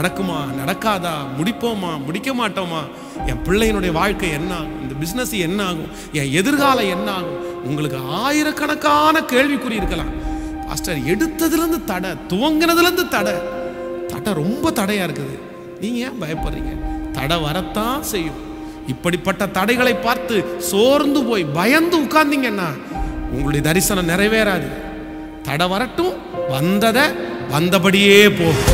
நடக்குமா நடக்காதா முடிப்போமா முடிக்க மாட்டோமா என் பிள்ளையினுடைய வாழ்க்கை என்ன ஆகும் இந்த பிஸ்னஸ் என்ன ஆகும் என் எதிர்காலம் என்ன ஆகும் உங்களுக்கு ஆயிரக்கணக்கான கேள்விக்குறி இருக்கலாம் பாஸ்டர் எடுத்ததுலேருந்து தடை துவங்கினதுலேருந்து தடை தடை ரொம்ப தடையா இருக்குது நீங்க ஏன் பயப்படுறீங்க தடை வரத்தான் செய்யும் இப்படிப்பட்ட தடைகளை பார்த்து சோர்ந்து போய் பயந்து உட்கார்ந்தீங்கன்னா உங்களுடைய தரிசனம் நிறைவேறாது தடை வரட்டும் வந்ததை வந்தபடியே போகும்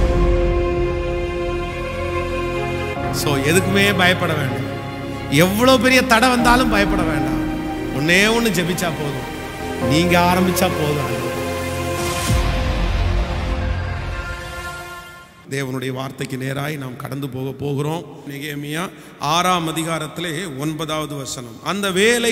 ஸோ எதுக்குமே பயப்பட வேண்டாம் எவ்வளோ பெரிய தடை வந்தாலும் பயப்பட வேண்டாம் ஒன்னே ஒன்று ஜெபிச்சா போதும் நீங்க ஆரம்பிச்சா போதும் தேவனுடைய வார்த்தைக்கு நேராய் நாம் கடந்து போக போகிறோம் நெகேமியா ஆறாம் அதிகாரத்திலே ஒன்பதாவது வசனம் அந்த வேலை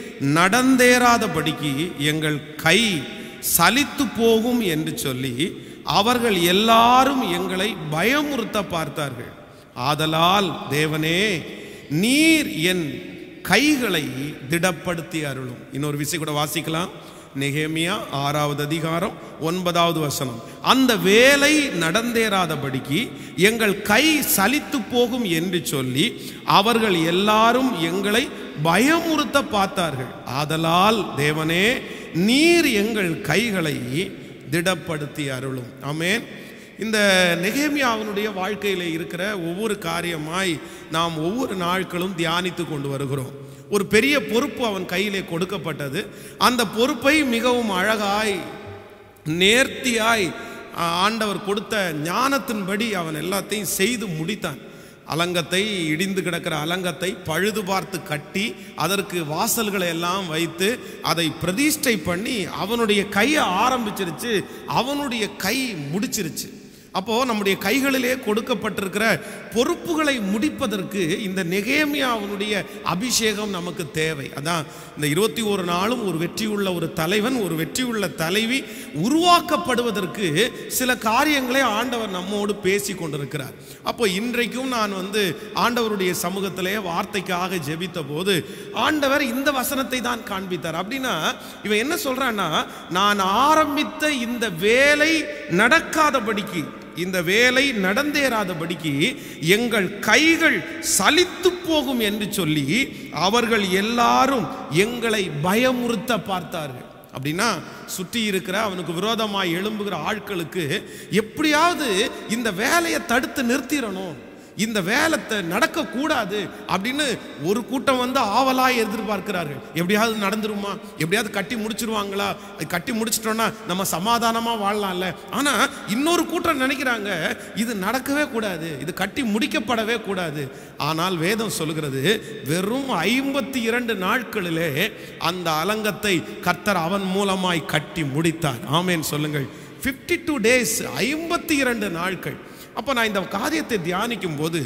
நடந்தேறாதபடிக்கு எங்கள் கை சலித்து போகும் என்று சொல்லி அவர்கள் எல்லாரும் எங்களை பயமுறுத்த பார்த்தார்கள் ஆதலால் தேவனே நீர் என் கைகளை திடப்படுத்தி அருளும் இன்னொரு விஷயம் கூட வாசிக்கலாம் நெகேமியா ஆறாவது அதிகாரம் ஒன்பதாவது வசனம் அந்த வேலை நடந்தேறாதபடிக்கு எங்கள் கை சலித்து போகும் என்று சொல்லி அவர்கள் எல்லாரும் எங்களை பயமுறுத்த பார்த்தார்கள் ஆதலால் தேவனே நீர் எங்கள் கைகளை திடப்படுத்தி அருளும் ஆமென் இந்த நெகேமியாவினுடைய வாழ்க்கையில் இருக்கிற ஒவ்வொரு காரியமாய் நாம் ஒவ்வொரு நாட்களும் தியானித்து கொண்டு வருகிறோம் ஒரு பெரிய பொறுப்பு அவன் கையிலே கொடுக்கப்பட்டது அந்த பொறுப்பை மிகவும் அழகாய் நேர்த்தியாய் ஆ, ஆண்டவர் கொடுத்த ஞானத்தின்படி அவன் எல்லாத்தையும் செய்து முடித்தான் அலங்கத்தை இடிந்து கிடக்கிற அலங்கத்தை பழுது பார்த்து கட்டி அதற்கு வாசல்களை எல்லாம் வைத்து அதை பிரதிஷ்டை பண்ணி அவனுடைய கையை ஆரம்பிச்சிருச்சு அவனுடைய கை முடிச்சிருச்சு அப்போ நம்முடைய கைகளிலே கொடுக்கப்பட்டிருக்கிற பொறுப்புகளை முடிப்பதற்கு இந்த நெகேமியாவுடைய அபிஷேகம் நமக்கு தேவை அதான் இந்த இருபத்தி ஒரு நாளும் ஒரு வெற்றியுள்ள ஒரு தலைவன் ஒரு வெற்றியுள்ள தலைவி உருவாக்கப்படுவதற்கு சில காரியங்களை ஆண்டவர் நம்மோடு பேசி கொண்டிருக்கிறார் அப்போ இன்றைக்கும் நான் வந்து ஆண்டவருடைய சமூகத்திலே வார்த்தைக்காக ஜெபித்த போது ஆண்டவர் இந்த வசனத்தை தான் காண்பித்தார் அப்படின்னா இவன் என்ன சொல்றான்னா நான் ஆரம்பித்த இந்த வேலை நடக்காதபடிக்கு இந்த வேலை நடந்தேறாதபடிக்கு எங்கள் கைகள் சலித்து போகும் என்று சொல்லி அவர்கள் எல்லாரும் எங்களை பயமுறுத்த பார்த்தார்கள் அப்படின்னா சுற்றி இருக்கிற அவனுக்கு விரோதமாய் எழும்புகிற ஆட்களுக்கு எப்படியாவது இந்த வேலையை தடுத்து நிறுத்திடணும் இந்த வேலை த- நடக்கக்கூடாது அப்படின்னு ஒரு கூட்டம் வந்து ஆவலாய் எதிர்பார்க்கிறார்கள் எப்படியாவது நடந்துருமா எப்படியாவது கட்டி முடிச்சிருவாங்களா அது கட்டி முடிச்சிட்டோன்னா நம்ம சமாதானமாக வாழலாம்ல ஆனால் இன்னொரு கூட்டம் நினைக்கிறாங்க இது நடக்கவே கூடாது இது கட்டி முடிக்கப்படவே கூடாது ஆனால் வேதம் சொல்கிறது வெறும் ஐம்பத்தி இரண்டு நாட்களிலே அந்த அலங்கத்தை கர்த்தர் அவன் மூலமாய் கட்டி முடித்தார் ஆமேன் சொல்லுங்கள் 52 டூ டேஸ் ஐம்பத்தி இரண்டு நாட்கள் அப்போ நான் இந்த காரியத்தை தியானிக்கும் போது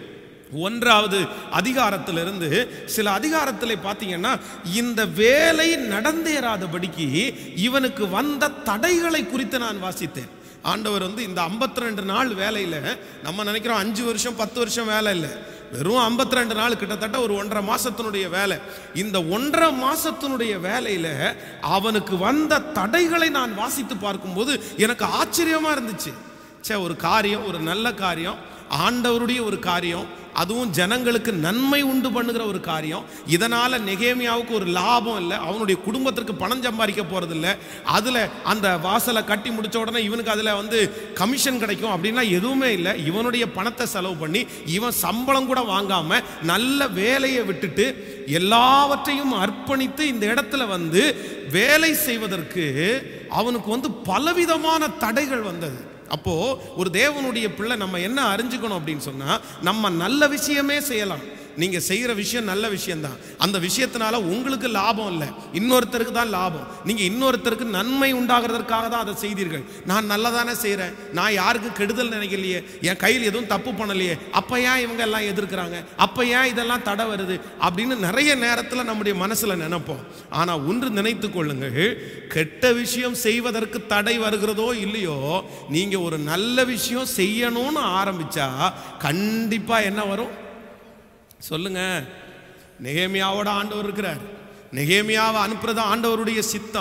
ஒன்றாவது அதிகாரத்திலிருந்து சில அதிகாரத்தில் பார்த்தீங்கன்னா இந்த வேலை நடந்தேறாதபடிக்கு இவனுக்கு வந்த தடைகளை குறித்து நான் வாசித்தேன் ஆண்டவர் வந்து இந்த 52 நாள் வேலையில் நம்ம நினைக்கிறோம் அஞ்சு வருஷம் பத்து வருஷம் வேலை இல்லை வெறும் 52 நாள் கிட்டத்தட்ட ஒரு ஒன்றரை மாசத்தினுடைய வேலை இந்த ஒன்றரை மாசத்தினுடைய வேலையில அவனுக்கு வந்த தடைகளை நான் வாசித்து பார்க்கும்போது எனக்கு ஆச்சரியமா இருந்துச்சு ச்சே ஒரு காரியம் ஒரு நல்ல காரியம் ஆண்டவருடைய ஒரு காரியம் அதுவும் ஜனங்களுக்கு நன்மை உண்டு பண்ணுகிற ஒரு காரியம் இதனால நெகேமியாவுக்கு ஒரு லாபம் இல்லை அவனுடைய குடும்பத்திற்கு பணம் சம்பாதிக்க போறது இல்லை அதுல அந்த வாசலை கட்டி முடிச்ச உடனே இவனுக்கு அதுல வந்து கமிஷன் கிடைக்கும் அப்படின்னா எதுவுமே இல்லை இவனுடைய பணத்தை செலவு பண்ணி இவன் சம்பளம் கூட வாங்காம நல்ல வேலையை விட்டுட்டு எல்லாவற்றையும் அர்ப்பணித்து இந்த இடத்துல வந்து வேலை செய்வதற்கு அவனுக்கு வந்து பலவிதமான தடைகள் வந்தது அப்போ ஒரு தேவனுடைய பிள்ளை நம்ம என்ன அறிஞ்சுக்கணும் அப்படின்னு சொன்னா நம்ம நல்ல விஷயமே செய்யலாம் நீங்க செய்யற விஷயம் நல்ல விஷயம்தான் அந்த விஷயத்தினால உங்களுக்கு லாபம் இல்லை இன்னொருத்தருக்கு தான் லாபம் நீங்க இன்னொருத்தருக்கு நன்மை உண்டாகிறதற்காக தான் அதை செய்தீர்கள் நான் நல்லதானே செய்றேன் நான் யாருக்கும் கெடுதல் நினைக்கலையே என் கையில் எதுவும் தப்பு பண்ணலையே அப்ப ஏன் இவங்க எல்லாம் எதிர்க்கிறாங்க அப்ப ஏன் இதெல்லாம் தடை வருது அப்படின்னு நிறைய நேரத்தில் நம்முடைய மனசுல நினைப்போம் ஆனா ஒன்று நினைத்து கொள்ளுங்கள் கெட்ட விஷயம் செய்வதற்கு தடை வருகிறதோ இல்லையோ நீங்க ஒரு நல்ல விஷயம் செய்யணும்னு ஆரம்பிச்சா கண்டிப்பா என்ன வரும் சொல்லுங்க நெகேமியாவோட ஆண்டவர் இருக்கிறார் நெகேமியாவை அனுப்புறது ஆண்டவருடைய சித்தம்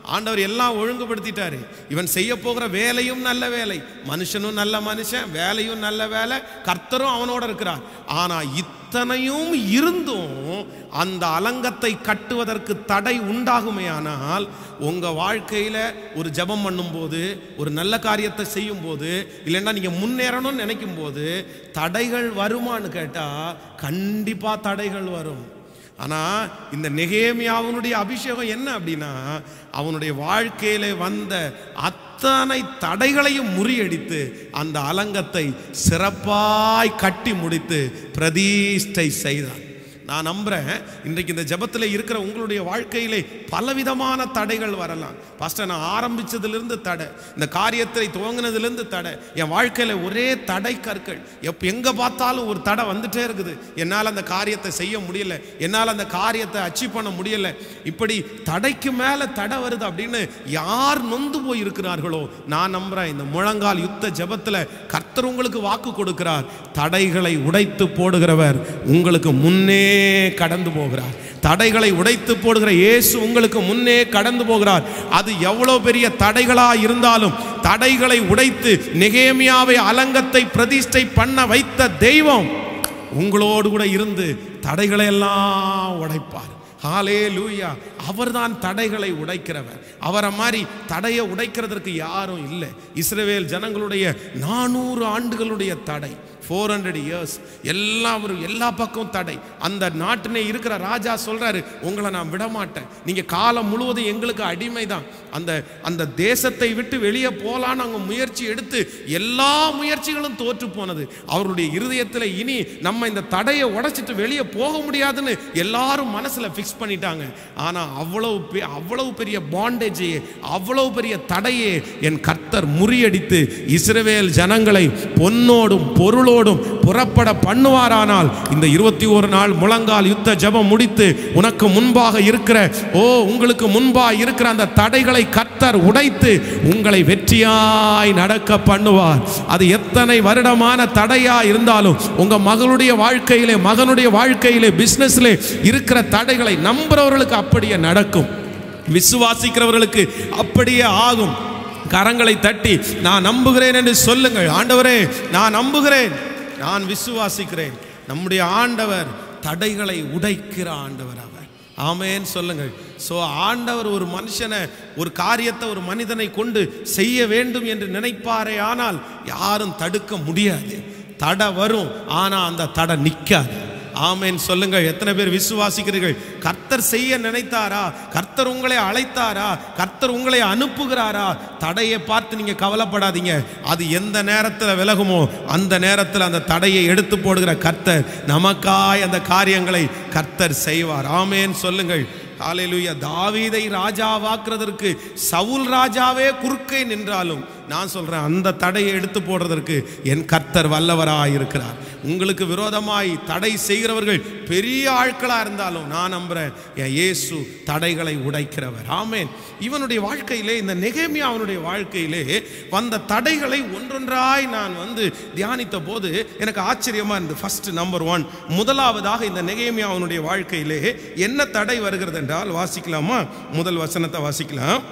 ஆண்டவர் எல்லாம் ஒழுங்குபடுத்திட்டாரு இவன் செய்ய போகிற வேலையும் நல்ல வேலை மனுஷனும் நல்ல மனுஷன் வேலையும் நல்ல வேலை கர்த்தரும் அவனோட இருக்கிறார் ஆனா இத்தனையும் இருந்தும் அந்த அலங்கத்தை கட்டுவதற்கு தடை உண்டாகுமேயானால் உங்க வாழ்க்கையில ஒரு ஜெபம் பண்ணும்போது ஒரு நல்ல காரியத்தை செய்யும் போது இல்லைன்னா நீங்க முன்னேறணும்னு நினைக்கும் போது தடைகள் வருமான்னு கேட்டா கண்டிப்பா தடைகள் வரும் ஆனா இந்த நெகேமியாவனுடைய அபிஷேகம் என்ன அப்படின்னா அவனுடைய வாழ்க்கையில வந்த அத்தனை தடைகளையும் முறியடித்து அந்த அலங்கத்தை சிறப்பாய் கட்டி முடித்து பிரதிஷ்டை செய்தான் நான் நம்புறேன் இன்றைக்கு இந்த ஜெபத்தில் இருக்கிற உங்களுடைய வாழ்க்கையிலே பலவிதமான தடைகள் வரலாம் பாஸ்டர் நான் ஆரம்பிச்சதிலிருந்து தடை இந்த காரியத்தை துவங்கினதிலிருந்து தடை என் வாழ்க்கையில் ஒரே தடை கற்கள் எப் எங்கே பார்த்தாலும் ஒரு தடை வந்துட்டே இருக்குது என்னால் அந்த காரியத்தை செய்ய முடியல என்னால் அந்த காரியத்தை அச்சீவ் பண்ண முடியல இப்படி தடைக்கு மேலே தடை வருது அப்படின்னு யார் நொந்து போய் இருக்கிறார்களோ நான் நம்புறேன் இந்த முழங்கால் யுத்த ஜெபத்தில் கர்த்தர் உங்களுக்கு வாக்கு கொடுக்கிறார் தடைகளை உடைத்து போடுகிறவர் உங்களுக்கு முன்னே கடந்து போகிறார் தடைகளை உடைத்து போடுகிற இயேசு உங்களுக்கு முன்னே கடந்து போகிறார் அது எவ்வளவு பெரிய தடைகளா இருந்தாலும் தடைகளை உடைத்து நெகேமியாவை அலங்கத்தை பிரதிஷ்டை பண்ண வைத்த தெய்வம் உங்களோடு கூட இருந்து தடைகளை எல்லாம் உடைப்பார் ஹாலே லூயா அவர்தான் தடைகளை உடைக்கிறவர் அவரை மாதிரி தடையை உடைக்கிறதற்கு யாரும் இல்லை இஸ்ரவேல் ஜனங்களுடைய நானூறு ஆண்டுகளுடைய தடை ஃபோர் ஹண்ட்ரட் இயர்ஸ் எல்லாம் ஒரு எல்லா பக்கம் தடை அந்த நாட்டினே இருக்கிற ராஜா சொல்றாரு உங்களை நான் விட மாட்டேன் நீங்க காலம் முழுவதும் எங்களுக்கு அடிமை தான் அந்த அந்த தேசத்தை விட்டு வெளியே போலான்னு அவங்க முயற்சி எடுத்து எல்லா முயற்சிகளும் தோற்று போனது அவருடைய இருதயத்தில் இனி நம்ம இந்த தடையை உடைச்சிட்டு வெளியே போக முடியாதுன்னு எல்லாரும் மனசுல ஃபிக்ஸ் பண்ணிட்டாங்க ஆனா அவ்வளவு பெ- அவ்வளவு பெரிய பாண்டேஜையே அவ்வளவு பெரிய தடையே என் கர்த்தர் முறியடித்து இஸ்ரவேல் ஜனங்களை பொன்னோடும் பொருளோடும் புறப்பட பண்ணுவாரானால் இந்த இருபத்தி ஒரு நாள் முழங்கால் யுத்த ஜெபம் முடித்து உனக்கு முன்பாக இருக்கிற ஓ உங்களுக்கு முன்பாக இருக்கிற அந்த தடைகளை கர்த்தர் உடைத்து உங்களை வெற்றியாய் நடக்க பண்ணுவார் அது எத்தனை வருடமான தடையா இருந்தாலும் உங்க மகளுடைய வாழ்க்கையிலே மகனுடைய வாழ்க்கையிலே பிசினஸ்ல இருக்கிற தடைகளை நம்புறவர்களுக்கு அப்படியே நடக்கும் விசுவாசிக்கிறவர்களுக்கு அப்படியே ஆகும் கரங்களை தட்டி நான் நம்புகிறேன் என்று சொல்லுங்கள் ஆண்டவரே நான் நம்புகிறேன் நான் விசுவாசிக்கிறேன் நம்முடைய ஆண்டவர் தடைகளை உடைக்கிற ஆண்டவர் அவர் ஆமென் சொல்லுங்கள் ஸோ ஆண்டவர் ஒரு மனுஷனை ஒரு காரியத்தை ஒரு மனிதனை கொண்டு செய்ய வேண்டும் என்று நினைப்பாரே ஆனால் யாரும் தடுக்க முடியாது தடை வரும் ஆனால் அந்த தடை நிற்காது ஆமென் சொல்லுங்கள் எத்தனை பேர் விசுவாசிக்கிறீர்கள் கர்த்தர் செய்ய நினைத்தாரா கர்த்தர் உங்களை அழைத்தாரா கர்த்தர் உங்களை அனுப்புகிறாரா தடையை பார்த்து நீங்க கவலைப்படாதீங்க அது எந்த நேரத்தில் விலகுமோ அந்த நேரத்தில் அந்த தடையை எடுத்து போடுகிற கர்த்தர் நமக்காய் அந்த காரியங்களை கர்த்தர் செய்வார் ஆமென் சொல்லுங்கள் ஹalleluya தாவீதை ராஜாவாக்குறதற்கு சவுல் ராஜாவே குறுக்கே நின்றாலும் நான் சொல்றேன் அந்த தடையை எடுத்து போடுறதற்கு என் கர்த்தர் வல்லவராய் இருக்கிறார் உங்களுக்கு விரோதமாய் தடை செய்கிறவர்கள் பெரிய ஆட்களா இருந்தாலும் நான் நம்புறேன் என் இயேசு தடைகளை உடைக்கிறவர் ஆமென் இவனுடைய வாழ்க்கையிலே இந்த நெகேமியா அவனுடைய வாழ்க்கையிலே வந்த தடைகளை ஒன்றொன்றாய் நான் வந்து தியானித்த போது எனக்கு ஆச்சரியமா இருந்தது ஃபர்ஸ்ட் நம்பர் ஒன் முதலாவதாக இந்த நெகேமியா அவனுடைய வாழ்க்கையிலே என்ன தடை வருகிறது என்றால் வாசிக்கலாமா முதல் வசனத்தை வாசிக்கலாம்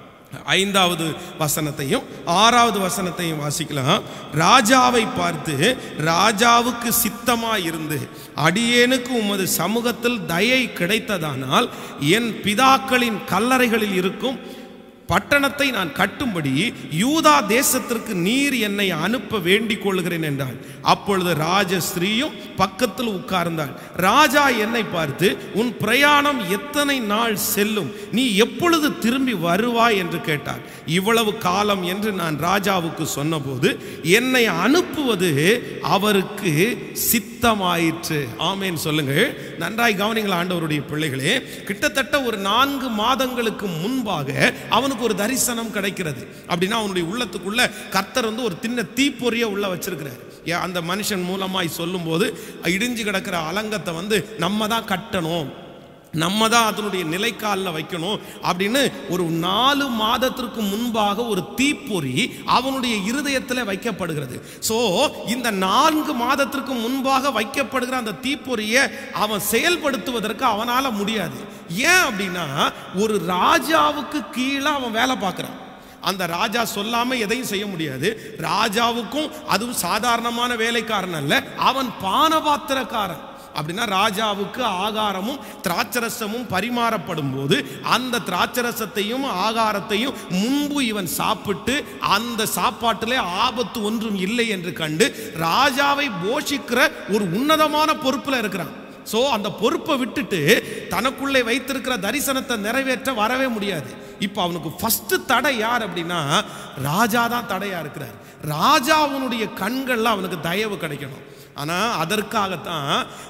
ஐந்தாவது வசனத்தையும் ஆறாவது வசனத்தையும் வாசிக்கலாம் ராஜாவை பார்த்து ராஜாவுக்கு சித்தமாய் இருந்து அடியேனுக்கு உமது சமூகத்தில் தயை கிடைத்ததானால் என் பிதாக்களின் கல்லறைகளில் இருக்கும் பட்டணத்தை நான் கட்டும்படி யூதா தேசத்திற்கு நீர் என்னை அனுப்ப வேண்டிக் கொள்கிறேன் என்றாள் அப்பொழுது ராஜஸ்ரீயும் பக்கத்தில் உட்கார்ந்தாள் ராஜா என்னை பார்த்து உன் பிரயாணம் எத்தனை நாள் செல்லும் நீ எப்பொழுது திரும்பி வருவாய் என்று கேட்டார் இவ்வளவு காலம் என்று நான் ராஜாவுக்கு சொன்னபோது என்னை அனுப்புவது அவருக்கு சித்தமாயிற்று ஆமேன் சொல்லுங்கள் நன்றாய் கவனிங்கள் ஆண்டவருடைய பிள்ளைகளே கிட்டத்தட்ட ஒரு நான்கு மாதங்களுக்கு முன்பாக அவனுக்கு ஒரு தரிசனம் கிடைக்கிறது அப்படின்னா அவனுடைய உள்ளத்துக்குள்ள கர்த்தர் வந்து ஒரு தின்ன தீப்பொறிய உள்ள வச்சிருக்கிறார் ஏன் அந்த மனுஷன் மூலமாய் சொல்லும்போது இடிஞ்சு கிடக்கிற அலங்கத்தை வந்து நம்ம தான் கட்டணும் நம்ம தான் அதனுடைய நிலைக்காலில் வைக்கணும் அப்படின்னு ஒரு நாலு மாதத்திற்கு முன்பாக ஒரு தீப்பொறி அவனுடைய இருதயத்தில் வைக்கப்படுகிறது ஸோ இந்த நான்கு மாதத்திற்கு முன்பாக வைக்கப்படுகிற அந்த தீப்பொறியை அவன் செயல்படுத்துவதற்கு அவனால் முடியாது ஏன் அப்படின்னா ஒரு ராஜாவுக்கு கீழே அவன் வேலை பார்க்குறான் அந்த ராஜா சொல்லாம எதையும் செய்ய முடியாது ராஜாவுக்கும் அதுவும் சாதாரணமான வேலைக்காரன் அல்ல அவன் பானபாத்திரக்காரன் அப்படின்னா ராஜாவுக்கு ஆகாரமும் திராட்சரசமும் பரிமாறப்படும் போது அந்த திராட்சரசத்தையும் ஆகாரத்தையும் முன்பு இவன் சாப்பிட்டு அந்த சாப்பாட்டிலே ஆபத்து ஒன்றும் இல்லை என்று கண்டு ராஜாவை போஷிக்கிற ஒரு உன்னதமான பொறுப்புல இருக்கிறான் ஸோ அந்த பொறுப்பை விட்டுட்டு தனக்குள்ளே வைத்திருக்கிற தரிசனத்தை நிறைவேற்ற வரவே முடியாது இப்போ அவனுக்கு ஃபர்ஸ்ட் தடை யார் அப்படின்னா ராஜா தான் தடையா இருக்கிறார் ராஜாவுனுடைய கண்கள்ல அவனுக்கு தயவு கிடைக்கணும் ஆனா அதற்காகத்தான்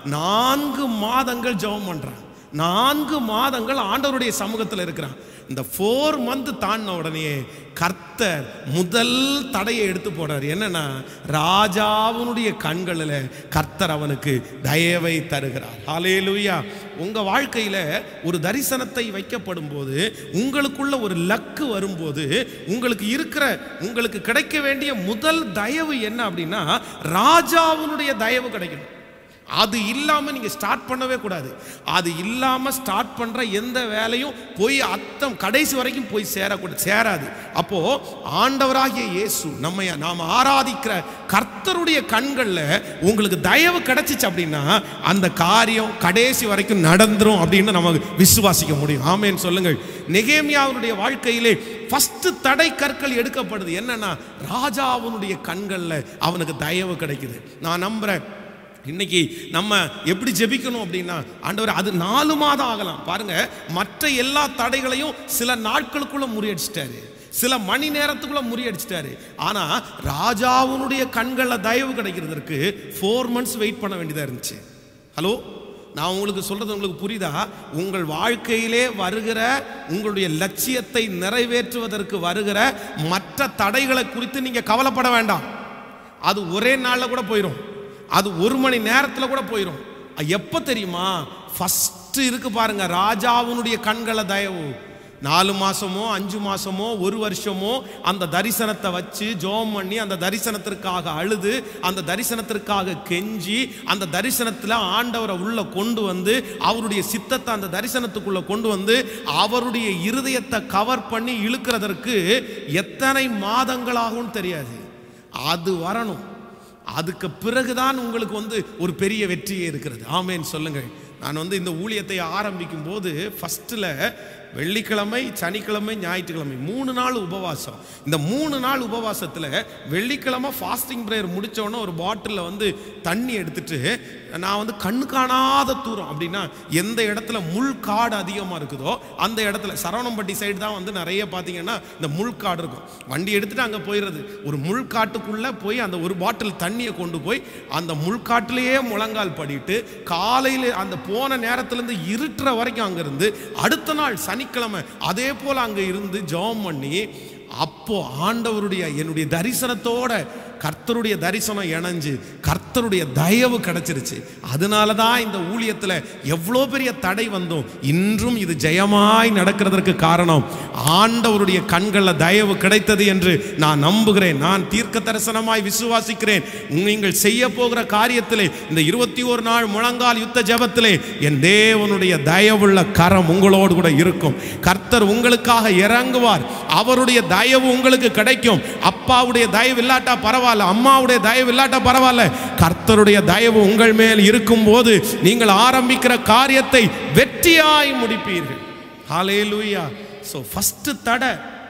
நான்கு மாதங்கள் ஜெபம் பண்றான் நான்கு மாதங்கள் ஆண்டவருடைய சமூகத்தில் இருக்கிறான் இந்த ஃபோர் மந்த் தாண்டின உடனே கர்த்தர் முதல் தடையை எடுத்து போடுறார் என்னன்னா ராஜாவுனுடைய கண்களில் கர்த்தர் அவனுக்கு தயவை தருகிறார் ஹalleluya உங்க வாழ்க்கையில ஒரு தரிசனத்தை வைக்கப்படும் போது உங்களுக்குள்ள ஒரு லக்கு வரும்போது உங்களுக்கு இருக்கிற உங்களுக்கு கிடைக்க வேண்டிய முதல் தயவு என்ன அப்படின்னா ராஜாவுனுடைய தயவு கிடைக்கணும் அது இல்லாம நீங்க ஸ்டார்ட் பண்ணவே கூடாது அது இல்லாம ஸ்டார்ட் பண்ற எந்த வேலையும் போய் அத்தம் கடைசி வரைக்கும் போய் சேரக்கூடாது சேராது அப்போ ஆண்டவராகிய இயேசு நம்ம நாம ஆராதிக்கிற கர்த்தருடைய கண்கள்ல உங்களுக்கு தயவு கிடைச்சிச்சு அப்படின்னா அந்த காரியம் கடைசி வரைக்கும் நடந்துரும் அப்படின்னு நம்ம விசுவாசிக்க முடியும் ஆமேன்னு சொல்லுங்கள் நெகேமியாவுடைய வாழ்க்கையிலே ஃபர்ஸ்ட் தடை கற்கள் எடுக்கப்படுது என்னன்னா ராஜாவுனுடைய கண்கள்ல அவனுக்கு தயவு கிடைக்குது நான் நம்புறேன் இன்னைக்கு நம்ம எப்படி ஜெபிக்கணும் அப்படின்னா ஆண்டவர் அது நாலு மாதம் ஆகலாம் பாருங்க மற்ற எல்லா தடைகளையும் சில நாட்களுக்குள்ள முறியடிச்சிட்டாரு சில மணி நேரத்துக்குள்ள முறியடிச்சிட்டாரு ஆனா ராஜாவுனுடைய கண்களில் தயவு கிடைக்கிறதுக்கு ஃபோர் மந்த்ஸ் வெயிட் பண்ண வேண்டியதா இருந்துச்சு ஹலோ நான் உங்களுக்கு சொல்றது உங்களுக்கு புரியுதா உங்கள் வாழ்க்கையிலே வருகிற உங்களுடைய லட்சியத்தை நிறைவேற்றுவதற்கு வருகிற மற்ற தடைகளை குறித்து நீங்க கவலைப்பட வேண்டாம் அது ஒரே நாள்ல கூட போயிடும் அது ஒரு மணி நேரத்தில் கூட போயிடும் எப்போ தெரியுமா ஃபர்ஸ்ட் இருக்கு பாருங்க ராஜாவுனுடைய கண்களை தயவு நாலு மாசமோ அஞ்சு மாசமோ ஒரு வருஷமோ அந்த தரிசனத்தை வச்சு ஜோம் பண்ணி அந்த தரிசனத்திற்காக அழுது அந்த தரிசனத்திற்காக கெஞ்சி அந்த தரிசனத்தில் ஆண்டவரை உள்ள கொண்டு வந்து அவருடைய சித்தத்தை அந்த தரிசனத்துக்குள்ள கொண்டு வந்து அவருடைய இருதயத்தை கவர் பண்ணி இழுக்கிறதற்கு எத்தனை மாதங்களாகும் தெரியாது அது வரணும் அதுக்கு பிறகுதான் உங்களுக்கு வந்து ஒரு பெரிய வெற்றியே இருக்கிறது ஆமேன்னு சொல்லுங்கள் நான் வந்து இந்த ஊழியத்தை ஆரம்பிக்கும் போது ஃபஸ்ட்டில் வெள்ளிக்கிழமை சனிக்கிழமை ஞாயிற்றுக்கிழமை மூணு நாள் உபவாசம் இந்த மூணு நாள் உபவாசத்தில் வெள்ளிக்கிழமை ஃபாஸ்டிங் ப்ரேயர் முடித்தோடனே ஒரு பாட்டிலில் வந்து தண்ணி எடுத்துட்டு நான் வந்து கண்ணு காணாத தூரம் அப்படின்னா எந்த இடத்துல முள் காடு அதிகமாக இருக்குதோ அந்த இடத்துல சரவணம்பட்டி சைடு தான் வந்து நிறைய பார்த்தீங்கன்னா இந்த முள் காடு இருக்கும் வண்டி எடுத்துட்டு அங்கே போயிடுறது ஒரு முள் காட்டுக்குள்ளே போய் அந்த ஒரு பாட்டில் தண்ணியை கொண்டு போய் அந்த முள்காட்டிலேயே முழங்கால் படிட்டு காலையில் அந்த போன நேரத்துலேருந்து இருட்டுற வரைக்கும் அங்கேருந்து அடுத்த நாள் சனிக்கிழமை அதே போல் அங்கே இருந்து ஜெபம் பண்ணி அப்போ ஆண்டவருடைய என்னுடைய தரிசனத்தோட கர்த்தருடைய தரிசனம் இணைஞ்சு கர்த்தருடைய தயவு கிடைச்சிருச்சு அதனால தான் இந்த ஊழியத்தில் எவ்வளோ பெரிய தடை வந்தோம் இன்றும் இது ஜெயமாய் நடக்கிறதற்கு காரணம் ஆண்டவருடைய கண்களில் தயவு கிடைத்தது என்று நான் நம்புகிறேன் நான் தீர்க்க தரிசனமாய் விசுவாசிக்கிறேன் நீங்கள் செய்ய போகிற காரியத்திலே இந்த இருபத்தி ஒரு நாள் முழங்கால் யுத்த ஜெபத்திலே என் தேவனுடைய தயவுள்ள கரம் உங்களோடு கூட இருக்கும் கர்த்தர் உங்களுக்காக இறங்குவார் அவருடைய தயவு உங்களுக்கு கிடைக்கும் அப்பாவுடைய தயவு இல்லாட்டா பரவாயில்ல அம்மாவுடைய தயவு இல்லாட்டா பரவாயில்ல கர்த்தருடைய தயவு உங்கள் மேல் இருக்கும் போது நீங்கள் ஆரம்பிக்கிற காரியத்தை வெற்றியாய் முடிப்பீர்கள் ஹalleluya ஸோ ஃபர்ஸ்ட் தடை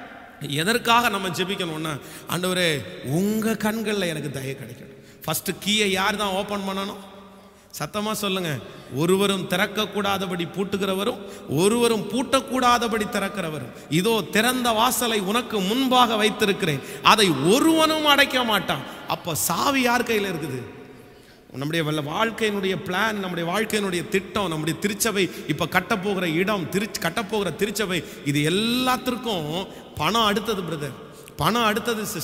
எதற்காக நம்ம ஜெபிக்கணும்னா ஆண்டவரே உங்க கண்களில் எனக்கு தயவு கிடைக்கணும் ஃபர்ஸ்ட் கீயை யார் தான் ஓப்பன் பண்ணணும் சத்தமா சொல்லுங்க ஒருவரும் திறக்கக்கூடாதபடி பூட்டுகிறவரும் ஒருவரும் பூட்டக்கூடாதபடி திறக்கிறவரும் இதோ திறந்த வாசலை உனக்கு முன்பாக வைத்திருக்கிறேன் அதை ஒருவனும் அடைக்க மாட்டான் அப்ப சாவி யார் கையில் இருக்குது நம்முடைய வல்ல- வாழ்க்கையினுடைய பிளான் நம்முடைய வாழ்க்கையினுடைய திட்டம் நம்முடைய திருச்சபை இப்போ கட்டப்போகிற இடம் திரு கட்டப்போகிற திருச்சபை இது எல்லாத்திற்கும் பணம் அடுத்தது பிரதர் பணம் அடுத்தது சிஸ்டர்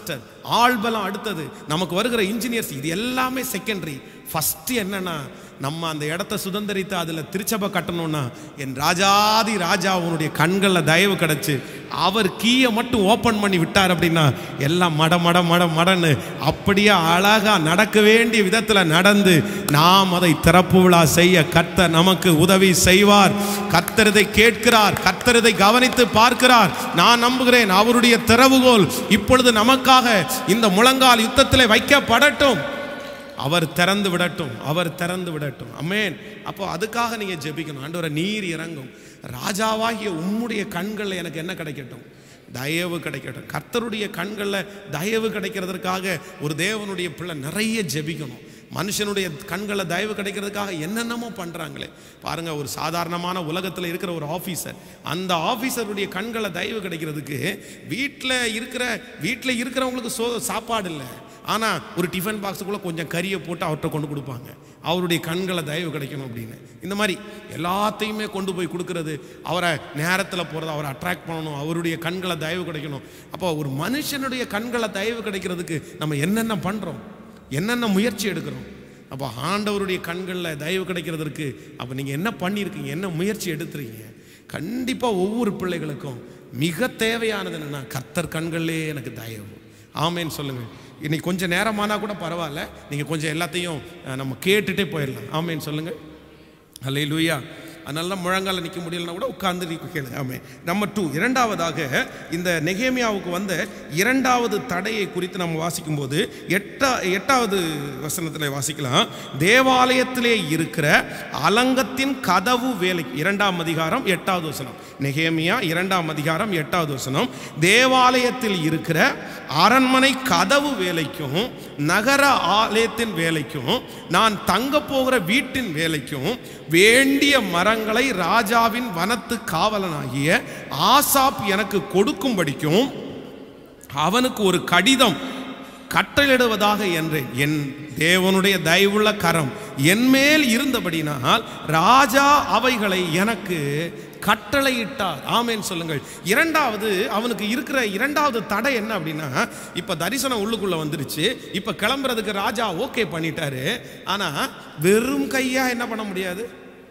ஆள்பலம் அடுத்தது நமக்கு வருகிற இன்ஜினியர்ஸ் இது எல்லாமே செகண்டரி ஃபர்ஸ்ட் என்னன்னா நம்ம அந்த இடத்த சுதந்திரித்து அதில் திருச்சபை கட்டணும்னா என் ராஜாதி ராஜா அவனுடைய கண்களில் தயவு கிடச்சி அவர் கீயை மட்டும் ஓப்பன் பண்ணி விட்டார் அப்படின்னா எல்லாம் மட மட மட மடன்னு அப்படியே அழகா நடக்க வேண்டிய விதத்தில் நடந்து நாம் அதை திறப்பு விழா செய்ய கர்த்தர் நமக்கு உதவி செய்வார் கர்த்தர் இதை கேட்கிறார் கர்த்தர் இதை கவனித்து பார்க்கிறார் நான் நம்புகிறேன் அவருடைய திறவுகோல் இப்பொழுது நமக்காக இந்த முழங்கால் யுத்தத்தில் வைக்கப்படட்டும் அவர் திறந்து விடட்டும் அவர் திறந்து விடட்டும் அமேன் அப்போ அதுக்காக நீங்க ஜெபிக்கணும் ஆண்டவரை நீர் இறங்கும் ராஜாவாகிய உம்முடைய கண்களில் எனக்கு என்ன கிடைக்கட்டும் தயவு கிடைக்கட்டும் கர்த்தருடைய கண்களில் தயவு கிடைக்கிறதற்காக ஒரு தேவனுடைய பிள்ளை நிறைய ஜெபிக்கணும் மனுஷனுடைய கண்களில் தயவு கிடைக்கிறதுக்காக என்னென்னமோ பண்ணுறாங்களே பாருங்க ஒரு சாதாரணமான உலகத்தில் இருக்கிற ஒரு ஆஃபீஸர் அந்த ஆஃபீஸருடைய கண்களை தயவு கிடைக்கிறதுக்கு வீட்டில் இருக்கிற வீட்டில் இருக்கிறவங்களுக்கு சோ சாப்பாடு இல்லை ஆனால் ஒரு டிஃபன் பாக்ஸுக்குள்ளே கொஞ்சம் கறியை போட்டு அவர்கிட்ட கொண்டு கொடுப்பாங்க அவருடைய கண்களை தயவு கிடைக்கணும் அப்படின்னு இந்த மாதிரி எல்லாத்தையுமே கொண்டு போய் கொடுக்கறது அவரை நேரத்தில் போகிறது அவரை அட்ராக்ட் பண்ணணும் அவருடைய கண்களை தயவு கிடைக்கணும் அப்போ ஒரு மனுஷனுடைய கண்களை தயவு கிடைக்கிறதுக்கு நம்ம என்னென்ன பண்ணுறோம் என்னென்ன முயற்சி எடுக்கிறோம் அப்போ ஆண்டவருடைய கண்களில் தயவு கிடைக்கிறதுக்கு அப்போ நீங்கள் என்ன பண்ணியிருக்கீங்க என்ன முயற்சி எடுத்துறீங்க கண்டிப்பாக ஒவ்வொரு பிள்ளைகளுக்கும் மிக தேவையானது என்னென்னா கர்த்தர் கண்களிலே எனக்கு தயவு ஆமேன்னு சொல்லுங்கள் இன்னைக்கு கொஞ்சம் நேரமானா கூட பரவாயில்ல நீங்கள் கொஞ்சம் எல்லாத்தையும் அஹ், நம்ம கேட்டுட்டே போயிடலாம் ஆமேன்னு சொல்லுங்கள் அல்ல லூயா அதனால தான் முழங்கால நிற்க முடியலன்னா கூட உட்கார்ந்து நீ கேளு ஆமே நம்பர் டூ இரண்டாவதாக இந்த நெகேமியாவுக்கு வந்த இரண்டாவது தடையை குறித்து நம்ம வாசிக்கும்போது எட்டா எட்டாவது வசனத்தில் வாசிக்கலாம் தேவாலயத்திலே இருக்கிற அலங்கத்தின் கதவு வேலை இரண்டாம் அதிகாரம் எட்டாவது வசனம் நெகேமியா இரண்டாம் அதிகாரம் எட்டாவது வசனம் தேவாலயத்தில் இருக்கிற அரண்மனை கதவு வேலைக்கும் நகர ஆலயத்தின் வேலைக்கும் நான் தங்க போகிற வீட்டின் வேலைக்கும் வேண்டிய மரங்களை ராஜாவின் வனத்து காவலனாகிய ஆசாப் எனக்கு கொடுக்கும்படிக்கும் அவனுக்கு ஒரு கடிதம் கட்டளிடுவதாக என்றேன் என் தேவனுடைய தயவுள்ள கரம் என்மேல் இருந்தபடினால் ராஜா அவைகளை எனக்கு கட்டளையிட்டார் ஆமேன்னு சொல்லுங்கள் இரண்டாவது அவனுக்கு இருக்கிற இரண்டாவது தடை என்ன அப்படின்னா இப்ப தரிசனம் உள்ளுக்குள்ள வந்துருச்சு இப்ப கிளம்புறதுக்கு ராஜா ஓகே பண்ணிட்டாரு ஆனா வெறும் கையா என்ன பண்ண முடியாது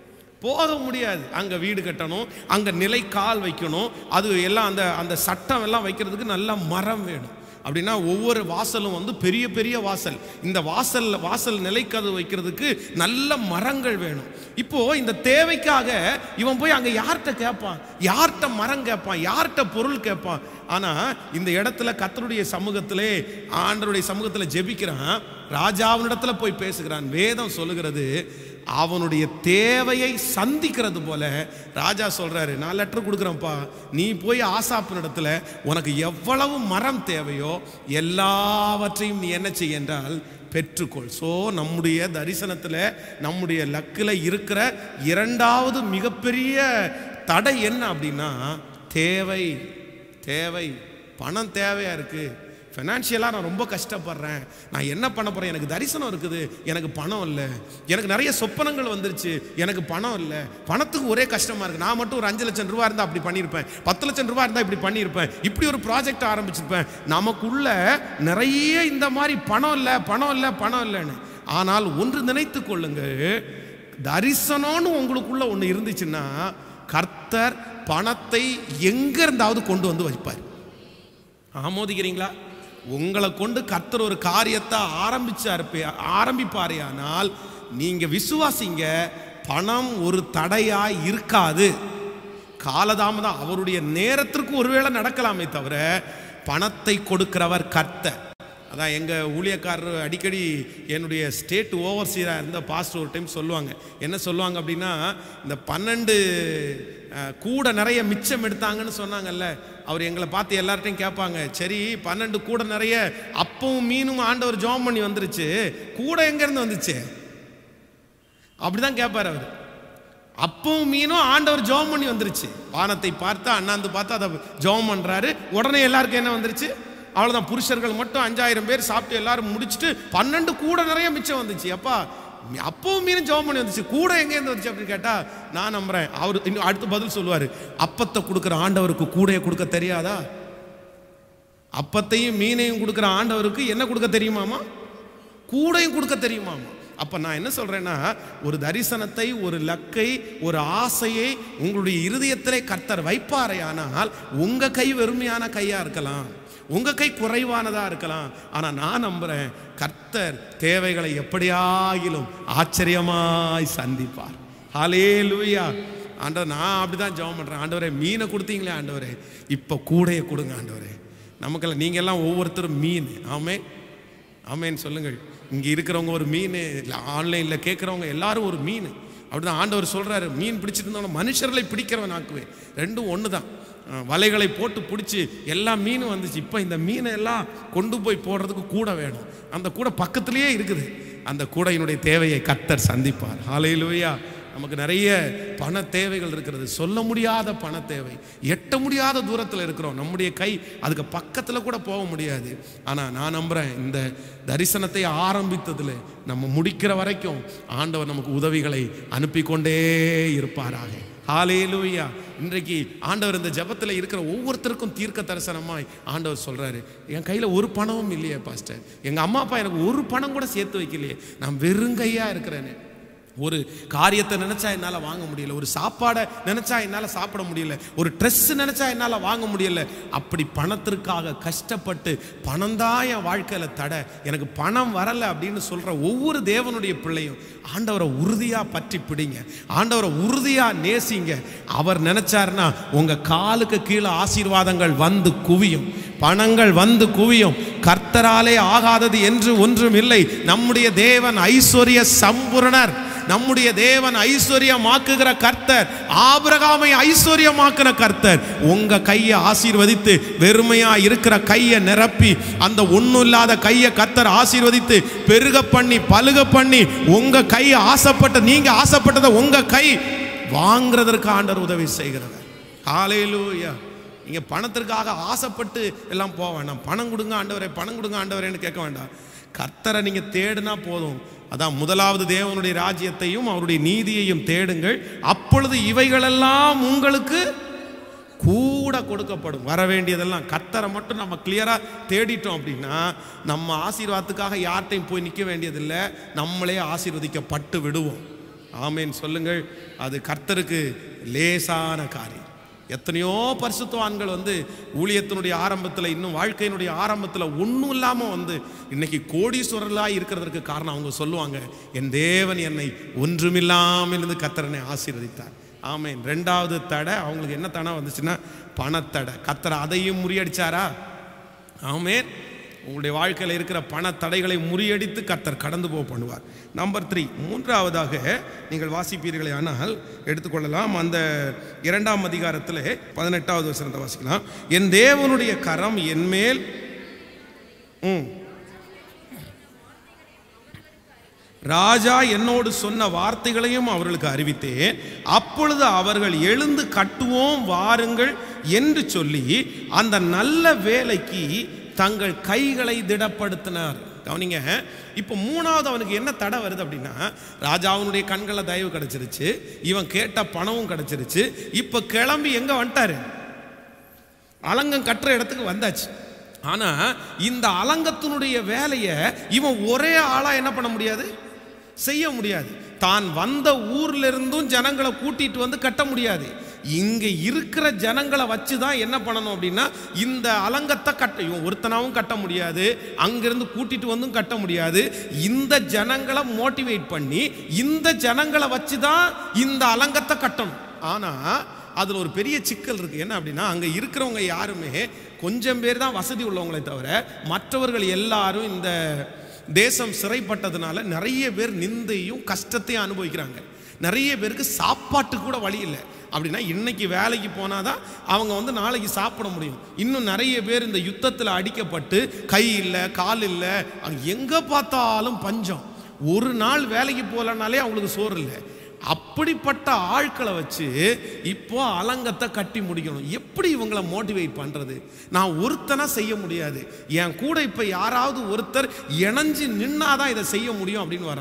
போக முடியாது அங்க வீடு கட்டணும் அங்க நிலை கால் வைக்கணும் அது எல்லாம் அந்த அந்த சட்டம் எல்லாம் வைக்கிறதுக்கு நல்ல மரம் வேணும் அப்படின்னா ஒவ்வொரு வாசலும் வந்து பெரிய பெரிய வாசல் இந்த வாசல் வாசல் நிலைக்கது வைக்கிறதுக்கு நல்ல மரங்கள் வேணும் இப்போ இந்த தேவைக்காக இவன் போய் அங்க யார்கிட்ட கேட்பான் யார்கிட்ட மரம் கேட்பான் யார்கிட்ட பொருள் கேட்பான் ஆனா இந்த இடத்துல கத்தருடைய சமூகத்திலே ஆண்டருடைய சமூகத்துல ஜெபிக்கிறான் ராஜாவினிடத்துல போய் பேசுகிறான் வேதம் சொல்லுகிறது அவனுடைய தேவையை சந்திக்கிறது போல ராஜா சொல்றாரு நான் லெட்டர் கொடுக்குறேன்ப்பா நீ போய் ஆசாப்பின் இடத்துல உனக்கு எவ்வளவு மரம் தேவையோ எல்லாவற்றையும் நீ என்ன செய்ய என்றால் பெற்றுக்கொள் ஸோ நம்முடைய தரிசனத்தில் நம்முடைய லக்கில் இருக்கிற இரண்டாவது மிகப்பெரிய தடை என்ன அப்படின்னா தேவை தேவை பணம் தேவையா இருக்கு ஃபைனான்ஷியலாக நான் ரொம்ப கஷ்டப்படுறேன் நான் என்ன பண்ண போகிறேன் எனக்கு தரிசனம் இருக்குது எனக்கு பணம் இல்லை எனக்கு நிறைய சொப்பனங்கள் வந்துருச்சு எனக்கு பணம் இல்லை பணத்துக்கு ஒரே கஷ்டமாக இருக்குது நான் மட்டும் ஒரு அஞ்சு லட்சம் ரூபா இருந்தால் அப்படி பண்ணியிருப்பேன் பத்து லட்சம் ரூபா இருந்தால் இப்படி பண்ணியிருப்பேன் இப்படி ஒரு ப்ராஜெக்ட் ஆரம்பிச்சிருப்பேன் நமக்குள்ள நிறைய இந்த மாதிரி பணம் இல்லை பணம் இல்லை பணம் இல்லைன்னு ஆனால் ஒன்று நினைத்து கொள்ளுங்கள் தரிசனம்னு உங்களுக்குள்ள ஒன்று இருந்துச்சுன்னா கர்த்தர் பணத்தை எங்க இருந்தாவது கொண்டு வந்து வைப்பார் ஆமோதிக்கிறீங்களா உங்களை கொண்டு கர்த்தர் ஒரு காரியத்தை ஆரம்பிச்சார் ஆரம்பிப்பாரையானால் நீங்க விசுவாசிங்க பணம் ஒரு தடையா இருக்காது காலதாமதம் அவருடைய நேரத்திற்கு ஒருவேளை நடக்கலாமே தவிர பணத்தை கொடுக்கிறவர் கர்த்தர் அதான் எங்கள் ஊழியக்காரர் அடிக்கடி என்னுடைய ஸ்டேட் ஓவர்சீராக இருந்த பாஸ்டர் ஒரு டைம் சொல்லுவாங்க என்ன சொல்லுவாங்க அப்படின்னா இந்த பன்னெண்டு அஹ், கூட நிறைய மிச்சம் எடுத்தாங்கன்னு சொன்னாங்கல்ல அவர் எங்களை பார்த்து எல்லார்ட்டையும் கேட்பாங்க சரி பன்னெண்டு கூட நிறைய அப்பவும் மீனும் ஆண்டவர் ஜோம் பண்ணி வந்துருச்சு கூட எங்கேருந்து வந்துச்சு அப்படிதான் கேட்பார் அவர் அப்பவும் மீனும் ஆண்டவர் ஜெபம் பண்ணி வந்துருச்சு வானத்தை பார்த்து அண்ணாந்து பார்த்து அதை ஜெபம் பண்றாரு உடனே எல்லாருக்கும் என்ன வந்துருச்சு அவ்வளவுதான் புருஷர்கள் மட்டும் அஞ்சாயிரம் பேர் சாப்பிட்டு எல்லாரும் முடிச்சுட்டு பன்னெண்டு கூட நிறைய மிச்சம் வந்துச்சு அப்பா அப்பவும் மீனும் ஜெபம் பண்ணி வந்துச்சு கூட எங்கேருந்து வந்துச்சு அப்படின்னு கேட்டா நான் நம்புறேன் அவர் இன்னும் அடுத்து பதில் சொல்லுவாரு அப்பத்தை கொடுக்குற ஆண்டவருக்கு கூடையை கொடுக்க தெரியாதா அப்பத்தையும் மீனையும் கொடுக்குற ஆண்டவருக்கு என்ன கொடுக்க தெரியுமாமா கூடையும் கொடுக்க தெரியுமாமா அப்ப நான் என்ன சொல்றேன்னா ஒரு தரிசனத்தை ஒரு லக்கை ஒரு ஆசையை உங்களுடைய இருதயத்திலே கர்த்தர் வைப்பாரே ஆனால் உங்க கை வெறுமையான கையா இருக்கலாம் உங்க கை குறைவானதா இருக்கலாம் ஆனா நான் நம்புறேன் கர்த்தர் தேவைகளை எப்படியாகிலும் ஆச்சரியமாய் சந்திப்பார் ஹாலே லூயா ஆண்டவர் நான் அப்படிதான் ஜெபம் பண்றேன் ஆண்டவரே மீனை கொடுத்தீங்களே ஆண்டவரே இப்போ கூடையை கொடுங்க ஆண்டவரே நமக்கெல்லாம் நீங்க எல்லாம் ஒவ்வொருத்தரும் மீன் ஆமே ஆமேன்னு சொல்லுங்கள் இங்கே இருக்கிறவங்க ஒரு மீன் இல்லை ஆன்லைனில் கேட்குறவங்க எல்லாரும் ஒரு மீன் அப்படிதான் ஆண்டவர் சொல்கிறாரு மீன் பிடிச்சிட்டு இருந்தவன மனுஷர்களை பிடிக்கிறவன் ஆக்குவேன் ரெண்டும் ஒன்று தான் அஹ் வலைகளை போட்டு பிடிச்சி எல்லா மீனும் வந்துச்சு இப்போ இந்த மீனை எல்லாம் கொண்டு போய் போடுறதுக்கு கூட வேணும் அந்த கூட பக்கத்துலேயே இருக்குது அந்த கூடையினுடைய தேவையை கத்தர் சந்திப்பார் ஹalleluya நமக்கு நிறைய பண தேவைகள் இருக்கிறது சொல்ல முடியாத பண தேவை எட்ட முடியாத தூரத்தில் இருக்கிறோம் நம்முடைய கை அதுக்கு பக்கத்தில் கூட போக முடியாது ஆனால் நான் நம்புகிறேன் இந்த தரிசனத்தை ஆரம்பித்ததில் நம்ம முடிக்கிற வரைக்கும் ஆண்டவர் நமக்கு உதவிகளை அனுப்பி கொண்டே இருப்பாராக ஹாலேலூயா இன்றைக்கு ஆண்டவர் இந்த ஜெபத்தில் இருக்கிற ஒவ்வொருத்தருக்கும் தீர்க்க தரிசனமாய் ஆண்டவர் சொல்றாரு என் கையில் ஒரு பணமும் இல்லையே பாஸ்டர் எங்கள் அம்மா அப்பா எனக்கு ஒரு பணம் கூட சேர்த்து வைக்கலையே நான் வெறுங்கையா இருக்கிறேன்னு ஒரு காரியத்தை நினைச்சா என்னால் வாங்க முடியல ஒரு சாப்பாடை நினைச்சா என்னால் சாப்பிட முடியல ஒரு ட்ரெஸ் நினைச்சா என்னால் வாங்க முடியல அப்படி பணத்திற்காக கஷ்டப்பட்டு பணம் தான் என் வாழ்க்கையில் தடை எனக்கு பணம் வரல அப்படின்னு சொல்ற ஒவ்வொரு தேவனுடைய பிள்ளையும் ஆண்டவரை உறுதியா பற்றி பிடிங்க ஆண்டவரை உறுதியா நேசிங்க அவர் நினைச்சாருன்னா உங்க காலுக்கு கீழே ஆசீர்வாதங்கள் வந்து குவியும் பணங்கள் வந்து குவியும் கர்த்தராலே ஆகாதது என்று ஒன்றும் இல்லை நம்முடைய தேவன் ஐஸ்வர்ய சம்பூரணர் நம்முடைய தேவன் ஐஸ்வர்யமாக்குகிற கர்த்தர் ஆபிரகாமை ஐஸ்வர்யமாக்குன கர்த்தர் உங்க கையை ஆசீர்வதித்து வெறுமையா இருக்கிற கையை நிரப்பி அந்த ஒண்ணும் இல்லாத கையை கர்த்தர் ஆசீர்வதித்து பெருக பண்ணி பலுக பண்ணி உங்க கை ஆசைப்பட்ட நீங்க ஆசைப்பட்டதை உங்க கை வாங்குறதற்கு ஆண்டவர் உதவி செய்கிறவர் ஹalleluya நீங்க பணத்திற்காக ஆசைப்பட்டு எல்லாம் போக வேண்டாம் பணம் கொடுங்க ஆண்டவரே பணம் கொடுங்க ஆண்டவரேன்னு கேட்க வேண்டாம் கர்த்தரை நீங்க தேடினா போதும் அதான் முதலாவது தேவனுடைய ராஜ்யத்தையும் அவருடைய நீதியையும் தேடுங்கள் அப்பொழுது இவைகளெல்லாம் உங்களுக்கு கூட கொடுக்கப்படும் வர வேண்டியதெல்லாம் கர்த்தரை மட்டும் நம்ம கிளியரா தேடிட்டோம் அப்படின்னா நம்ம ஆசீர்வாதத்துக்காக யார்கிட்டையும் போய் நிற்க வேண்டியதில்லை நம்மளே ஆசீர்வதிக்கப்பட்டு விடுவோம் ஆமேன் சொல்லுங்கள் அது கர்த்தருக்கு லேசான காரியம் எத்தனையோ பரிசுத்தவான்கள் வந்து ஊழியத்தினுடைய ஆரம்பத்தில் இன்னும் வாழ்க்கையினுடைய ஆரம்பத்தில் ஒன்றும் இல்லாமல் வந்து இன்னைக்கு கோடீஸ்வரர்களாக இருக்கிறதற்கு காரணம் அவங்க சொல்லுவாங்க என் தேவன் என்னை ஒன்றுமில்லாமல் இருந்து கத்தரனை ஆசீர்வதித்தார் ஆமேன் ரெண்டாவது தடை அவங்களுக்கு என்ன தடை வந்துச்சுன்னா பணத்தடை கத்தரை அதையும் முறியடிச்சாரா ஆமேன் உங்களுடைய வாழ்க்கையில் இருக்கிற பண தடைகளை முறியடித்து கர்த்தர் கடந்து போக பண்ணுவார் நம்பர் த்ரீ மூன்றாவதாக நீங்கள் வாசிப்பீர்களே ஆனால் எடுத்துக்கொள்ளலாம் அந்த இரண்டாம் அதிகாரத்தில் பதினெட்டாவது வசனத்தை வாசிக்கலாம் என் தேவனுடைய கரம் என்மேல் ம் ராஜா என்னோடு சொன்ன வார்த்தைகளையும் அவர்களுக்கு அறிவித்தேன் அப்பொழுது அவர்கள் எழுந்து கட்டுவோம் வாருங்கள் என்று சொல்லி அந்த நல்ல வேலைக்கு தங்கள் கைகளை திடப்படுத்தினார் கவனிங்க இப்போ மூணாவது அவனுக்கு என்ன தடை வருது அப்படின்னா ராஜாவினுடைய கண்களில் தயவு கிடைச்சிருச்சு இவன் கேட்ட பணமும் கிடைச்சிருச்சு இப்போ கிளம்பி எங்க வந்துட்டாரு அலங்கம் கட்டுற இடத்துக்கு வந்தாச்சு ஆனா இந்த அலங்கத்தினுடைய வேலையை இவன் ஒரே ஆளா என்ன பண்ண முடியாது செய்ய முடியாது தான் வந்த ஊர்ல இருந்தும் ஜனங்களை கூட்டிட்டு வந்து கட்ட முடியாது இங்க இருக்கிற ஜனங்களை வச்சு தான் என்ன பண்ணணும் அப்படின்னா இந்த அலங்கத்தை கட்ட இவன் ஒருத்தனாவும் கட்ட முடியாது அங்கிருந்து கூட்டிட்டு வந்தும் கட்ட முடியாது இந்த ஜனங்களை மோட்டிவேட் பண்ணி இந்த ஜனங்களை வச்சு தான் இந்த அலங்கத்தை கட்டணும் ஆனா அதில் ஒரு பெரிய சிக்கல் இருக்கு என்ன அப்படின்னா அங்கே இருக்கிறவங்க யாருமே கொஞ்சம் பேர் தான் வசதி உள்ளவங்களே தவிர மற்றவர்கள் எல்லாரும் இந்த தேசம் சிறைப்பட்டதுனால நிறைய பேர் நிந்தையும் கஷ்டத்தையும் அனுபவிக்கிறாங்க நிறைய பேருக்கு சாப்பாட்டுக்கு கூட வழி இல்லை அப்படின்னா இன்னைக்கு வேலைக்கு போனாதான் அவங்க வந்து நாளைக்கு சாப்பிட முடியும் இன்னும் நிறைய பேர் இந்த யுத்தத்தில் அடிக்கப்பட்டு கை இல்லை கால் இல்லை அங்க எங்கே பார்த்தாலும் பஞ்சம் ஒரு நாள் வேலைக்கு போகலனாலே அவங்களுக்கு சோறு இல்லை அப்படிப்பட்ட ஆட்களை வச்சு இப்போ அலங்கத்தை கட்டி முடிக்கணும் எப்படி இவங்களை மோட்டிவேட் பண்றது நான் ஒருத்தனா செய்ய முடியாது என் கூட இப்ப யாராவது ஒருத்தர் இணைஞ்சு நின்னாதான் இதை செய்ய முடியும் அப்படின்னு வரான்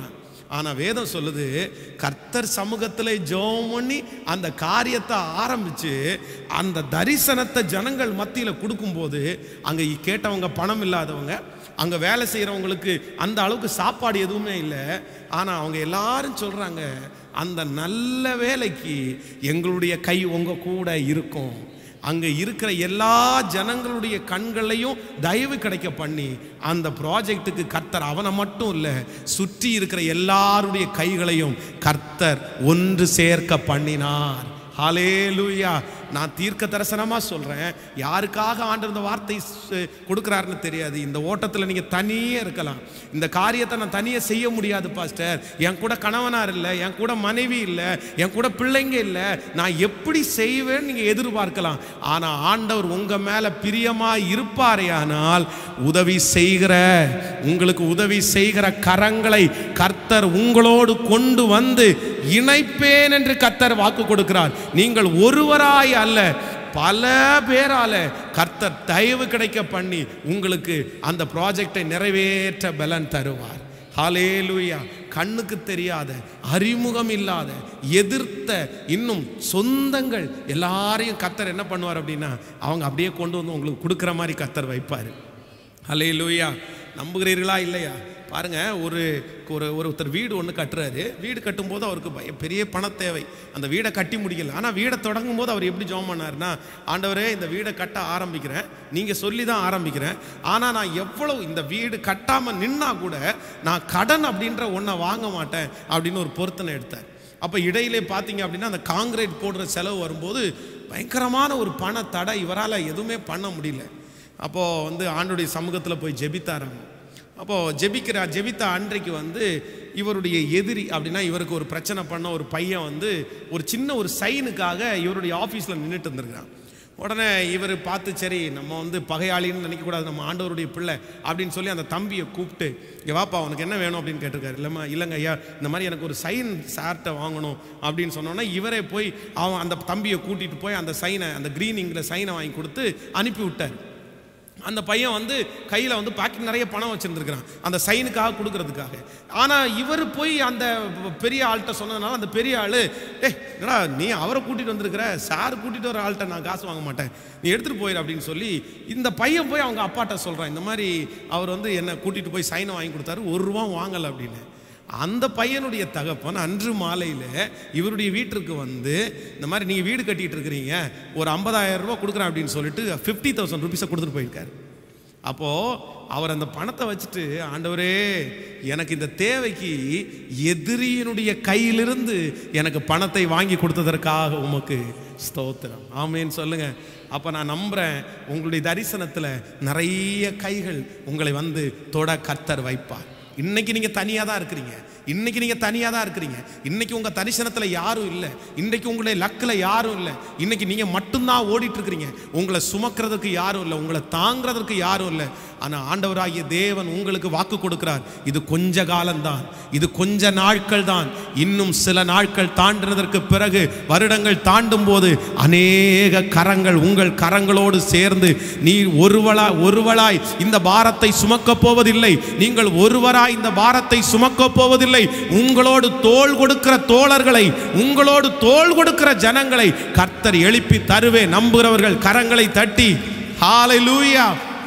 ஆனா வேதம் சொல்லுது கர்த்தர் சமூகத்தில் ஜெபம் பண்ணி அந்த காரியத்தை ஆரம்பிச்சு அந்த தரிசனத்தை ஜனங்கள் மத்தியில் கொடுக்கும்போது அங்க கேட்டவங்க பணம் இல்லாதவங்க அங்க வேலை செய்கிறவங்களுக்கு அந்த அளவுக்கு சாப்பாடு எதுவுமே இல்லை ஆனா அவங்க எல்லாரும் சொல்றாங்க அந்த நல்ல வேலைக்கு எங்களுடைய கை உங்க கூட இருக்கும் அங்கே இருக்கிற எல்லா ஜனங்களுடைய கண்களையும் தயவு கிடைக்க பண்ணி அந்த ப்ராஜெக்ட்டுக்கு கர்த்தர் அவனை மட்டும் இல்லை சுற்றி இருக்கிற எல்லாருடைய கைகளையும் கர்த்தர் ஒன்று சேர்க்க பண்ணினார் ஹalleluya நான் தீர்க்க தரிசனமா சொல்றேன் யாருக்காக ஆண்டவர் இந்த வார்த்தை ச- கொடுக்கறாருன்னு தெரியாது இந்த ஓட்டத்தில் நீங்க தனியே இருக்கலாம் இந்த காரியத்தை நான் தனியே செய்ய முடியாது பாஸ்டர் என் கூட கணவனார் இல்லை என் கூட மனைவி இல்லை என் கூட பிள்ளைங்க இல்லை நான் எப்படி செய்வேன்னு நீங்க எதிர்பார்க்கலாம் ஆனா ஆண்டவர் உங்க மேல பிரியமா இருப்பாரேயானால் உதவி செய்கிற உங்களுக்கு உதவி செய்கிற கரங்களை கர்த்தர் உங்களோடு கொண்டு வந்து இணைப்பேன் என்று கர்த்தர் வாக்கு கொடுக்கிறார் நீங்கள் ஒருவராய் அல்ல பல பேரால கர்த்தர் தயவு கிடைக்க பண்ணி உங்களுக்கு அந்த ப்ராஜெக்டை நிறைவேற்ற பலன் தருவார் ஹalleluya கண்ணுக்கு தெரியாத அறிமுகம் இல்லாத எதிர்த்த இன்னும் சொந்தங்கள் எல்லாரையும் கர்த்தர் என்ன பண்ணுவார் அப்படின்னா அவங்க அப்படியே கொண்டு வந்து உங்களுக்கு கொடுக்குற மாதிரி கர்த்தர் வைப்பார் ஹalleluya நம்புகிறீர்களா இல்லையா பாருங்க ஒரு ஒரு ஒருத்தர் வீடு ஒன்று கட்டுறாரு வீடு கட்டும்போது அவருக்கு பய- பெரிய பண தேவை அந்த வீடை கட்டி முடிக்கல ஆனால் வீடை தொடங்கும் போது அவர் எப்படி ஜெபம் பண்ணாருன்னா ஆண்டவரே இந்த வீடை கட்ட ஆரம்பிக்கிறேன் நீங்கள் சொல்லி தான் ஆரம்பிக்கிறேன் ஆனால் நான் எவ்வளவு இந்த வீடு கட்டாமல் நின்னா கூட நான் கடன் அப்படின்ற ஒன்றை வாங்க மாட்டேன் அப்படின்னு ஒரு பொருத்தனை எடுத்தார் அப்போ இடையிலே பார்த்தீங்க அப்படின்னா அந்த காங்கிரீட் போடுற செலவு வரும்போது பயங்கரமான ஒரு பண தடை இவரால் எதுவுமே பண்ண முடியல அப்போது வந்து ஆண்டுடைய சமூகத்தில் போய் ஜெபித்தாராம் அப்போது ஜெபிக்கிற ஜெபித்த அன்றைக்கு வந்து இவருடைய எதிரி அப்படின்னா இவருக்கு ஒரு பிரச்சனை பண்ண ஒரு பையன் வந்து ஒரு சின்ன ஒரு சைனுக்காக இவருடைய ஆஃபீஸில் நின்றுட்டு இருந்திருக்கான் உடனே இவர் பார்த்து சரி நம்ம வந்து பகையாளின்னு நினைக்கக்கூடாது நம்ம ஆண்டவருடைய பிள்ளை அப்படின்னு சொல்லி அந்த தம்பியை கூப்பிட்டு இங்க வாப்பா உனக்கு என்ன வேணும் அப்படின்னு கேட்டிருக்காரு இல்லைம்மா இல்லைங்க ஐயா இந்த மாதிரி எனக்கு ஒரு சைன் சார்ட்டை வாங்கணும் அப்படின்னு சொன்னோன்னே இவரே போய் அவன் அந்த தம்பியை கூட்டிகிட்டு போய் அந்த சைனை அந்த க்ரீனிங்கில் சைனை வாங்கி கொடுத்து அனுப்பி விட்டார் அந்த பையன் வந்து கையில் வந்து பாக்கெட் நிறைய பணம் வச்சுருந்துருக்கிறான் அந்த சைனுக்காக கொடுக்கறதுக்காக ஆனால் இவர் போய் அந்த பெரிய ஆள்கிட்ட சொன்னதுனால அந்த பெரிய ஆள் ஏ என்னடா நீ அவரை கூட்டிகிட்டு வந்திருக்கிற சார் கூட்டிகிட்டு வர ஆள்கிட்ட நான் காசு வாங்க மாட்டேன் நீ எடுத்துகிட்டு போயிரு அப்படின்னு சொல்லி இந்த பையன் போய் அவங்க அப்பாட்ட சொல்கிறான் இந்த மாதிரி அவர் வந்து என்னை கூட்டிகிட்டு போய் சைனை வாங்கி கொடுத்தாரு ஒரு ரூபா வாங்கலை அப்படின்னு அந்த பையனுடைய தகப்பன் அன்று மாலையில் இவருடைய வீட்டிற்கு வந்து இந்த மாதிரி நீங்கள் வீடு கட்டிட்டு இருக்கிறீங்க ஒரு 50000 ரூபாய் கொடுக்குறேன் அப்படின்னு சொல்லிட்டு ஃபிஃப்டி தௌசண்ட் ருபீஸை கொடுத்துட்டு போயிருக்காரு அப்போது அவர் அந்த பணத்தை வச்சுட்டு ஆண்டவரே எனக்கு இந்த தேவைக்கு எதிரியினுடைய கையிலிருந்து எனக்கு பணத்தை வாங்கி கொடுத்ததற்காக உமக்கு ஸ்தோத்திரம் ஆமேன்னு சொல்லுங்க அப்போ நான் நம்புகிறேன் உங்களுடைய தரிசனத்தில் நிறைய கைகள் உங்களை வந்து தொட கர்த்தர் வைப்பார் இன்னைக்கு நீங்க தனியா தான் இருக்கிறீங்க இன்னைக்கு நீங்க தனியா தான் இருக்கிறீங்க இன்னைக்கு உங்க தரிசனத்துல யாரும் இல்லை இன்னைக்கு உங்களுடைய லக்கில் யாரும் இல்லை இன்னைக்கு நீங்க மட்டும்தான் ஓடிட்டு இருக்கிறீங்க உங்களை சுமக்கிறதுக்கு யாரும் இல்லை உங்களை தாங்கிறதுக்கு யாரும் இல்லை ஆனா ஆண்டவராகிய தேவன் உங்களுக்கு வாக்கு கொடுக்கிறார் இது கொஞ்ச காலம்தான் இது கொஞ்ச நாட்கள் தான் இன்னும் சில நாட்கள் தாண்டினதற்கு பிறகு வருடங்கள் தாண்டும் போது அநேக கரங்கள் உங்கள் கரங்களோடு சேர்ந்து நீ ஒருவளா ஒருவளாய் இந்த பாரத்தை சுமக்கப் போவதில்லை நீங்கள் ஒருவராய் இந்த பாரத்தை சுமக்கப் போவதில்லை உங்களோடு தோள் கொடுக்கிற தோழர்களை உங்களோடு தோள் கொடுக்கிற ஜனங்களை கர்த்தர் எழுப்பி தருவே நம்புகிறவர்கள் கரங்களை தட்டி ஹalleluya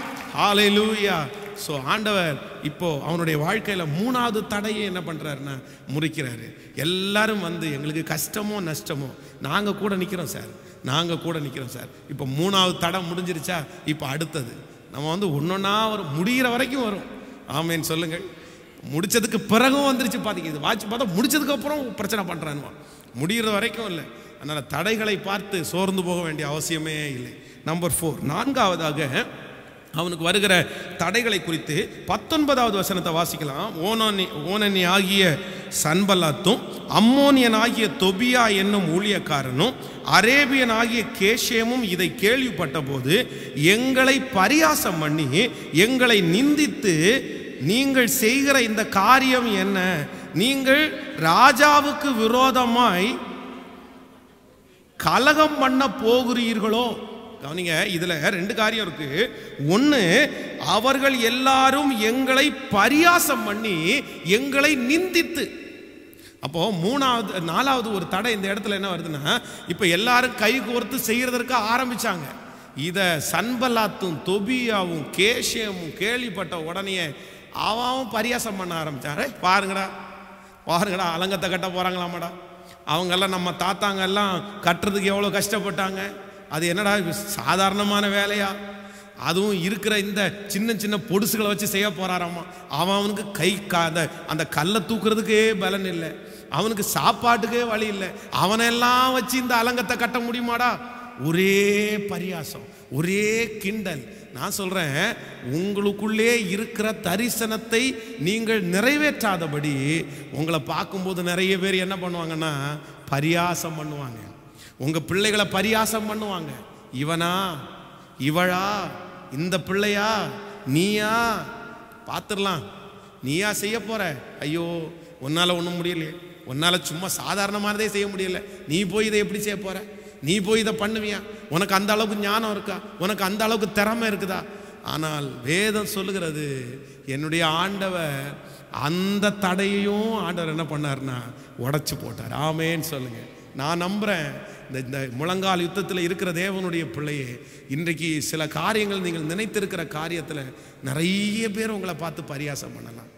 ஹalleluya ஸோ ஆண்டவர் இப்போ அவனுடைய வாழ்க்கையில மூணாவது தடையை என்ன பண்றாருன்னா முறிக்கிறாரு எல்லாரும் வந்து எங்களுக்கு கஷ்டமோ நஷ்டமோ நாங்க கூட நிக்கிறோம் சார் நாங்க கூட நிக்கிறோம் சார் இப்போ மூணாவது தடை முடிஞ்சிருச்சா இப்போ அடுத்தது நம்ம வந்து ஒன்னொன்னா வரும் முடிகிற வரைக்கும் வரும் ஆமேன்னு சொல்லுங்கள் முடிச்சதுக்கு பிறகும் வந்துருச்சு பாத்தீங்க இது வாட்ச் பார்த்தா முடிச்சதுக்கு அப்புறம் பிரச்சனை பண்றான்னு முடிகிற வரைக்கும் இல்லை அதனால தடைகளை பார்த்து சோர்ந்து போக வேண்டிய அவசியமே இல்லை நம்பர் ஃபோர் நான்காவதாக அவனுக்கு வருகிற தடைகளை குறித்து பத்தொன்பதாவது வசனத்தை வாசிக்கலாம் ஓனோனி ஓனனி ஆகிய சன்பல்லாத்தும் அம்மோனியன் ஆகிய தொபியா என்னும் ஊழியக்காரனும் அரேபியன் ஆகிய கேஷேமும் இதை கேள்விப்பட்ட போது எங்களை பரியாசம் பண்ணி எங்களை நிந்தித்து நீங்கள் செய்கிற இந்த காரியம் என்ன நீங்கள் ராஜாவுக்கு விரோதமாய் கலகம் பண்ண போகிறீர்களோ கவனிங்க இதுல ரெண்டு காரியம் இருக்கு ஒன்று அவர்கள் எல்லாரும் எங்களை பரியாசம் பண்ணி எங்களை நிந்தித்து அப்போ மூணாவது நாலாவது ஒரு தடை இந்த இடத்துல என்ன வருதுன்னா இப்போ எல்லாரும் கை கோர்த்து செய்யறதற்கு ஆரம்பிச்சாங்க இதை சன்பலாத்தும் தொபியாவும் கேஷியமும் கேள்விப்பட்ட உடனே அவன் பரியாசம் பண்ண ஆரம்பிச்சான் "ஏய், பாருங்கடா பாருங்கடா அலங்கத்தை கட்ட போறாங்களாமாடா அவங்கெல்லாம் நம்ம தாத்தாங்க எல்லாம் கட்டுறதுக்கு எவ்வளோ கஷ்டப்பட்டாங்க அது என்னடா இது சாதாரணமான வேலையா அதுவும் இருக்கிற இந்த சின்ன சின்ன பொடுசுகளை வச்சு செய்ய போறாராமா அவன் அவனுக்கு கை கா- அந்த அந்த கல்லை தூக்குறதுக்கே பலன் இல்லை அவனுக்கு சாப்பாட்டுக்கே வழி இல்லை அவனெல்லாம் வச்சு இந்த அலங்கத்தை கட்ட முடியுமாடா ஒரே பரியாசம் ஒரே கிண்டல் நான் சொல்றேன் உங்களுக்குள்ளே இருக்கிற தரிசனத்தை நீங்கள் நிறைவேற்றாதபடி உங்களை பார்க்கும்போது நிறைய பேர் என்ன பண்ணுவாங்கன்னா பரியாசம் பண்ணுவாங்க உங்க பிள்ளைகளை பரியாசம் பண்ணுவாங்க இவனா இவளா இந்த பிள்ளையா நீயா பார்த்துடலாம் நீயா செய்ய போற ஐயோ உன்னால ஒன்றும் முடியலையே உன்னால சும்மா சாதாரணமானதே செய்ய முடியல நீ போய் இதை எப்படி செய்ய போற நீ போய் இதை பண்ணுவியா உனக்கு அந்த அளவுக்கு ஞானம் இருக்கா உனக்கு அந்த அளவுக்கு திறமை இருக்குதா ஆனால் வேதம் சொல்லுகிறது என்னுடைய ஆண்டவர் அந்த தடையையும் ஆண்டவர் என்ன பண்ணார்னா உடைச்சு போட்டார் ஆமேன்னு சொல்லுங்க நான் நம்புறேன் இந்த இந்த முழங்கால் யுத்தத்தில் இருக்கிற தேவனுடைய பிள்ளையே இன்றைக்கு சில காரியங்கள் நீங்கள் நினைத்திருக்கிற காரியத்தில் நிறைய பேர் உங்களை பார்த்து பரியாசம் பண்ணலாம்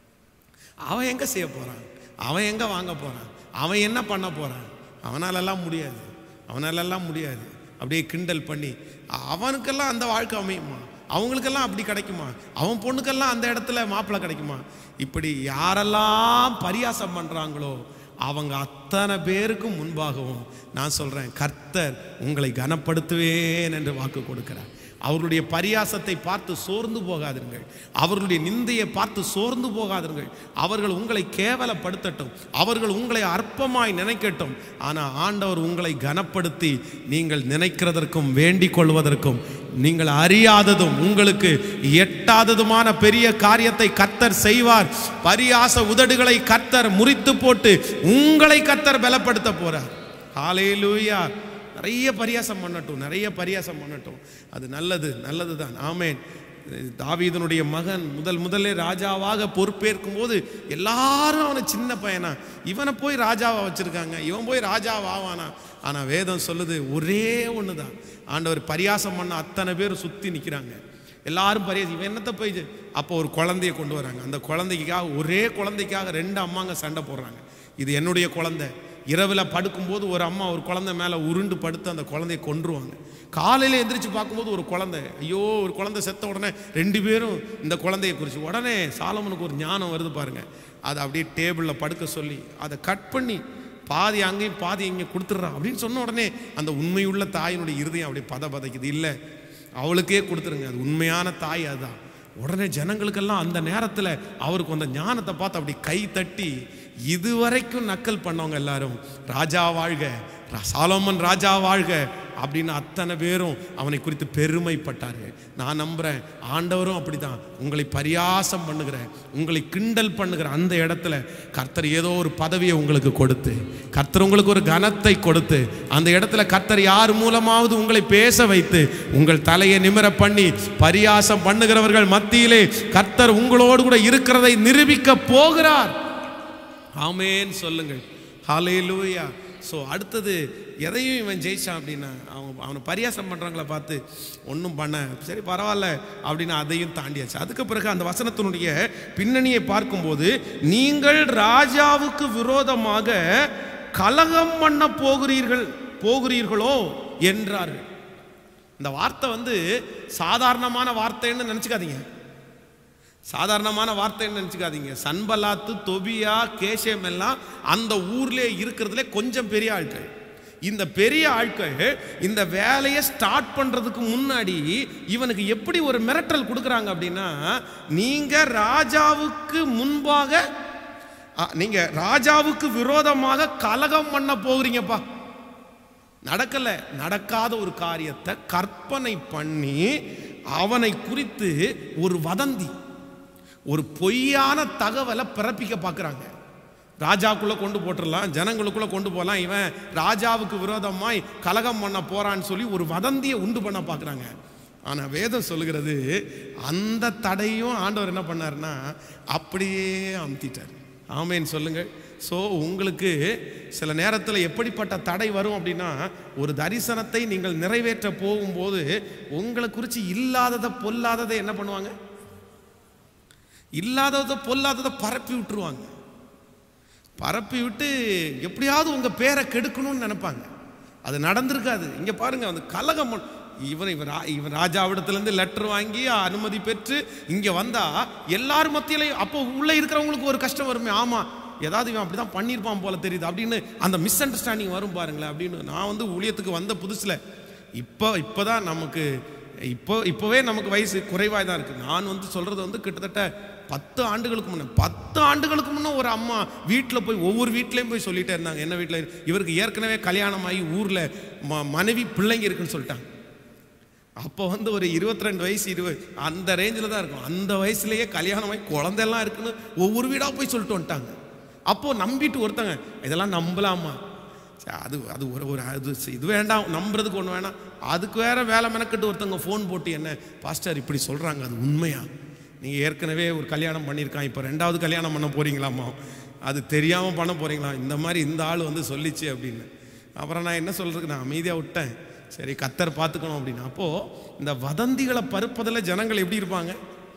அவன் எங்க செய்ய போறான் அவன் எங்க வாங்க போறான் அவன் என்ன பண்ண போறான் அவனாலெல்லாம் முடியாது அவனாலெல்லாம் முடியாது அப்படியே கிண்டல் பண்ணி அவனுக்கெல்லாம் அந்த வாழ்க்கை அமையுமா அவங்களுக்கெல்லாம் அப்படி கிடைக்குமா அவன் பொண்ணுக்கெல்லாம் அந்த இடத்துல மாப்பிள்ளை கிடைக்குமா இப்படி யாரெல்லாம் பரியாசம் பண்றாங்களோ அவங்க அத்தனை பேருக்கும் முன்பாகவும் நான் சொல்றேன் கர்த்தர் உங்களை கனப்படுத்துவேன் என்று வாக்கு கொடுக்கிறார் அவர்களுடைய பரியாசத்தை பார்த்து சோர்ந்து போகாதிருங்கள் அவர்களுடைய நிந்தையை பார்த்து சோர்ந்து போகாதிருங்கள் அவர்கள் உங்களை கேவலப்படுத்தட்டும் அவர்கள் உங்களை அற்பமாய் நினைக்கட்டும் ஆனால் ஆண்டவர் உங்களை கனப்படுத்தி நீங்கள் நினைக்கிறதற்கும் வேண்டிக் கொள்வதற்கும் நீங்கள் அறியாததும் உங்களுக்கு எட்டாததுமான பெரிய காரியத்தை கர்த்தர் செய்வார் பரியாச உதடுகளை கர்த்தர் முறித்து போட்டு உங்களை கர்த்தர் பலப்படுத்த போறார் ஹalleluya நிறைய பரியாசம் பண்ணட்டும் நிறைய பரியாசம் பண்ணட்டும் அது நல்லது நல்லது தான் ஆமேன் தாவீதனுடைய மகன் முதல் முதல்ல ராஜாவாக பொறுப்பேற்கும் போது எல்லாரும் அவனை சின்ன பையனா இவனை போய் ராஜாவா வச்சிருக்காங்க இவன் போய் ராஜாவாவானா ஆனா வேதம் சொல்லுது ஒரே ஒன்று தான் ஆண்டவர் பரியாசம் பண்ண அத்தனை பேர் சுத்தி நிற்கிறாங்க எல்லாரும் பரியாசம் இவன் என்னத்தை போய் இது? அப்போ ஒரு குழந்தைய கொண்டு வராங்க அந்த குழந்தைக்காக ஒரே குழந்தைக்காக ரெண்டு அம்மாங்க சண்டை போடுறாங்க இது என்னுடைய குழந்தை இரவில் படுக்கும்போது ஒரு அம்மா ஒரு குழந்தை மேலே உருண்டு படுத்து அந்த குழந்தைய கொன்றுவாங்க காலையில் எந்திரிச்சு பார்க்கும்போது ஒரு குழந்தை ஐயோ ஒரு குழந்தை செத்த உடனே ரெண்டு பேரும் இந்த குழந்தைய குறித்து உடனே சாலமனுக்கு ஒரு ஞானம் வருது பாருங்க அதை அப்படியே டேபிளில் படுக்க சொல்லி அதை கட் பண்ணி பாதி அங்கேயும் பாதி இங்கே கொடுத்துட்றான் அப்படின்னு சொன்ன உடனே அந்த உண்மையுள்ள தாயினுடைய இருதயம் அப்படியே பத பதைக்குது இல்லை அவளுக்கே கொடுத்துருங்க அது உண்மையான தாய் அதுதான் உடனே ஜனங்களுக்கெல்லாம் அந்த நேரத்தில் அவருக்கு அந்த ஞானத்தை பார்த்து அப்படி கை தட்டி இதுவரைக்கும் நக்கல் பண்ணவங்க எல்லாரும் ராஜா வாழ்க ரா- சாலோமன் ராஜா வாழ்க அப்படின்னு அத்தனை பேரும் அவனை குறித்து பெருமைப்பட்டார்கள் நான் நம்புறேன் ஆண்டவரும் அப்படிதான் உங்களை பரியாசம் பண்ணுகிற உங்களை கிண்டல் பண்ணுகிற அந்த இடத்துல கர்த்தர் ஏதோ ஒரு பதவியை உங்களுக்கு கொடுத்து கர்த்தர் உங்களுக்கு ஒரு கனத்தை கொடுத்து அந்த இடத்துல கர்த்தர் யார் மூலமாவது உங்களை பேச வைத்து உங்கள் தலையை நிமிர பண்ணி பரியாசம் பண்ணுகிறவர்கள் மத்தியிலே கர்த்தர் உங்களோடு கூட இருக்கிறதை நிரூபிக்க போகிறார் ஆமேன்னு சொல்லுங்கள் ஹalleluya ஸோ அடுத்தது எதையும் இவன் ஜெயிச்சான் அப்படின்னா அவன் அவனை பரியாசம் பண்ணுறவங்கள பார்த்து ஒன்றும் பண்ண சரி பரவாயில்ல அப்படின்னு அதையும் தாண்டியாச்சு அதுக்கு பிறகு அந்த வசனத்தினுடைய பின்னணியை பார்க்கும்போது நீங்கள் ராஜாவுக்கு விரோதமாக கலகம் பண்ண போகிறீர்கள் போகிறீர்களோ என்றார்கள் இந்த வார்த்தை வந்து சாதாரணமான வார்த்தைன்னு நினச்சிக்காதீங்க சாதாரணமான வார்த்தைன்னு நினச்சிக்காதீங்க சன்பலாத்து தொபியா கேஷம் எல்லாம் அந்த ஊர்லேயே இருக்கிறதுல கொஞ்சம் பெரிய ஆட்கள் இந்த பெரிய ஆட்கள் இந்த வேலையை ஸ்டார்ட் பண்ணுறதுக்கு முன்னாடி இவனுக்கு எப்படி ஒரு மிரட்டல் கொடுக்குறாங்க அப்படின்னா நீங்கள் ராஜாவுக்கு முன்பாக அ, நீங்க ராஜாவுக்கு விரோதமாக கலகம் பண்ண போகிறீங்கப்பா நடக்கல நடக்காத ஒரு காரியத்தை கற்பனை பண்ணி அவனை குறித்து ஒரு வதந்தி ஒரு பொய்யான தகவலை பிறப்பிக்க பார்க்குறாங்க ராஜாக்குள்ள கொண்டு போட்டுடலாம் ஜனங்களுக்குள்ள கொண்டு போகலாம் இவன் ராஜாவுக்கு விரோதமாய் கலகம் பண்ண போறான்னு சொல்லி ஒரு வதந்தியை உண்டு பண்ண பார்க்குறாங்க ஆனால் வேதம் சொல்லுகிறது அந்த தடையும் ஆண்டவர் என்ன பண்ணாருன்னா அப்படியே அமுத்திட்டார் ஆமேன்னு சொல்லுங்கள் ஸோ உங்களுக்கு சில நேரத்தில் எப்படிப்பட்ட தடை வரும் அப்படின்னா ஒரு தரிசனத்தை நீங்கள் நிறைவேற்ற போகும்போது உங்களை குறித்து இல்லாததை பொல்லாததை என்ன பண்ணுவாங்க இல்லாததை பொல்லாததை பரப்பி விட்டுருவாங்க பரப்பி விட்டு எப்படியாவது உங்கள் பேரை கெடுக்கணும்னு நினைப்பாங்க அது நடந்திருக்காது இங்கே பாருங்க அந்த கலகம் பண்ண- இவன் இவன் ரா- இவன் ராஜாவிடத்துலேருந்து லெட்டர் வாங்கி அனுமதி பெற்று இங்கே வந்தா எல்லார் மத்தியிலையும் அப்போ உள்ளே இருக்கிறவங்களுக்கு ஒரு கஷ்டம் வருமே ஆமாம் ஏதாவது இவன் அப்படி தான் பண்ணியிருப்பான் போல தெரியுது அப்படின்னு அந்த மிஸ் அண்டர்ஸ்டாண்டிங் வரும் பாருங்களேன் அப்படின்னு நான் வந்து ஊழியத்துக்கு வந்த புதுசில் இப்போ இப்போ தான் நமக்கு இப்போ இப்போவே நமக்கு வயசு குறைவாக தான் இருக்குது நான் வந்து சொல்கிறது வந்து கிட்டத்தட்ட பத்து ஆண்டுகளுக்கு முன்னே பத்து ஆண்டுகளுக்கு முன்னே ஒரு அம்மா வீட்டில் போய் ஒவ்வொரு வீட்லேயும் போய் சொல்லிட்டே இருந்தாங்க என்ன வீட்டில் இவருக்கு ஏற்கனவே கல்யாணம் ஆகி ஊரில் ம மனைவி பிள்ளைங்க இருக்குன்னு சொல்லிட்டாங்க அப்போ வந்து ஒரு 22 ரெண்டு வயசு இருபது அந்த ரேஞ்சில் தான் இருக்கும் அந்த வயசுலயே கல்யாணம் ஆகி குழந்தையெல்லாம் இருக்குன்னு ஒவ்வொரு வீடாக போய் சொல்லிட்டு வந்துட்டாங்க அப்போது நம்பிட்டு ஒருத்தங்க இதெல்லாம் நம்பலாமா சரி, அது அது ஒரு ஒரு அது சி- இது வேண்டாம் நம்புறதுக்கு ஒன்று வேணாம் அதுக்கு வேற வேலை மெனக்கிட்டு ஒருத்தவங்க ஃபோன் போட்டு என்ன பாஸ்டர் இப்படி சொல்கிறாங்க அது உண்மையா நீங்கள் ஏற்கனவே ஒரு கல்யாணம் பண்ணியிருக்கான் இப்போ ரெண்டாவது கல்யாணம் பண்ண போகிறீங்களாமா அது தெரியாமல் பண்ண போகிறீங்களா இந்த மாதிரி இந்த ஆள் வந்து சொல்லிச்சு அப்படின்னு அப்புறம் நான் என்ன சொல்கிறதுக்கு நான் அமைதியாக விட்டேன் சரி கத்தர் பார்த்துக்கணும் அப்படின்னு அப்போது இந்த வதந்திகளை பருப்பதில் ஜனங்கள் எப்படி இருப்பாங்க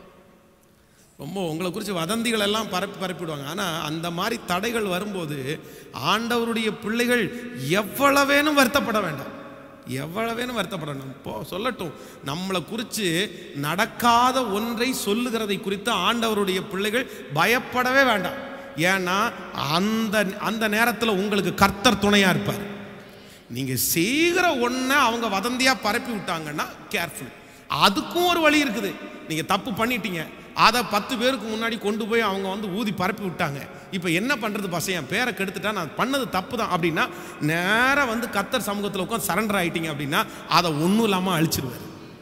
ரொம்ப உங்களை குறித்து வதந்திகள் எல்லாம் பரப்பி பரப்பிடுவாங்க ஆனால் அந்த மாதிரி தடைகள் வரும்போது ஆண்டவருடைய பிள்ளைகள் எவ்வளவேனும் வருத்தப்பட வேண்டாம் எவ்வளவேனும் வருத்தப்பட வேண்டாம் இப்போ சொல்லட்டும் நம்மளை குறித்து நடக்காத ஒன்றை சொல்லுகிறதை குறித்து ஆண்டவருடைய பிள்ளைகள் பயப்படவே வேண்டாம் ஏன்னா அந்த அந்த நேரத்தில் உங்களுக்கு கர்த்தர் துணையாக இருப்பார் நீங்கள் செய்கிற ஒன்றை அவங்க வதந்தியாக பரப்பி விட்டாங்கன்னா கேர்ஃபுல் அதுக்கும் ஒரு வழி இருக்குது நீங்கள் தப்பு பண்ணிட்டீங்க அதை பத்து பேருக்கு முன்னாடி கொண்டு போய் அவங்க வந்து ஊதி பரப்பி விட்டாங்க இப்போ என்ன பண்ணுறது பசையன் பேரை கெடுத்துட்டா நான் பண்ணது தப்பு தான் அப்படின்னா நேராக வந்து கத்தர் சமூகத்தில் உட்காந்து சரண்டர் ஆயிட்டீங்க அப்படின்னா அதை ஒன்றும் இல்லாமல் அழிச்சிருவார்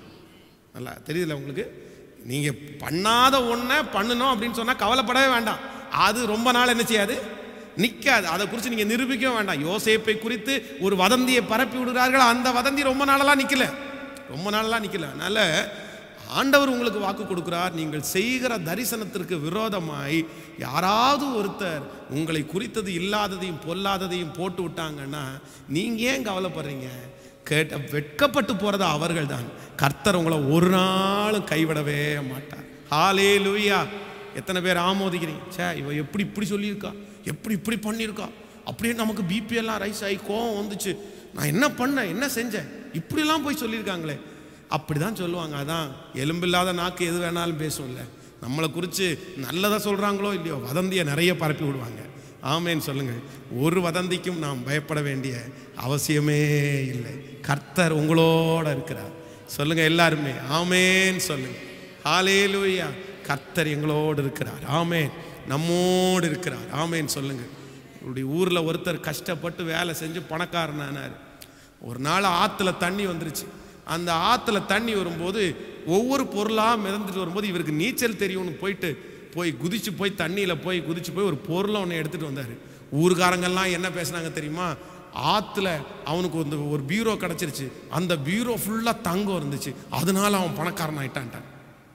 நல்லா தெரியுதுல உங்களுக்கு நீங்கள் பண்ணாத ஒன்றை பண்ணணும் அப்படின்னு சொன்னால் கவலைப்படவே வேண்டாம் அது ரொம்ப நாள் என்ன செய்யாது நிற்காது அதை குறித்து நீங்கள் நிரூபிக்கவும் வேண்டாம் யோசேப்பை குறித்து ஒரு வதந்தியை பரப்பி விடுகிறார்கள் அந்த வதந்தி ரொம்ப நாளெல்லாம் நிற்கல ரொம்ப நாளெல்லாம் நிற்கல அதனால் ஆண்டவர் உங்களுக்கு வாக்கு கொடுக்கிறார் நீங்கள் செய்கிற தரிசனத்திற்கு விரோதமாய் யாராவது ஒருத்தர் உங்களை குறித்தது இல்லாததையும் பொல்லாததையும் போட்டு விட்டாங்கன்னா நீங்கள் ஏன் கவலைப்படுறீங்க கேட்ட வெட்கப்பட்டு போறது அவர்கள் தான் கர்த்தர் உங்களை ஒரு நாளும் கைவிடவே மாட்டார் ஹாலே லூயா எத்தனை பேர் ஆமோதிக்கிறீங்க சே இவ எப்படி இப்படி சொல்லியிருக்கா எப்படி இப்படி பண்ணியிருக்கா அப்படியே நமக்கு பிபி எல்லாம் ரைஸ் ஆகி கோவம் வந்துச்சு நான் என்ன பண்ணேன் என்ன செஞ்சேன் இப்படிலாம் போய் சொல்லியிருக்காங்களே அப்படி தான் சொல்லுவாங்க அதான் எலும்பில்லாத நாக்கு எது வேணாலும் பேசும்ல நம்மளை குறித்து நல்லதாக சொல்கிறாங்களோ இல்லையோ வதந்தியை நிறைய பரப்பி விடுவாங்க ஆமேன்னு சொல்லுங்கள் ஒரு வதந்திக்கும் நாம் பயப்பட வேண்டிய அவசியமே இல்லை கர்த்தர் உங்களோட இருக்கிறார் சொல்லுங்க எல்லாருமே ஆமேன்னு சொல்லுங்க ஹாலேலூயா கர்த்தர் எங்களோடு இருக்கிறார் ஆமேன் நம்மோடு இருக்கிறார் ஆமேன்னு சொல்லுங்க உங்களுடைய ஊரில் ஒருத்தர் கஷ்டப்பட்டு வேலை செஞ்சு பணக்காரனானார் ஒரு நாள் ஆற்றுல தண்ணி வந்துருச்சு அந்த ஆற்றுல தண்ணி வரும்போது ஒவ்வொரு பொருளாக மிதந்துட்டு வரும்போது இவருக்கு நீச்சல் தெரியும்னு போயிட்டு போய் குதிச்சு போய் தண்ணியில் போய் குதிச்சு போய் ஒரு பொருளை ஒன்று எடுத்துகிட்டு வந்தார் ஊர்காரங்கெல்லாம் என்ன பேசுனாங்க தெரியுமா ஆற்றுல அவனுக்கு வந்து ஒரு பீரோ கிடச்சிருச்சு அந்த பீரோ ஃபுல்லாக தங்கம் இருந்துச்சு அதனால அவன் பணக்காரன் ஆயிட்டான்ட்டான்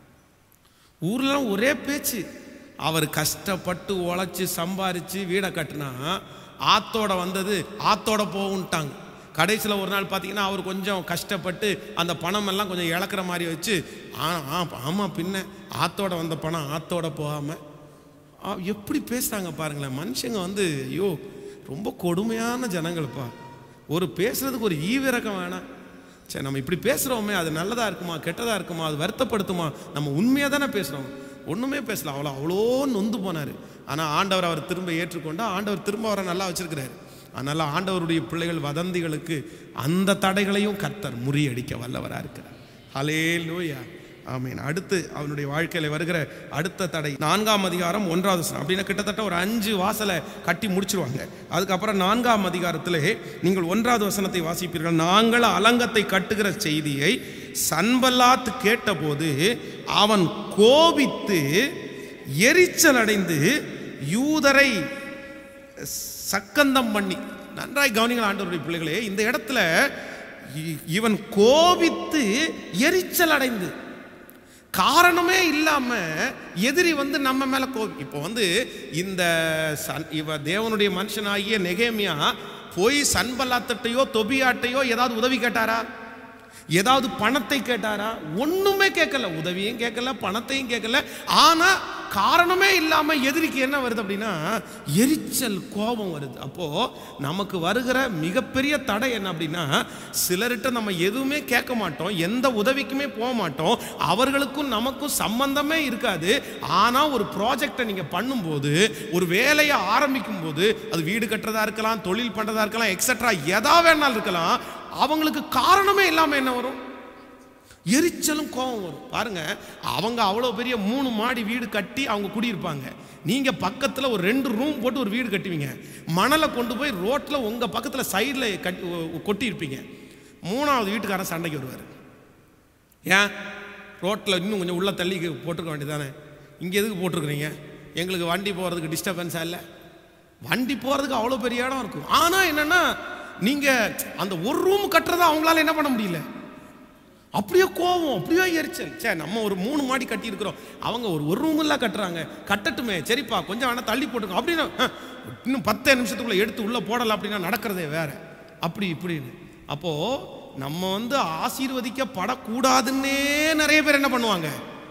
ஊர்லாம் ஒரே பேச்சு அவர் கஷ்டப்பட்டு உழைச்சி சம்பாரித்து வீடை கட்டினா ஆத்தோட வந்தது ஆத்தோட போகுன்ட்டாங்க கடைசியில் ஒரு நாள் பார்த்தீங்கன்னா அவர் கொஞ்சம் கஷ்டப்பட்டு அந்த பணம் எல்லாம் கொஞ்சம் இழக்கிற மாதிரி வச்சு ஆ ஆ ஆமாம் பின்ன ஆத்தோட வந்த பணம் ஆத்தோட போகாமல் ஆ, எப்படி பேசுகிறாங்க பாருங்களேன் மனுஷங்க வந்து ஐயோ ரொம்ப கொடுமையான ஜனங்கள்ப்பா ஒரு பேசுறதுக்கு ஒரு ஈவிரக்கம் வேணாம் சரி நம்ம இப்படி பேசுகிறோமே அது நல்லதாக இருக்குமா கெட்டதாக இருக்குமா அது வருத்தப்படுத்துமா நம்ம உண்மையாக தானே பேசுகிறோம் ஒன்றுமே பேசல அவ்வளோ அவ்வளோ நொந்து போனார் ஆனால் ஆண்டவர் அவர் திரும்ப ஏற்றுக்கொண்டா ஆண்டவர் திரும்ப அவரை நல்லா வச்சிருக்கிறாரு அதனால் ஆண்டவருடைய பிள்ளைகள் வதந்திகளுக்கு அந்த தடைகளையும் கர்த்தர் முறியடிக்க வல்லவராக இருக்கிறார் ஹலே லோயா ஆமீன் அடுத்து அவனுடைய வாழ்க்கையில் வருகிற அடுத்த தடை நான்காம் அதிகாரம் ஒன்றாவது வசனம் அப்படின்னா கிட்டத்தட்ட ஒரு அஞ்சு வாசலை கட்டி முடிச்சிருவாங்க அதுக்கப்புறம் நான்காம் அதிகாரத்திலே நீங்கள் ஒன்றாவது வசனத்தை வாசிப்பீர்கள் நாங்கள் அலங்கத்தை கட்டுகிற செய்தியை சன்பல்லாத் கேட்டபோது அவன் கோபித்து எரிச்சல் அடைந்து யூதரை சக்கந்தம் பண்ணி நன்றாய் கவனிங்கள் ஆண்டவருடைய பிள்ளைகளே இந்த இடத்துல இ- இவன் கோபித்து எரிச்சல் அடைந்து காரணமே இல்லாம எதிரி வந்து நம்ம மேல கோ இப்போ வந்து இந்த சன் இவ தேவனுடைய மனுஷனாகிய நெகேமியா போய் சன்பல்லாத்தட்டையோ தொபியாட்டையோ ஏதாவது உதவி கேட்டாரா ஏதாவது பணத்தை கேட்டாரா ஒண்ணுமே கேட்கல உதவியும் கேட்கல பணத்தையும் கேட்கல ஆனா காரணமே இல்லாம எதிரிக்கு என்ன வருது அப்படின்னா எரிச்சல் கோபம் வருது அப்போ நமக்கு வருகிற மிகப்பெரிய தடை என்ன அப்படின்னா சிலர்கிட்ட நம்ம எதுவுமே கேட்க மாட்டோம் எந்த உதவிக்குமே போக மாட்டோம் அவர்களுக்கும் நமக்கும் சம்பந்தமே இருக்காது ஆனா ஒரு ப்ராஜெக்டை நீங்க பண்ணும்போது ஒரு வேலையை ஆரம்பிக்கும் போது அது வீடு கட்டுறதா இருக்கலாம் தொழில் பண்றதா இருக்கலாம் எக்ஸெட்ரா எதா வேணாலும் இருக்கலாம் அவங்களுக்கு காரணமே இல்லாம என்ன வரும் எரிச்சலும் கோபம் வரும் பாருங்க அவங்க அவ்வளோ பெரிய மூணு மாடி வீடு கட்டி அவங்க குடியிருப்பாங்க நீங்க பக்கத்தில் ஒரு ரெண்டு ரூம் போட்டு ஒரு வீடு கட்டுவீங்க மணலை கொண்டு போய் ரோட்டில் உங்க பக்கத்தில் சைடில் கட்டி கொட்டியிருப்பீங்க மூணாவது வீட்டுக்காரன் சண்டைக்கு வருவார் ஏன் ரோட்டில் இன்னும் கொஞ்சம் உள்ள தள்ளி போட்டிருக்க வேண்டியதானே இங்கே எதுக்கு போட்டிருக்கிறீங்க எங்களுக்கு வண்டி போகிறதுக்கு டிஸ்டர்பன்ஸாக இல்லை வண்டி போகிறதுக்கு அவ்வளோ பெரிய இடம் இருக்கும் ஆனால் என்னென்னா நீங்கள் அந்த ஒரு ரூம் கட்டுறதை அவங்களால என்ன பண்ண முடியல அப்படியே கோவம் அப்படியே எரிச்சல் சே நம்ம ஒரு மூணு மாடி கட்டியிருக்கிறோம் அவங்க ஒரு ஒரு ரூம் எல்லாம் கட்டுறாங்க கட்டட்டுமே சரிப்பா கொஞ்சம் வேணா தள்ளி போட்டுருக்கோம் அப்படின்னு "ஹ, இன்னும் பத்தே நிமிஷத்துக்குள்ள எடுத்து உள்ள போடலாம் அப்படின்னா நடக்கிறதே வேற அப்படி இப்படின்னு அப்போ நம்ம வந்து ஆசீர்வதிக்கப்படக்கூடாதுன்னே நிறைய பேர் என்ன பண்ணுவாங்க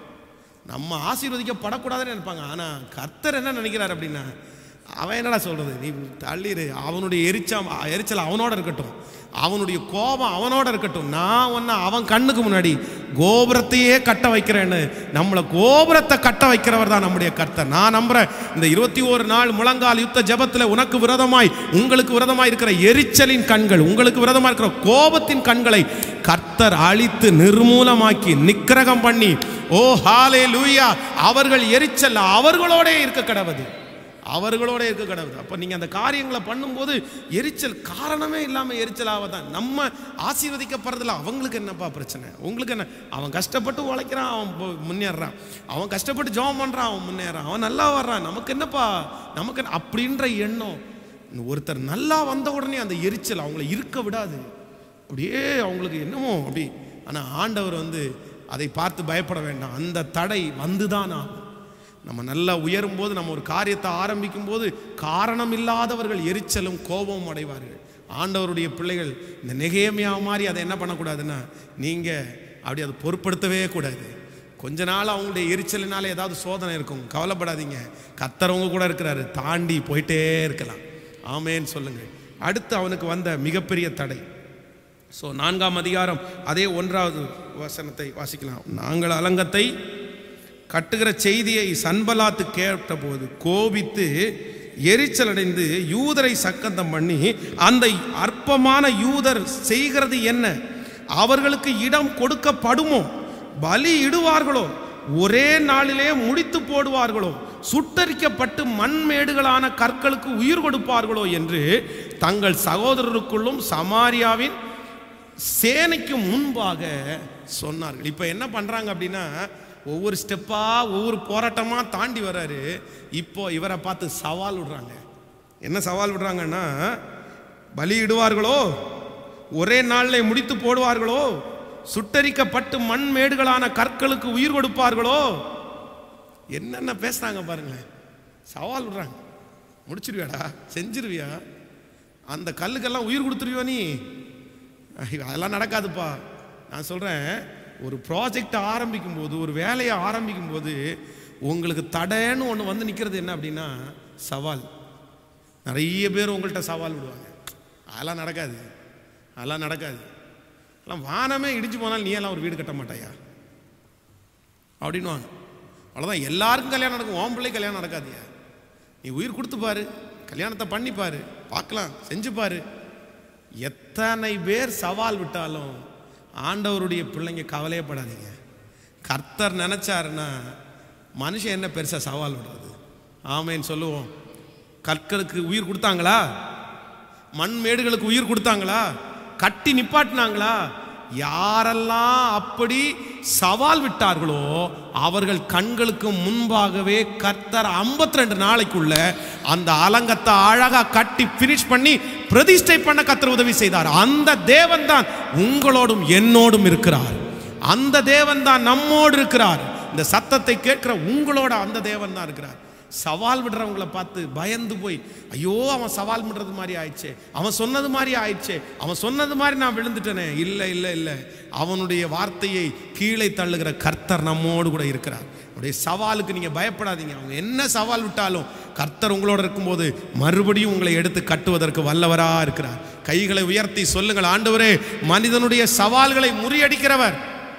நம்ம ஆசீர்வதிக்கப்படக்கூடாதுன்னு நினைப்பாங்க ஆனா கர்த்தர் என்ன நினைக்கிறார் அப்படின்னா அவன் என்னடா சொல்றது நீ தள்ளிடு அவனுடைய எரிச்சம் எரிச்சல் அவனோட இருக்கட்டும் அவனுடைய கோபம் அவனோட இருக்கட்டும் நான் ஒன்னு அவன் கண்ணுக்கு முன்னாடி கோபுரத்தையே கட்ட வைக்கிறேன்னு நம்மளை கோபுரத்தை கட்ட வைக்கிறவர் தான் நம்முடைய கர்த்தர் நான் நம்புறேன் இந்த இருபத்தி ஒரு நாள் முழங்கால் யுத்த ஜெபத்தில் உனக்கு விரதமாய் உங்களுக்கு விரதமாய் இருக்கிற எரிச்சலின் கண்கள் உங்களுக்கு விரதமாய் இருக்கிற கோபத்தின் கண்களை கர்த்தர் அழித்து நிர்மூலமாக்கி நிக்கிரகம் பண்ணி ஓ ஹாலே லூயா அவர்கள் எரிச்சல் அவர்களோட இருக்க கடவுது அவர்களோட இருக்க கடவுது அப்போ நீங்கள் அந்த காரியங்களை பண்ணும்போது எரிச்சல் காரணமே இல்லாமல் எரிச்சலாக தான் நம்ம ஆசீர்வதிக்கப்படுறதுல அவங்களுக்கு என்னப்பா பிரச்சனை உங்களுக்கு என்ன அவன் கஷ்டப்பட்டு உழைக்கிறான் அவன் போ- முன்னேறுறான் அவன் கஷ்டப்பட்டு ஜெபம் பண்ணுறான் அவன் முன்னேறான் அவன் நல்லா வர்றான் நமக்கு என்னப்பா நமக்கு என்ன அப்படின்ற எண்ணம் ஒருத்தர் நல்லா வந்த உடனே அந்த எரிச்சல் அவங்கள இருக்க விடாது அப்படியே அவங்களுக்கு என்னமோ அப்படி ஆனால் ஆண்டவர் வந்து அதை பார்த்து பயப்பட வேண்டாம் அந்த தடை வந்துதான் ஆகும் நம்ம நல்லா உயரும் போது நம்ம ஒரு காரியத்தை ஆரம்பிக்கும் போது காரணம் இல்லாதவர்கள் எரிச்சலும் கோபமும் அடைவார்கள் ஆண்டவருடைய பிள்ளைகள் இந்த நெகேமியா மாதிரி அதை என்ன பண்ணக்கூடாதுன்னா நீங்கள் அப்படி அதை பொருட்படுத்தவே கூடாது கொஞ்ச நாள் அவங்களுடைய எரிச்சலினால ஏதாவது சோதனை இருக்கும் கவலைப்படாதீங்க கத்தரவங்க கூட இருக்கிறாரு தாண்டி போயிட்டே இருக்கலாம் ஆமேன்னு சொல்லுங்க அடுத்து அவனுக்கு வந்த மிகப்பெரிய தடை ஸோ நான்காம் அதிகாரம் அதே ஒன்றாவது வசனத்தை வாசிக்கலாம் நாங்கள் அலங்கத்தை கட்டுகிற செய்தியை சன்பலாத்து கேட்டபோது கோபித்து எரிச்சலடைந்து யூதரை சக்கந்தம் பண்ணி அந்த அற்பமான யூதர் செய்கிறது என்ன அவர்களுக்கு இடம் கொடுக்கப்படுமோ பலி இடுவார்களோ ஒரே நாளிலே முடித்து போடுவார்களோ சுட்டரிக்கப்பட்டு மண்மேடுகளான கற்களுக்கு உயிர் கொடுப்பார்களோ என்று தங்கள் சகோதரருக்குள்ளும் சமாரியாவின் சேனைக்கு முன்பாக சொன்னார்கள் இப்போ என்ன பண்ணுறாங்க அப்படின்னா ஒவ்வொரு ஸ்டெப்பாக ஒவ்வொரு போராட்டமாக தாண்டி வர்றாரு இப்போ இவரை பார்த்து சவால் விடுறாங்க என்ன சவால் விடுறாங்கன்னா பலி இடுவார்களோ ஒரே நாளில் முடித்து போடுவார்களோ சுட்டரிக்கப்பட்டு மண் மேடுகளான கற்களுக்கு உயிர் கொடுப்பார்களோ என்னென்ன பேசுறாங்க பாருங்களேன் சவால் விடுறாங்க முடிச்சிருவியாடா செஞ்சிருவியா அந்த கல்லுக்கெல்லாம் உயிர் கொடுத்துருவியோ நீ ஐயோ, அதெல்லாம் நடக்காதுப்பா நான் சொல்கிறேன் ஒரு ப்ராஜெக்ட் ஆரம்பிக்கும் போது ஒரு வேலையை ஆரம்பிக்கும் போது உங்களுக்கு தடைன்னு ஒன்று வந்து நிற்கிறது என்ன அப்படின்னா சவால் நிறைய பேர் உங்கள்கிட்ட சவால் விடுவாங்க அதெல்லாம் நடக்காது அதெல்லாம் நடக்காது அதெல்லாம் வானமே இடிஞ்சு போனால் நீ எல்லாம் ஒரு வீடு கட்ட மாட்டாயா அப்படின்னுவாங்க அவ்வளோதான் எல்லாருக்கும் கல்யாணம் நடக்கும் உன் பிள்ளை கல்யாணம் நடக்காதியா நீ உயிர் கொடுத்து பாரு கல்யாணத்தை பண்ணி பாரு பார்க்கலாம் செஞ்சு பாரு எத்தனை பேர் சவால் விட்டாலும் ஆண்டவருடைய பிள்ளைங்க கவலையப்படாதீங்க கர்த்தர் நினைச்சாருன்னா மனுஷன் என்ன பெருசா சவால் விடுறது ஆமைன்னு சொல்லுவோம் கற்களுக்கு உயிர் கொடுத்தாங்களா மண் மேடுகளுக்கு உயிர் கொடுத்தாங்களா கட்டி நிப்பாட்டினாங்களா யாரெல்லாம் அப்படி சவால் விட்டார்களோ அவர்கள் கண்களுக்கு முன்பாகவே கர்த்தர் 52 ரெண்டு நாளைக்குள்ள அந்த அலங்கத்தை அழகா கட்டி பினிஷ் பண்ணி பிரதிஷ்டை பண்ண கர்த்தர் உதவி செய்தார் அந்த தேவன் தான் உங்களோடும் என்னோடும் இருக்கிறார் அந்த தேவன் தான் நம்மோடு இருக்கிறார் இந்த சத்தத்தை கேட்கிற உங்களோட அந்த தேவன் தான் இருக்கிறார் சவால் விடுறவங்கள பார்த்து பயந்து போய் ஐயோ அவன் சவால் விடுறது மாதிரி ஆயிடுச்சே அவன் சொன்னது மாதிரி ஆயிடுச்சே அவன் சொன்னது மாதிரி நான் விழுந்துட்டேனே இல்லை இல்லை இல்லை அவனுடைய வார்த்தையை கீழே தள்ளுகிற கர்த்தர் நம்மோடு கூட இருக்கிறார் அவருடைய சவாலுக்கு நீங்கள் பயப்படாதீங்க அவங்க என்ன சவால் விட்டாலும் கர்த்தர் உங்களோட இருக்கும்போது மறுபடியும் உங்களை எடுத்து கட்டுவதற்கு வல்லவராக இருக்கிறார் கைகளை உயர்த்தி சொல்லுங்கள் ஆண்டவரே மனிதனுடைய சவால்களை முறியடிக்கிறவர்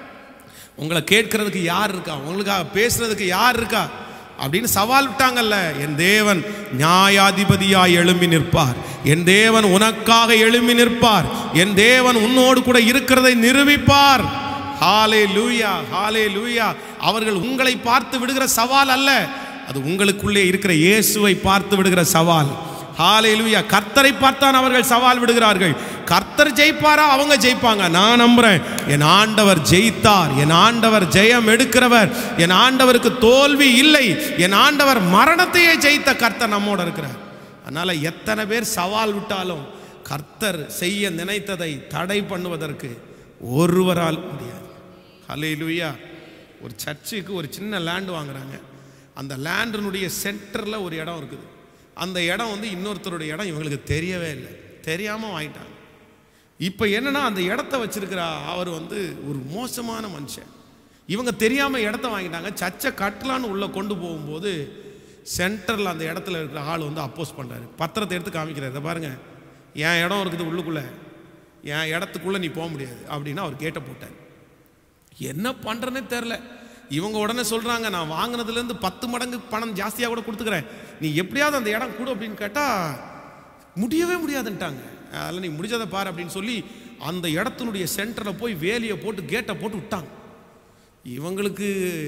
உங்களை கேட்கறதுக்கு யார் இருக்கா உங்களுக்காக பேசுறதுக்கு யார் இருக்கா அப்படின்னு சவால் விட்டாங்கல்ல என் தேவன் நியாயாதிபதியாய் எழும்பி நிற்பார் என் தேவன் உனக்காக எழும்பி நிற்பார் என் தேவன் உன்னோடு கூட இருக்கிறதை நிரூபிப்பார் ஹாலே லூயா ஹாலே லூயா அவர்கள் உங்களை பார்த்து விடுகிற சவால் அல்ல அது உங்களுக்குள்ளே இருக்கிற இயேசுவை பார்த்து விடுகிற சவால் ஹாலேலூயா கர்த்தரை பார்த்தான் அவர்கள் சவால் விடுகிறார்கள் கர்த்தர் ஜெயிப்பாரா அவங்க ஜெயிப்பாங்க நான் நம்புறேன் என் ஆண்டவர் ஜெயித்தார் என் ஆண்டவர் ஜெயம் எடுக்கிறவர் என் ஆண்டவருக்கு தோல்வி இல்லை என் ஆண்டவர் மரணத்தையே ஜெயித்த கர்த்தர் நம்மோட இருக்கிறார் அதனால எத்தனை பேர் சவால் விட்டாலும் கர்த்தர் செய்ய நினைத்ததை தடை பண்ணுவதற்கு ஒருவரால் முடியாது ஹalleluya ஒரு சர்ச்சுக்கு ஒரு சின்ன லேண்ட் வாங்குறாங்க அந்த லேண்டினுடைய சென்டரில் ஒரு இடம் இருக்குது அந்த இடம் வந்து இன்னொருத்தருடைய இடம் இவங்களுக்கு தெரியவே இல்லை தெரியாமல் வாங்கிட்டாங்க இப்போ என்னன்னா அந்த இடத்த வச்சிருக்கிற அவர் வந்து ஒரு மோசமான மனுஷன் இவங்க தெரியாமல் இடத்த வாங்கிட்டாங்க சர்ச்சை கட்டலான்னு உள்ளே கொண்டு போகும்போது சென்டரில் அந்த இடத்துல இருக்கிற ஆள் வந்து அப்போஸ் பண்ணுறாரு பத்திரத்தை எடுத்து காமிக்கிறாரு இதை பாருங்க என் இடம் இருக்குது உள்ளுக்குள்ளே என் இடத்துக்குள்ளே நீ போக முடியாது அப்படின்னு அவர் கேட்டை போட்டார் என்ன பண்ணுறனே தெரில இவங்க உடனே சொல்கிறாங்க நான் வாங்கினதுலேருந்து பத்து மடங்கு பணம் ஜாஸ்தியாக கூட கொடுத்துக்கிறேன் நீ எப்படியாவது அந்த இடம் கொடு அப்படின்னு கேட்டால் முடியவே முடியாதுன்ட்டாங்க அதில் நீ முடிஞ்சதை பாரு அப்படின்னு சொல்லி அந்த இடத்தினுடைய சென்டரில் போய் வேலியை போட்டு கேட்டை போட்டு விட்டாங்க இவங்களுக்கு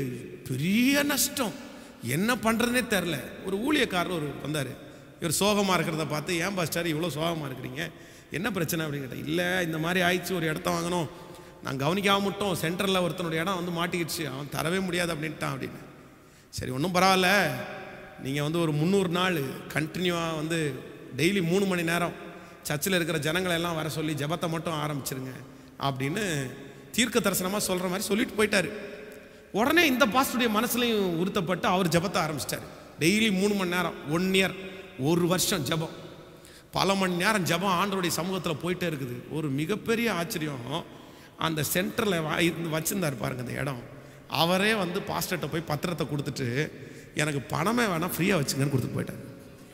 பெரிய நஷ்டம் என்ன பண்ணுறதுனே தெரில ஒரு ஊழியக்காரர் ஒரு வந்தார் இவர் சோகமாக இருக்கிறத பார்த்து ஏன் பாஸ்டர் இவ்வளோ சோகமாக இருக்கிறீங்க என்ன பிரச்சனை அப்படின்னு கேட்டேன் இல்லை இந்த மாதிரி ஆயிடுச்சு ஒரு இடத்த வாங்கணும் நான் கவனிக்காம மட்டும் சென்டரில் ஒருத்தனுடைய இடம் வந்து மாட்டிக்கிடுச்சு அவன் தரவே முடியாது அப்படின்ட்டான் அப்படின்னு சரி ஒன்றும் பரவாயில்ல நீங்கள் வந்து ஒரு முந்நூறு நாள் கண்டினியூவாக வந்து டெய்லி மூணு மணி நேரம் சர்ச்சில் இருக்கிற ஜனங்களை எல்லாம் வர சொல்லி ஜெபத்தை மட்டும் ஆரம்பிச்சிருங்க அப்படின்னு தீர்க்க தரிசனமாக சொல்கிற மாதிரி சொல்லிட்டு போயிட்டாரு உடனே இந்த பாஸ்டுடைய மனசுலையும் உறுத்தப்பட்டு அவர் ஜெபத்தை ஆரம்பிச்சிட்டாரு டெய்லி மூணு மணி நேரம் ஒன் இயர் ஒரு வருஷம் ஜெபம் பல மணி நேரம் ஜெபம் ஆண்டவருடைய சமூகத்தில் போயிட்டே இருக்குது ஒரு மிகப்பெரிய ஆச்சரியம் அந்த சென்டரில் வச்சிருந்தார் பாருங்க அந்த இடம் அவரே வந்து பாஸ்டர்கிட்ட போய் பத்திரத்தை கொடுத்துட்டு எனக்கு பணமே வேணாம் ஃப்ரீயாக வச்சுங்கன்னு கொடுத்துட்டு போயிட்டார்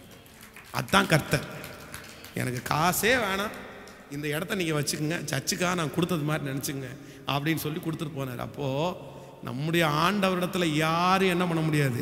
அதான் கர்த்தர் எனக்கு காசே வேணாம் இந்த இடத்த நீங்கள் வச்சுக்கோங்க சர்ச்சுக்காக நான் கொடுத்தது மாதிரி நினச்சிங்க அப்படின்னு சொல்லி கொடுத்துட்டு போனார் அப்போது நம்முடைய ஆண்டவரிடத்துல யாரும் என்ன பண்ண முடியாது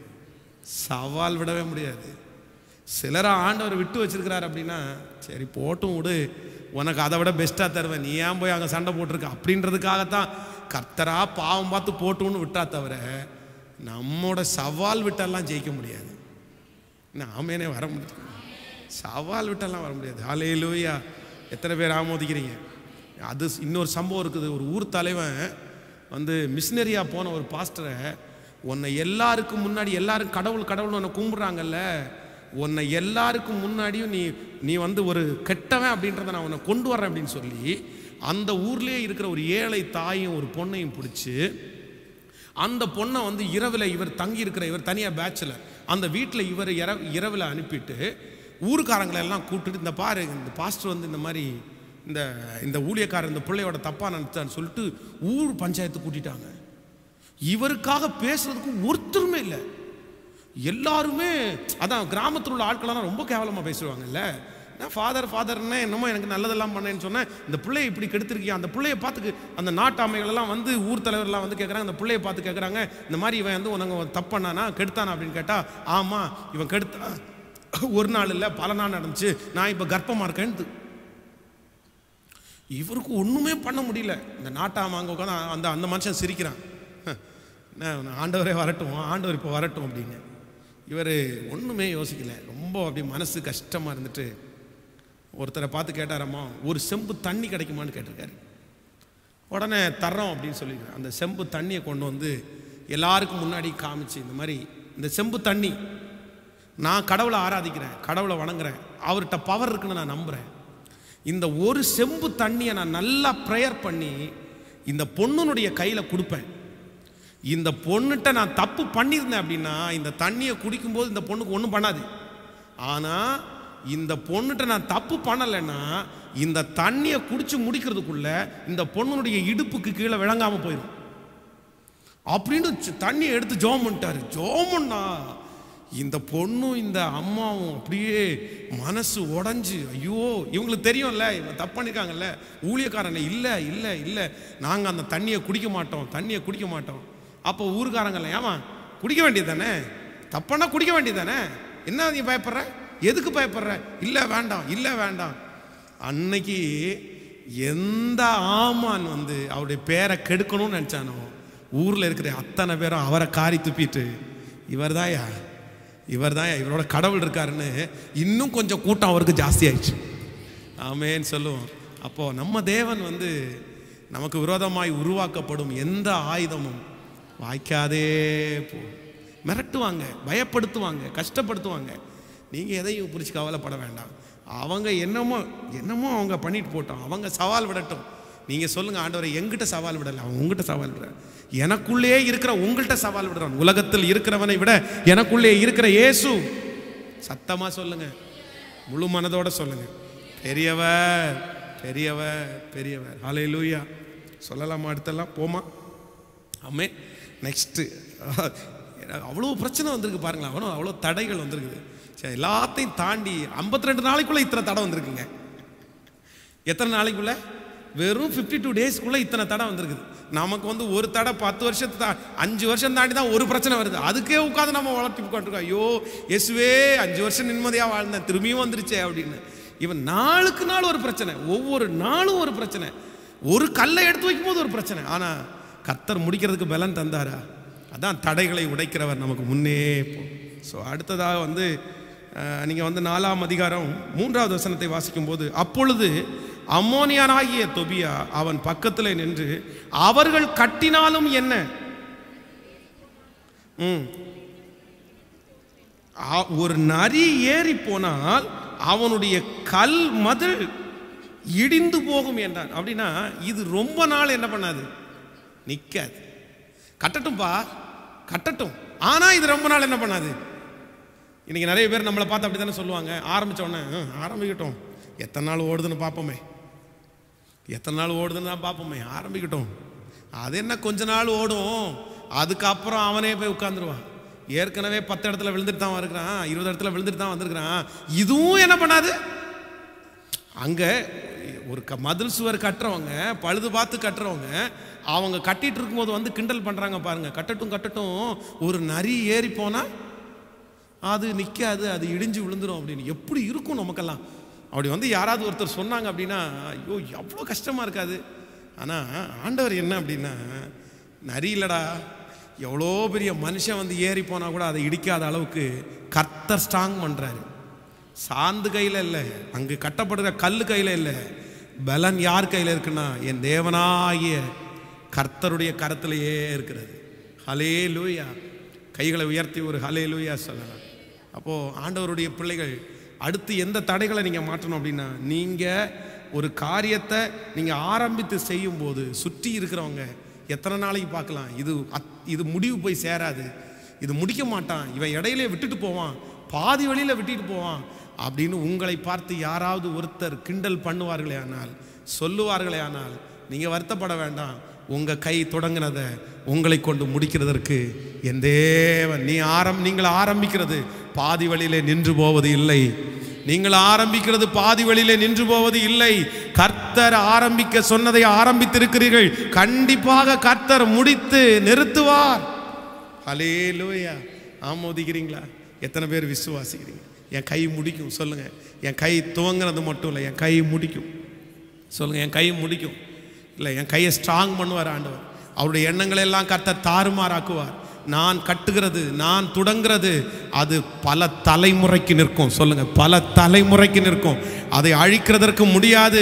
சவால் விடவே முடியாது சிலரை ஆண்டவர் விட்டு வச்சிருக்கிறார் அப்படின்னா சரி போட்டும் விடு உனக்கு அதை விட பெஸ்ட்டாக தருவேன் நீ ஏன் போய் அங்கே சண்டை போட்டிருக்க அப்படின்றதுக்காகத்தான் கர்த்தரா பாவம் பார்த்து போட்டுன்னு விட்டா தவிர நம்மோட சவால் விட்டெல்லாம் ஜெயிக்க முடியாது நாமேனே வர முடியாது சவால் விட்டெல்லாம் வர முடியாது ஹாலே லூயா எத்தனை பேர் ஆமோதிக்கிறீங்க அது இன்னொரு சம்பவம் இருக்குது ஒரு ஊர் தலைவன் வந்து மிஷினரியாக போன ஒரு பாஸ்டரை உன்னை எல்லாருக்கும் முன்னாடி எல்லாரும் கடவுள் கடவுள் உன்னை கும்பிட்றாங்கல்ல உன்னை எல்லாருக்கும் முன்னாடியும் நீ நீ வந்து ஒரு கெட்டவன் அப்படின்றத நான் உன்னை கொண்டு வரேன் அப்படின்னு சொல்லி அந்த ஊர்லேயே இருக்கிற ஒரு ஏழை தாயும் ஒரு பொண்ணையும் பிடிச்சி அந்த பொண்ணை வந்து இரவில் இவர் தங்கி இருக்கிற இவர் தனியாக பேச்சில் அந்த வீட்டில் இவர் இர இரவில் அனுப்பிட்டு ஊருக்காரங்களை எல்லாம் கூப்பிட்டுட்டு இந்த பாரு இந்த பாஸ்டர் வந்து இந்த மாதிரி இந்த இந்த ஊழியக்காரர் இந்த பிள்ளையோட தப்பாக நினச்சான்னு சொல்லிட்டு ஊர் பஞ்சாயத்து கூட்டிட்டாங்க இவருக்காக பேசுறதுக்கு ஒருத்தருமே இல்லை எல்லாருமே அதான் கிராமத்தில் உள்ள ஆட்களெல்லாம் ரொம்ப கேவலமாக பேசுவாங்கல்ல நான் ஃபாதர் ஃபாதர்னே என்னமோ எனக்கு நல்லதெல்லாம் பண்ணேன்னு சொன்னேன் இந்த பிள்ளையை இப்படி கெடுத்திருக்கியா அந்த பிள்ளையை பார்த்துக்கு அந்த நாட்டாமைகள் எல்லாம் வந்து ஊர் தலைவர்லாம் வந்து கேட்குறாங்க அந்த பிள்ளையை பார்த்து கேட்குறாங்க இந்த மாதிரி இவன் வந்து உனக்கு தப்பு பண்ணானா கெடுத்தானா அப்படின்னு கேட்டால் ஆமாம் இவன் கெடுத்தான் ஒரு நாள் இல்லை பல நாள் நடந்துச்சு நான் இப்போ கர்ப்பமாக இருக்கேன்னு இவருக்கு ஒன்றுமே பண்ண முடியல இந்த நாட்டாம அங்கே உட்காந்து அந்த அந்த மனுஷன் சிரிக்கிறான் நான் ஆண்டவரே வரட்டும் ஆண்டவர் இப்போ வரட்டும் அப்படின்னு இவர் ஒன்றுமே யோசிக்கல ரொம்ப அப்படி மனசு கஷ்டமாக இருந்துட்டு ஒருத்தரை பார்த்து கேட்டாரம்மா ஒரு செம்பு தண்ணி கிடைக்குமான்னு கேட்டிருக்காரு உடனே தர்றோம் அப்படின்னு சொல்லிக்கிறேன் அந்த செம்பு தண்ணியை கொண்டு வந்து எல்லாருக்கும் முன்னாடி காமிச்சு இந்த மாதிரி இந்த செம்பு தண்ணி நான் கடவுளை ஆராதிக்கிறேன் கடவுளை வணங்குறேன் அவர்கிட்ட பவர் இருக்குன்னு நான் நம்புகிறேன் இந்த ஒரு செம்பு தண்ணியை நான் நல்லா ப்ரேயர் பண்ணி இந்த பொண்ணுனுடைய கையில் கொடுப்பேன் இந்த பொண்ணுகிட்ட நான் தப்பு பண்ணியிருந்தேன் அப்படின்னா இந்த தண்ணியை குடிக்கும்போது இந்த பொண்ணுக்கு ஒன்றும் பண்ணாது ஆனால் இந்த பொண்ணுகிட்ட நான் தப்பு பண்ணலைன்னா இந்த தண்ணியை குடிச்சு முடிக்கிறதுக்குள்ள இந்த பொண்ணுடைய இடுப்புக்கு கீழே விளங்காமல் போயிடும் அப்படின்னு சி- தண்ணியை எடுத்து ஜோம் பண்ணிட்டாரு ஜோம் பண்ணா இந்த பொண்ணும் இந்த அம்மாவும் அப்படியே மனசு உடைஞ்சு ஐயோ இவங்களுக்கு தெரியும்ல இவங்க தப்பு பண்ணிருக்காங்கல்ல ஊழியக்காரங்க இல்லை இல்லை இல்லை நாங்கள் அந்த தண்ணியை குடிக்க மாட்டோம் தண்ணியை குடிக்க மாட்டோம் அப்போ ஊருக்காரங்கல்ல ஏமா குடிக்க வேண்டியது தானே தப்பானா குடிக்க வேண்டியது தானே என்ன நீ பயப்படுற எதுக்கு பயப்படுற இல்லை வேண்டாம் இல்லை வேண்டாம் அன்னைக்கு எந்த ஆமான் வந்து அவருடைய பேரை கெடுக்கணும்னு நினச்சானோ ஊரில் இருக்கிற அத்தனை பேரும் அவரை காரி துப்பிட்டு இவர் தாயா இவர் தாயா இவரோட கடவுள் இருக்காருன்னு இன்னும் கொஞ்சம் கூட்டம் அவருக்கு ஜாஸ்தி ஆயிடுச்சு ஆமேன்னு சொல்லுவோம் அப்போ நம்ம தேவன் வந்து நமக்கு விரோதமாய் உருவாக்கப்படும் எந்த ஆயுதமும் வாய்க்காதே போ மிரட்டுவாங்க பயப்படுத்துவாங்க கஷ்டப்படுத்துவாங்க நீங்கள் எதையும் குறித்து கவலைப்பட வேண்டாம் அவங்க என்னமோ என்னமோ அவங்க பண்ணிட்டு போட்டோம் அவங்க சவால் விடட்டும் நீங்கள் சொல்லுங்கள் ஆண்டவரை எங்கிட்ட சவால் விடல அவன் உங்ககிட்ட சவால் விடுற எனக்குள்ளே இருக்கிற உங்கள்கிட்ட சவால் விடுறான் உலகத்தில் இருக்கிறவனை விட எனக்குள்ளே இருக்கிற இயேசு சத்தமாக சொல்லுங்க முழு மனதோட சொல்லுங்க பெரியவர் பெரியவர் பெரியவர் ஹலே லூயா சொல்லலாமா அடுத்தெல்லாம் போமா ஆமே நெக்ஸ்ட்டு அவ்வளோ பிரச்சனை வந்திருக்கு பாருங்களேன் அவ்வளோ அவ்வளோ தடைகள் வந்திருக்குது சரி எல்லாத்தையும் தாண்டி 52 ரெண்டு நாளைக்குள்ளே இத்தனை தடை வந்திருக்குங்க எத்தனை நாளைக்குள்ள வெறும் ஃபிஃப்டி டூ டேஸ்க்குள்ளே இத்தனை தடை வந்திருக்குது நமக்கு வந்து ஒரு தடை பத்து வருஷத்து தா அஞ்சு வருஷம் தாண்டி தான் ஒரு பிரச்சனை வருது அதுக்கே உட்காந்து நம்ம வளர்த்தி உட்காந்துருக்கோம் ஐயோ இயேசுவே அஞ்சு வருஷம் நிம்மதியாக வாழ்ந்தேன் திரும்பியும் வந்துருச்சே அப்படின்னு இவன் நாளுக்கு நாள் ஒரு பிரச்சனை ஒவ்வொரு நாளும் ஒரு பிரச்சனை ஒரு கல்லை எடுத்து வைக்கும்போது ஒரு பிரச்சனை ஆனால் கர்த்தர் முடிக்கிறதுக்கு பலன் தந்தாரா அதான் தடைகளை உடைக்கிறவர் நமக்கு முன்னே போ ஸோ அடுத்ததாக வந்து நீங்கள் வந்து நாலாம் அதிகாரம் மூன்றாவது வசனத்தை வாசிக்கும்போது அப்பொழுது அம்மோனியனாகிய தொபியா அவன் பக்கத்தில் நின்று அவர்கள் கட்டினாலும் என்ன ம். ஆ- ஒரு நரி ஏறி போனால் அவனுடைய கல் மதில் இடிந்து போகும் என்றான் அப்படின்னா இது ரொம்ப நாள் என்ன பண்ணாது நிற்காது கட்டட்டும்பா கட்டட்டும் ஆனா இது ரொம்ப நாள் என்ன பண்ணாது இன்னைக்கு நிறைய பேர் நம்மளை பார்த்து அப்படி தானே சொல்லுவாங்க ஆரம்பிச்ச உடனே "ம், ஆரம்பிக்கட்டும் எத்தனை நாள் ஓடுதுன்னு பார்ப்போமே எத்தனை நாள் ஓடுதுன்னு தான் பார்ப்போமே ஆரம்பிக்கட்டும் அது என்ன கொஞ்ச நாள் ஓடும் அதுக்கப்புறம் அவனே போய் உட்காந்துருவான் ஏற்கனவே பத்து இடத்துல விழுந்துட்டு தான் இருக்கிறான் இருபது இடத்துல விழுந்துட்டு தான் வந்திருக்கிறான் இதுவும் என்ன பண்ணாது அங்கே ஒரு க மதில் சுவர் கட்டுறவங்க பழுது பார்த்து கட்டுறவங்க அவங்க கட்டிட்டு இருக்கும்போது வந்து கிண்டல் பண்ணுறாங்க பாருங்க கட்டட்டும் கட்டட்டும் ஒரு நரி ஏறி போனால் அது நிற்காது அது இடிஞ்சு விழுந்துரும் அப்படின்னு எப்படி இருக்கும் நமக்கெல்லாம் அப்படி வந்து யாராவது ஒருத்தர் சொன்னாங்க அப்படின்னா ஐயோ எவ்வளோ கஷ்டமாக இருக்காது ஆனால் ஆண்டவர் என்ன அப்படின்னா நரி இல்லடா எவ்வளோ பெரிய மனுஷன் வந்து ஏறி போனால் கூட அதை இடிக்காத அளவுக்கு கர்த்தர் ஸ்ட்ராங் பண்ணுறாரு சாந்து கையில் இல்லை அங்கு கட்டப்படுகிற கல் கையில் இல்லை பலன் யார் கையில் இருக்குன்னா என் தேவனாகிய கர்த்தருடைய கரத்திலேயே இருக்கிறது ஹலே லூயா கைகளை உயர்த்தி ஒரு ஹலே லூயா சொல்லலாம் அப்போது ஆண்டவருடைய பிள்ளைகள் அடுத்து எந்த தடைகளை நீங்கள் மாற்றணும் அப்படின்னா நீங்கள் ஒரு காரியத்தை நீங்கள் ஆரம்பித்து செய்யும்போது சுற்றி இருக்கிறவங்க எத்தனை நாளைக்கு பார்க்கலாம் இது அத்- இது முடிவு போய் சேராது இது முடிக்க மாட்டான் இவன் இடையிலே விட்டுட்டு போவான் பாதி வழியில் விட்டுட்டு போவான் அப்படின்னு உங்களை பார்த்து யாராவது ஒருத்தர் கிண்டல் பண்ணுவார்களே ஆனால் சொல்லுவார்களே ஆனால் நீங்கள் வருத்தப்பட வேண்டாம் உங்கள் கை தொடங்கினதை உங்களை கொண்டு முடிக்கிறதற்கு என் தேவன் நீ ஆரம் நீங்கள் ஆரம்பிக்கிறது பாதி வழியிலே நின்று போவது இல்லை நீங்கள் ஆரம்பிக்கிறது பாதி வழியிலே நின்று போவது இல்லை கர்த்தர் ஆரம்பிக்க சொன்னதை ஆரம்பித்திருக்கிறீர்கள் கண்டிப்பாக கர்த்தர் முடித்து நிறுத்துவார் ஹலேலூயா ஆமோதிக்கிறீங்களா எத்தனை பேர் விசுவாசிக்கிறீங்க என் கை முடிக்கும் சொல்லுங்க என் கை துவங்கினது மட்டும் இல்லை என் கை முடிக்கும் சொல்லுங்க என் கை முடிக்கும் இல்லை என் கையை ஸ்ட்ராங் பண்ணுவார் ஆண்டவர் அவருடைய எண்ணங்களை எல்லாம் கர்த்தர் தாறுமாறாக்குவார் நான் கட்டுகிறது நான் தொடங்குறது அது பல தலைமுறைக்கு நிற்கும் சொல்லுங்க பல தலைமுறைக்கு நிற்கும் அதை அழிக்கிறதற்கு முடியாது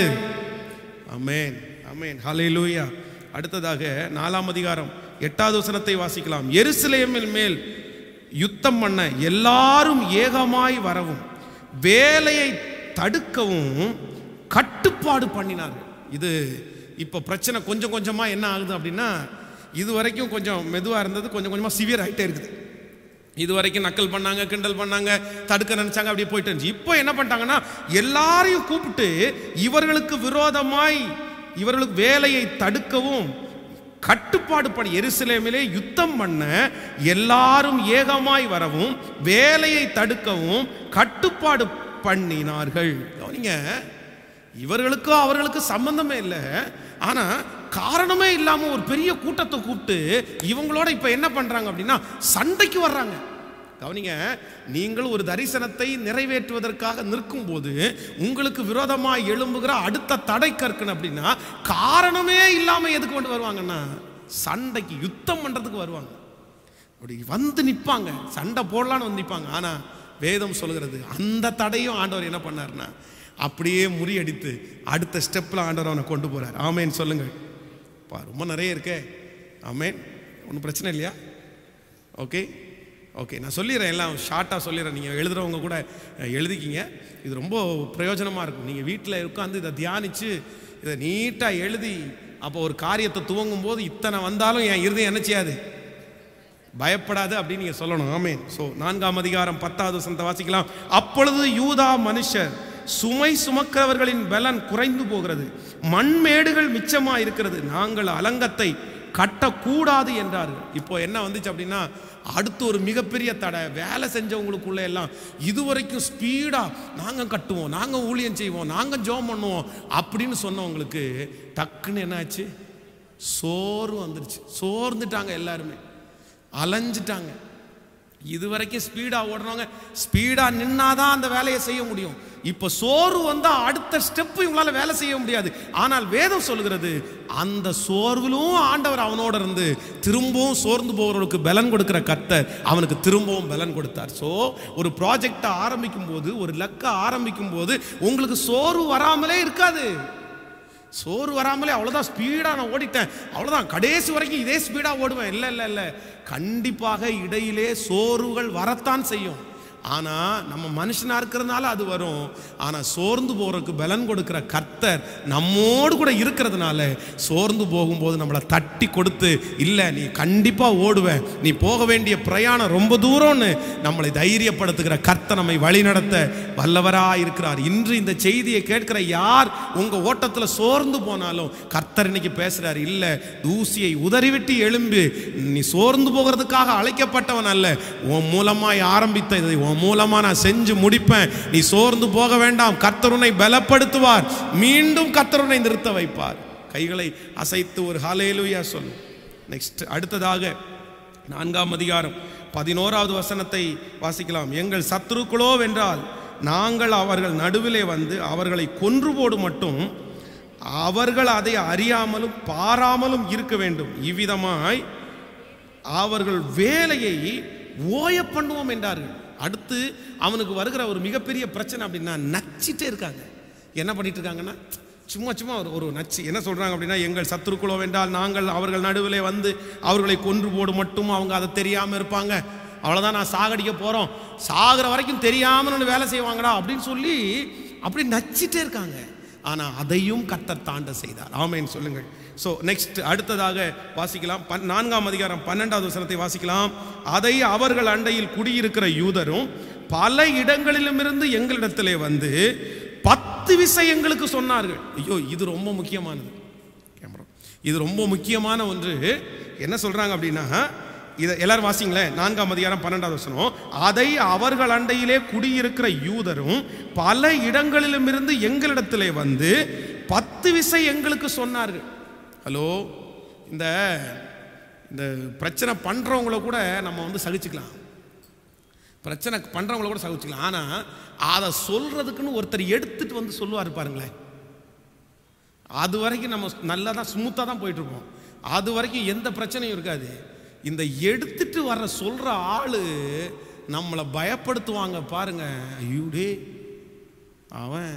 அமேன் அமேன் ஹalleluya அடுத்ததாக நாலாம் அதிகாரம் எட்டாவது வசனத்தை வாசிக்கலாம் எருசலேமின் மேல் யுத்தம் பண்ண எல்லாரும் ஏகமாய் வரவும் வேலையை தடுக்கவும் கட்டுப்பாடு பண்ணினார்கள் இது இப்போ பிரச்சனை கொஞ்சம் கொஞ்சமாக என்ன ஆகுது அப்படின்னா இது வரைக்கும் கொஞ்சம் மெதுவாக இருந்தது கொஞ்சம் கொஞ்சமாக சிவியர் ஆகிட்டே இருக்குது இது வரைக்கும் நக்கல் பண்ணாங்க கிண்டல் பண்ணாங்க தடுக்க நினைச்சாங்க அப்படியே போயிட்டு இருந்துச்சு இப்போ என்ன பண்ணிட்டாங்கன்னா எல்லாரையும் கூப்பிட்டு இவர்களுக்கு விரோதமாய் இவர்களுக்கு வேலையை தடுக்கவும் கட்டுப்பாடு பண்ணி எருசலேமிலே யுத்தம் பண்ண எல்லாரும் ஏகமாய் வரவும் வேலையை தடுக்கவும் கட்டுப்பாடு பண்ணினார்கள் கவனிங்க இவர்களுக்கும் அவர்களுக்கு சம்பந்தமே இல்லை ஆனா காரணமே இல்லாம ஒரு பெரிய கூட்டத்தை கூப்பிட்டு இவங்களோட இப்ப என்ன பண்றாங்க அப்படின்னா சண்டைக்கு வர்றாங்க கவனிங்க நீங்கள் ஒரு தரிசனத்தை நிறைவேற்றுவதற்காக நிற்கும் போது உங்களுக்கு விரோதமாக எழும்புகிற அடுத்த தடை கற்கணும் அப்படின்னா காரணமே இல்லாம எதுக்கு கொண்டு வருவாங்கன்னா சண்டைக்கு யுத்தம் பண்றதுக்கு வருவாங்க அப்படி வந்து நிற்பாங்க சண்டை போடலான்னு வந்து நிற்பாங்க ஆனா வேதம் சொல்கிறது அந்த தடையும் ஆண்டவர் என்ன பண்ணாருன்னா அப்படியே முறியடித்து அடுத்த ஸ்டெப்பில் ஆண்டவர் அவனை கொண்டு போறார் ஆமேன்னு சொல்லுங்கள் பா ரொம்ப நிறைய இருக்கே ஆமேன் ஒன்றும் பிரச்சனை இல்லையா ஓகே ஓகே நான் சொல்லிடுறேன் எல்லாம் ஷார்ட்டாக சொல்லிடுறேன் நீங்கள் எழுதுறவங்க கூட அஹ், எழுதிக்கிங்க இது ரொம்ப பிரயோஜனமாக இருக்கும் நீங்கள் வீட்டில் உட்காந்து இதை தியானித்து இதை நீட்டாக எழுதி அப்போ ஒரு காரியத்தை துவங்கும் போது இத்தனை வந்தாலும் என் இருதயம் என்ன செய்யாது பயப்படாது அப்படின்னு நீங்க சொல்லணும் ஆமென் ஸோ நான்காம் அதிகாரம் பத்தாவது வசனத்தை வாசிக்கலாம் அப்பொழுது யூதா மனுஷர் சுமை சுமக்கிறவர்களின் பலன் குறைந்து போகிறது மண்மேடுகள் மிச்சமா இருக்கிறது நாங்கள் அலங்கத்தை கட்டக்கூடாது என்றார்கள் இப்போ என்ன வந்துச்சு அப்படின்னா அடுத்து ஒரு மிகப்பெரிய தடை வேலை செஞ்சவங்களுக்குள்ள எல்லாம் இதுவரைக்கும் ஸ்பீடா நாங்க கட்டுவோம் நாங்க ஊழியம் செய்வோம் நாங்க ஜோம் பண்ணுவோம் அப்படின்னு சொன்னவங்களுக்கு டக்குன்னு என்னாச்சு சோறு வந்துருச்சு சோர்ந்துட்டாங்க எல்லாருமே அலைஞ்சிட்டாங்க இது வரைக்கும் ஸ்பீடாக ஓடுறவங்க ஸ்பீடாக நின்னாதான் அந்த வேலையை செய்ய முடியும் இப்போ சோறு வந்தால் அடுத்த ஸ்டெப்பு இவங்களால வேலை செய்ய முடியாது ஆனால் வேதம் சொல்கிறது அந்த சோர்விலும் ஆண்டவர் அவனோட இருந்து திரும்பவும் சோர்ந்து போகிறவர்களுக்கு பலன் கொடுக்கிற கர்த்தர் அவனுக்கு திரும்பவும் பலன் கொடுத்தார் ஸோ ஒரு ப்ராஜெக்டை ஆரம்பிக்கும் போது ஒரு லக்கை ஆரம்பிக்கும் போது உங்களுக்கு சோர்வு வராமலே இருக்காது சோறு வராமலே அவ்வளோதான் ஸ்பீடாக நான் ஓடிட்டேன் அவ்வளோதான் கடைசி வரைக்கும் இதே ஸ்பீடாக ஓடுவேன் இல்லை இல்லை இல்லை கண்டிப்பாக இடையிலே சோர்வுகள் வரத்தான் செய்யும் ஆனால் நம்ம மனுஷனாக இருக்கிறதுனால அது வரும் ஆனால் சோர்ந்து போகிறதுக்கு பலன் கொடுக்குற கர்த்தர் நம்மோடு கூட இருக்கிறதுனால சோர்ந்து போகும்போது நம்மளை தட்டி கொடுத்து இல்லை நீ கண்டிப்பாக ஓடுவ நீ போக வேண்டிய பிரயாணம் ரொம்ப தூரம்னு நம்மளை தைரியப்படுத்துகிற கர்த்தர் நம்மை வழிநடத்த வல்லவராக இருக்கிறார் இன்று இந்த செய்தியை கேட்கிற யார் உங்கள் ஓட்டத்தில் சோர்ந்து போனாலும் கர்த்தர் இன்னைக்கு பேசுகிறார் இல்லை தூசியை உதறிவிட்டு எழும்பு நீ சோர்ந்து போகிறதுக்காக அழைக்கப்பட்டவன் அல்ல உன் மூலமாய் ஆரம்பித்த இதை உன் மூலமா நான் செஞ்சு முடிப்பேன் நீ சோர்ந்து போக வேண்டாம் கர்த்தர் உன்னை பலப்படுத்துவார் மீண்டும் கர்த்தர் உன்னை நிறுத்த வைப்பார் கைகளை அசைத்து ஒரு ஹalleluya சொல்லு நெக்ஸ்ட் அடுத்ததாக நான்காம் அதிகாரம் பதினோராவது வசனத்தை வாசிக்கலாம் எங்கள் சத்துருக்களோ வென்றால் நாங்கள் அவர்கள் நடுவிலே வந்து அவர்களை கொன்று போடு மட்டும் அவர்கள் அதை அறியாமலும் பாராமலும் இருக்க வேண்டும் இவ்விதமாய் அவர்கள் வேலையை ஓய பண்ணுவோம் என்றார்கள் அடுத்து அவனுக்கு வருகிற ஒரு மிகப்பெரிய பிரச்சனை அப்படின்னா நச்சிட்டே இருக்காங்க என்ன பண்ணிட்டு இருக்காங்கன்னா சும்மா சும்மா ஒரு ஒரு நச்சு என்ன சொல்றாங்க அப்படின்னா எங்கள் சத்துருக்குளோ வென்றால் நாங்கள் அவர்கள் நடுவிலே வந்து அவர்களை கொன்று போடு மட்டும் அவங்க அதை தெரியாம இருப்பாங்க அவ்வளோதான் நான் சாகடிக்க போறோம் சாகிற வரைக்கும் தெரியாம நான் வேலை செய்வாங்கடா அப்படின்னு சொல்லி அப்படி நச்சிட்டே இருக்காங்க ஆனா அதையும் கர்த்தர் தாண்ட செய்தார் ஆமென் சொல்லுங்கள் ஸோ நெக்ஸ்ட் அடுத்ததாக வாசிக்கலாம் பன் நான்காம் அதிகாரம் பன்னெண்டாவது வசனத்தை வாசிக்கலாம் அதை அவர்கள் அண்டையில் குடியிருக்கிற யூதரும் பல இடங்களிலுமிருந்து எங்களிடத்திலே வந்து பத்து விஷயங்களுக்கு சொன்னார்கள் ஐயோ இது ரொம்ப முக்கியமானது கேமரா இது ரொம்ப முக்கியமான ஒன்று என்ன சொல்றாங்க அப்படின்னா இதை எல்லாரும் வாசிங்களேன் நான்காம் அதிகாரம் பன்னெண்டாவது வசனம் அதை அவர்கள் அண்டையிலே குடியிருக்கிற யூதரும் பல இடங்களிலும் இருந்து எங்களிடத்திலே வந்து பத்து விசை எங்களுக்கு சொன்னார்கள் ஹலோ இந்த இந்த பிரச்சனை பண்றவங்கள கூட நம்ம வந்து சகிச்சுக்கலாம் பிரச்சனை பண்றவங்கள கூட சகிச்சுக்கலாம் ஆனா அதை சொல்றதுக்குன்னு ஒருத்தர் எடுத்துட்டு வந்து சொல்லுவார் பாருங்களேன் அது வரைக்கும் நம்ம நல்லா தான் ஸ்மூத்தாக தான் போயிட்டு இருப்போம் அது வரைக்கும் எந்த பிரச்சனையும் இருக்காது இந்த எடுத்துட்டு வர்ற சொல்ற ஆளு நம்மளை பயப்படுத்துவாங்க பாருங்க ஐயோடே அவன்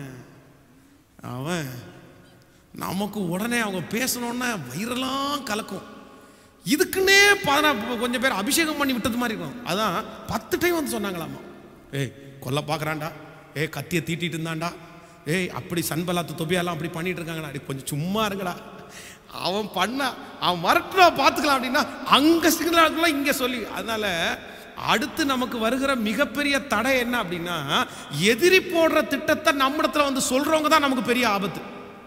அவன் நமக்கு உடனே அவங்க பேசணுன்னா வயிறெல்லாம் கலக்கும் இதுக்குன்னே பதினா கொஞ்சம் பேர் அபிஷேகம் பண்ணி விட்டது மாதிரி இருக்கும் அதான் பத்து டைம் வந்து சொன்னாங்களாமா ஏய் கொல்ல பார்க்குறான்டா ஏய் கத்தியை தீட்டிட்டு இருந்தான்டா ஏய் அப்படி சன்பலாத்து தொபியாலாம் அப்படி பண்ணிட்டு இருக்காங்கடா அடி கொஞ்சம் சும்மா இருங்கடா அவன் பண்ண அவன் மறட்டுறா பார்த்துக்கலாம் அப்படின்னா அங்கே சிக்னல் இருக்கலாம் இங்கே சொல்லி அதனால அடுத்து நமக்கு வருகிற மிகப்பெரிய தடை என்ன அப்படின்னா எதிரி போடுற திட்டத்தை நம்மிடத்துல வந்து சொல்றவங்க தான் நமக்கு பெரிய ஆபத்து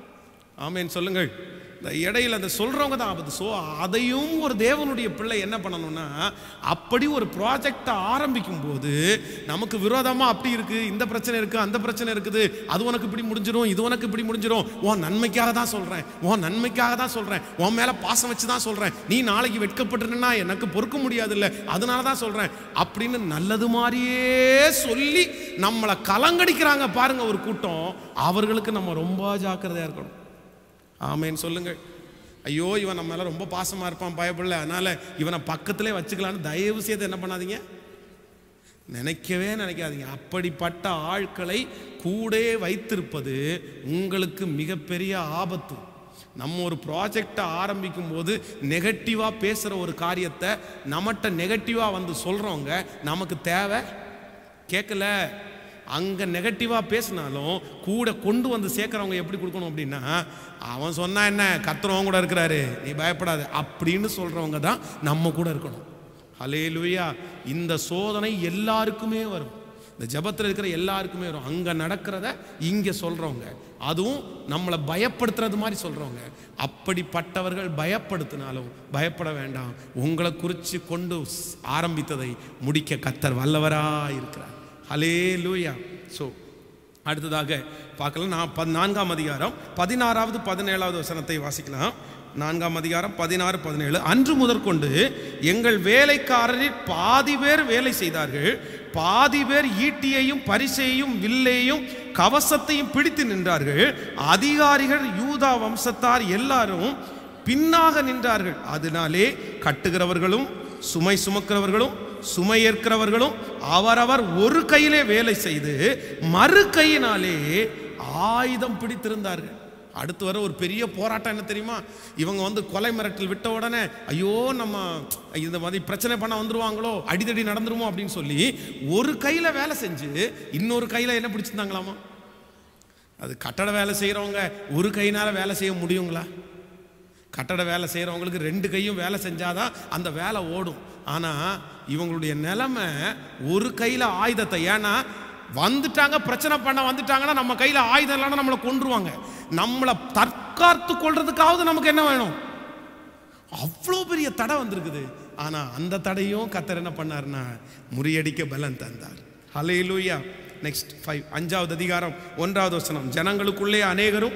ஆமேன் சொல்லுங்கள் இந்த இடையில அந்த சொல்றவங்க தான் ஆபத்து ஸோ அதையும் ஒரு தேவனுடைய பிள்ளை என்ன பண்ணணும்னா அப்படி ஒரு ப்ராஜெக்டை ஆரம்பிக்கும் போது நமக்கு விரோதமா அப்படி இருக்கு இந்த பிரச்சனை இருக்கு அந்த பிரச்சனை இருக்குது அது உனக்கு இப்படி முடிஞ்சிடும் இது உனக்கு இப்படி முடிஞ்சிடும் உன் நன்மைக்காக தான் சொல்றேன் உன் நன்மைக்காக தான் சொல்றேன் உன் மேல பாசம் வச்சு தான் சொல்றேன் நீ நாளைக்கு வெட்கப்பட்டுனா எனக்கு பொறுக்க முடியாது இல்லை அதனால தான் சொல்றேன் அப்படின்னு நல்லது மாதிரியே சொல்லி நம்மளை கலங்கடிக்கிறாங்க பாருங்க ஒரு கூட்டம் அவர்களுக்கு நம்ம ரொம்ப ஜாக்கிரதையா இருக்கணும் ஆமேன்னு சொல்லுங்கள் ஐயோ இவன் நம்ம மேல ரொம்ப பாசமா இருப்பான் பயப்படல அதனால இவனை பக்கத்திலே வச்சுக்கலான்னு தயவு செய்து என்ன பண்ணாதீங்க நினைக்கவே நினைக்காதீங்க அப்படிப்பட்ட ஆட்களை கூட வைத்திருப்பது உங்களுக்கு மிகப்பெரிய ஆபத்து நம்ம ஒரு ப்ராஜெக்டை ஆரம்பிக்கும் போது நெகட்டிவாக பேசுகிற ஒரு காரியத்தை நம்மகிட்ட நெகட்டிவாக வந்து சொல்கிறவங்க நமக்கு தேவை கேட்கல அங்கே நெகட்டிவாக பேசினாலும் கூட கொண்டு வந்து சேர்க்குறவங்க எப்படி கொடுக்கணும் அப்படின்னா அவன் சொன்னா என்ன கத்துறவங்க கூட இருக்கிறாரு நீ பயப்படாத அப்படின்னு சொல்கிறவங்க தான் நம்ம கூட இருக்கணும் ஹலே இந்த சோதனை எல்லாருக்குமே வரும் இந்த ஜபத்தில் இருக்கிற எல்லாருக்குமே வரும் அங்கே நடக்கிறத இங்கே சொல்கிறவங்க அதுவும் நம்மளை பயப்படுத்துறது மாதிரி சொல்கிறவங்க அப்படிப்பட்டவர்கள் பயப்படுத்தினாலும் பயப்பட வேண்டாம் உங்களை குறித்து கொண்டு ஸ்- ஆரம்பித்ததை முடிக்க கத்தர் வல்லவராக இருக்கிறார் ஹலே லூயா ஸோ அடுத்ததாக பார்க்கலாம் நான் ப- நான்காம் அதிகாரம் பதினாறாவது பதினேழாவது வசனத்தை வாசிக்கலாம் நான்காம் அதிகாரம் பதினாறு பதினேழு அன்று முதற்கொண்டு எங்கள் வேலைக்காரரில் பாதி பேர் வேலை செய்தார்கள் பாதி பேர் ஈட்டியையும் பரிசையும் வில்லையும் கவசத்தையும் பிடித்து நின்றார்கள் அதிகாரிகள் யூதா வம்சத்தார் எல்லாரும் பின்னாக நின்றார்கள் அதனாலே கட்டுகிறவர்களும் சுமை சுமக்கிறவர்களும் சுமை ஏற்கிறவர்களும் அவரவர் ஒரு கையிலே வேலை செய்து மறு கையினாலே ஆயுதம் பிடித்திருந்தார்கள் அடுத்து வர ஒரு பெரிய போராட்டம் என்ன தெரியுமா இவங்க வந்து கொலை மிரட்டல் விட்ட உடனே ஐயோ நம்ம இந்த மாதிரி பிரச்சனை பண்ண வந்துருவாங்களோ அடிதடி நடந்துருமோ அப்படின்னு சொல்லி ஒரு கையில வேலை செஞ்சு இன்னொரு கையில என்ன பிடிச்சிருந்தாங்களாமா அது கட்டட வேலை செய்கிறவங்க ஒரு கையினால வேலை செய்ய முடியுங்களா கட்டட வேலை செய்கிறவங்களுக்கு ரெண்டு கையும் வேலை செஞ்சாதான் அந்த வேலை ஓடும் ஆனால் இவங்களுடைய நிலைமை ஒரு கையில் ஆயுதத்தை ஏன்னா வந்துட்டாங்க பிரச்சனை பண்ண வந்துட்டாங்கன்னா நம்ம கையில் ஆயுதம் இல்லைன்னா நம்மளை கொன்றுவாங்க நம்மளை தற்காத்து கொள்றதுக்காவது நமக்கு என்ன வேணும் அவ்வளோ பெரிய தடை வந்திருக்குது ஆனால் அந்த தடையும் கத்தர் என்ன பண்ணார்னா முறியடிக்க பலன் தந்தார் ஹalleluya நெக்ஸ்ட் ஃபைவ் அஞ்சாவது அதிகாரம் ஒன்றாவது வசனம் ஜனங்களுக்குள்ளே அநேகரும்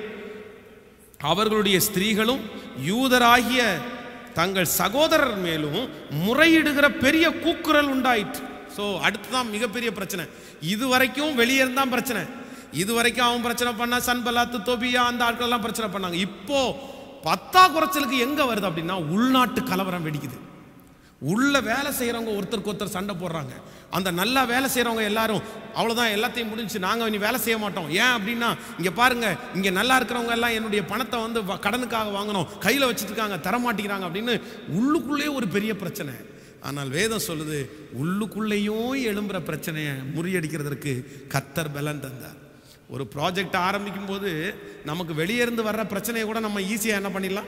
அவர்களுடைய ஸ்திரீகளும் யூதராகிய தங்கள் சகோதரர் மேலும் முறையிடுகிற பெரிய கூக்குரல் உண்டாயிற்று ஸோ அடுத்துதான் மிகப்பெரிய பிரச்சனை இது வரைக்கும் வெளியே இருந்தான் பிரச்சனை இது வரைக்கும் அவன் பிரச்சனை பண்ணா சன்பலாத்து தொபியா அந்த ஆட்கள் எல்லாம் பிரச்சனை பண்ணாங்க இப்போ பத்தா குறைச்சலுக்கு எங்க வருது அப்படின்னா உள்நாட்டு கலவரம் வெடிக்குது உள்ள வேலை செய்கிறவங்க ஒருத்தருக்கு ஒருத்தர் சண்டை போடுறாங்க அந்த நல்லா வேலை செய்கிறவங்க எல்லாரும் அவ்வளோதான் எல்லாத்தையும் முடிஞ்சு நாங்கள் இனி வேலை செய்ய மாட்டோம் ஏன் அப்படின்னா இங்கே பாருங்க இங்கே நல்லா இருக்கிறவங்க எல்லாம் என்னுடைய பணத்தை வந்து வ- கடனுக்காக வாங்கணும் கையில் வச்சுட்டு இருக்காங்க தரமாட்டேங்கிறாங்க அப்படின்னு உள்ளுக்குள்ளே ஒரு பெரிய பிரச்சனை ஆனால் வேதம் சொல்லுது உள்ளுக்குள்ளேயும் எழும்புற பிரச்சனையை முறியடிக்கிறதற்கு கத்தர் பலன் தந்தார் ஒரு ப்ராஜெக்ட் ஆரம்பிக்கும் போது நமக்கு வெளியே இருந்து வர்ற பிரச்சனையை கூட நம்ம ஈஸியாக என்ன பண்ணிடலாம்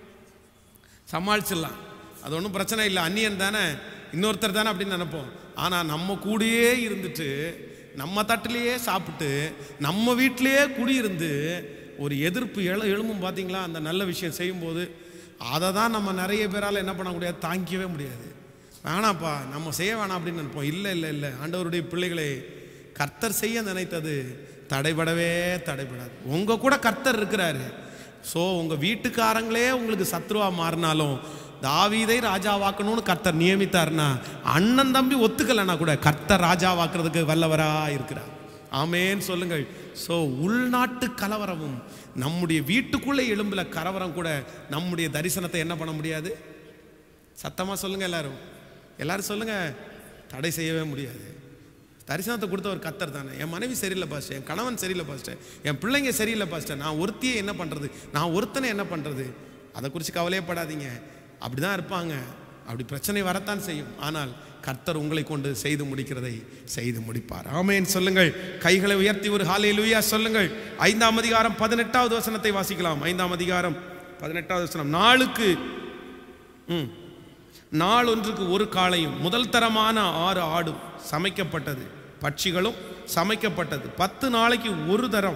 சமாளிச்சிடலாம் அது ஒன்றும் பிரச்சனை இல்லை அந்நியன் தானே இன்னொருத்தர் தானே அப்படின்னு நினைப்போம் ஆனால் நம்ம கூடயே இருந்துட்டு நம்ம தட்டிலேயே சாப்பிட்டு நம்ம வீட்டிலேயே குடியிருந்து ஒரு எதிர்ப்பு எழு எழும்பும் பார்த்தீங்களா அந்த நல்ல விஷயம் செய்யும்போது அதை தான் நம்ம நிறைய பேரால் என்ன பண்ண முடியாது தாங்கிக்கவே முடியாது வேணாப்பா நம்ம செய்ய வேணாம் அப்படின்னு நினைப்போம் இல்லை இல்லை இல்லை ஆண்டவருடைய பிள்ளைகளே கர்த்தர் செய்ய நினைத்தது தடைபடவே தடைபடாது உங்க கூட கர்த்தர் இருக்கிறாரு ஸோ உங்க வீட்டுக்காரங்களே உங்களுக்கு சத்ருவா மாறினாலும் தாவீதை ராஜாவாக்கணும்னு கர்த்தர் நியமித்தார்னா அண்ணன் தம்பி ஒத்துக்கலைன்னா கூட கர்த்தர் ராஜாவாக்குறதுக்கு வல்லவரா இருக்கிறார் ஆமேன்னு சொல்லுங்கள் ஸோ உள்நாட்டு கலவரமும் நம்முடைய வீட்டுக்குள்ளே எழும்புல கலவரம் கூட நம்முடைய தரிசனத்தை என்ன பண்ண முடியாது சத்தமாக சொல்லுங்க எல்லாரும் எல்லாரும் சொல்லுங்க தடை செய்யவே முடியாது தரிசனத்தை கொடுத்த ஒரு கத்தர் தானே என் மனைவி சரியில்லை பாஸ்டர் என் கணவன் சரியில்லை பாஸ்டர் என் பிள்ளைங்க சரியில்லை பாஸ்டர் நான் ஒருத்தியை என்ன பண்ணுறது நான் ஒருத்தனை என்ன பண்ணுறது அதை குறித்து கவலையப்படாதீங்க அப்படி தான் இருப்பாங்க அப்படி பிரச்சனை வரத்தான் செய்யும் ஆனால் கர்த்தர் உங்களை கொண்டு செய்து முடிக்கிறதை செய்து முடிப்பார் ஆமேன் சொல்லுங்கள் கைகளை உயர்த்தி ஒரு ஹாலே சொல்லுங்கள் ஐந்தாம் அதிகாரம் பதினெட்டாவது வசனத்தை வாசிக்கலாம் ஐந்தாம் அதிகாரம் பதினெட்டாவது வசனம் நாளுக்கு ம் நாள் ஒன்றுக்கு ஒரு காளையும் முதல் தரமான ஆறு ஆடும் சமைக்கப்பட்டது பட்சிகளும் சமைக்கப்பட்டது பத்து நாளைக்கு ஒரு தரம்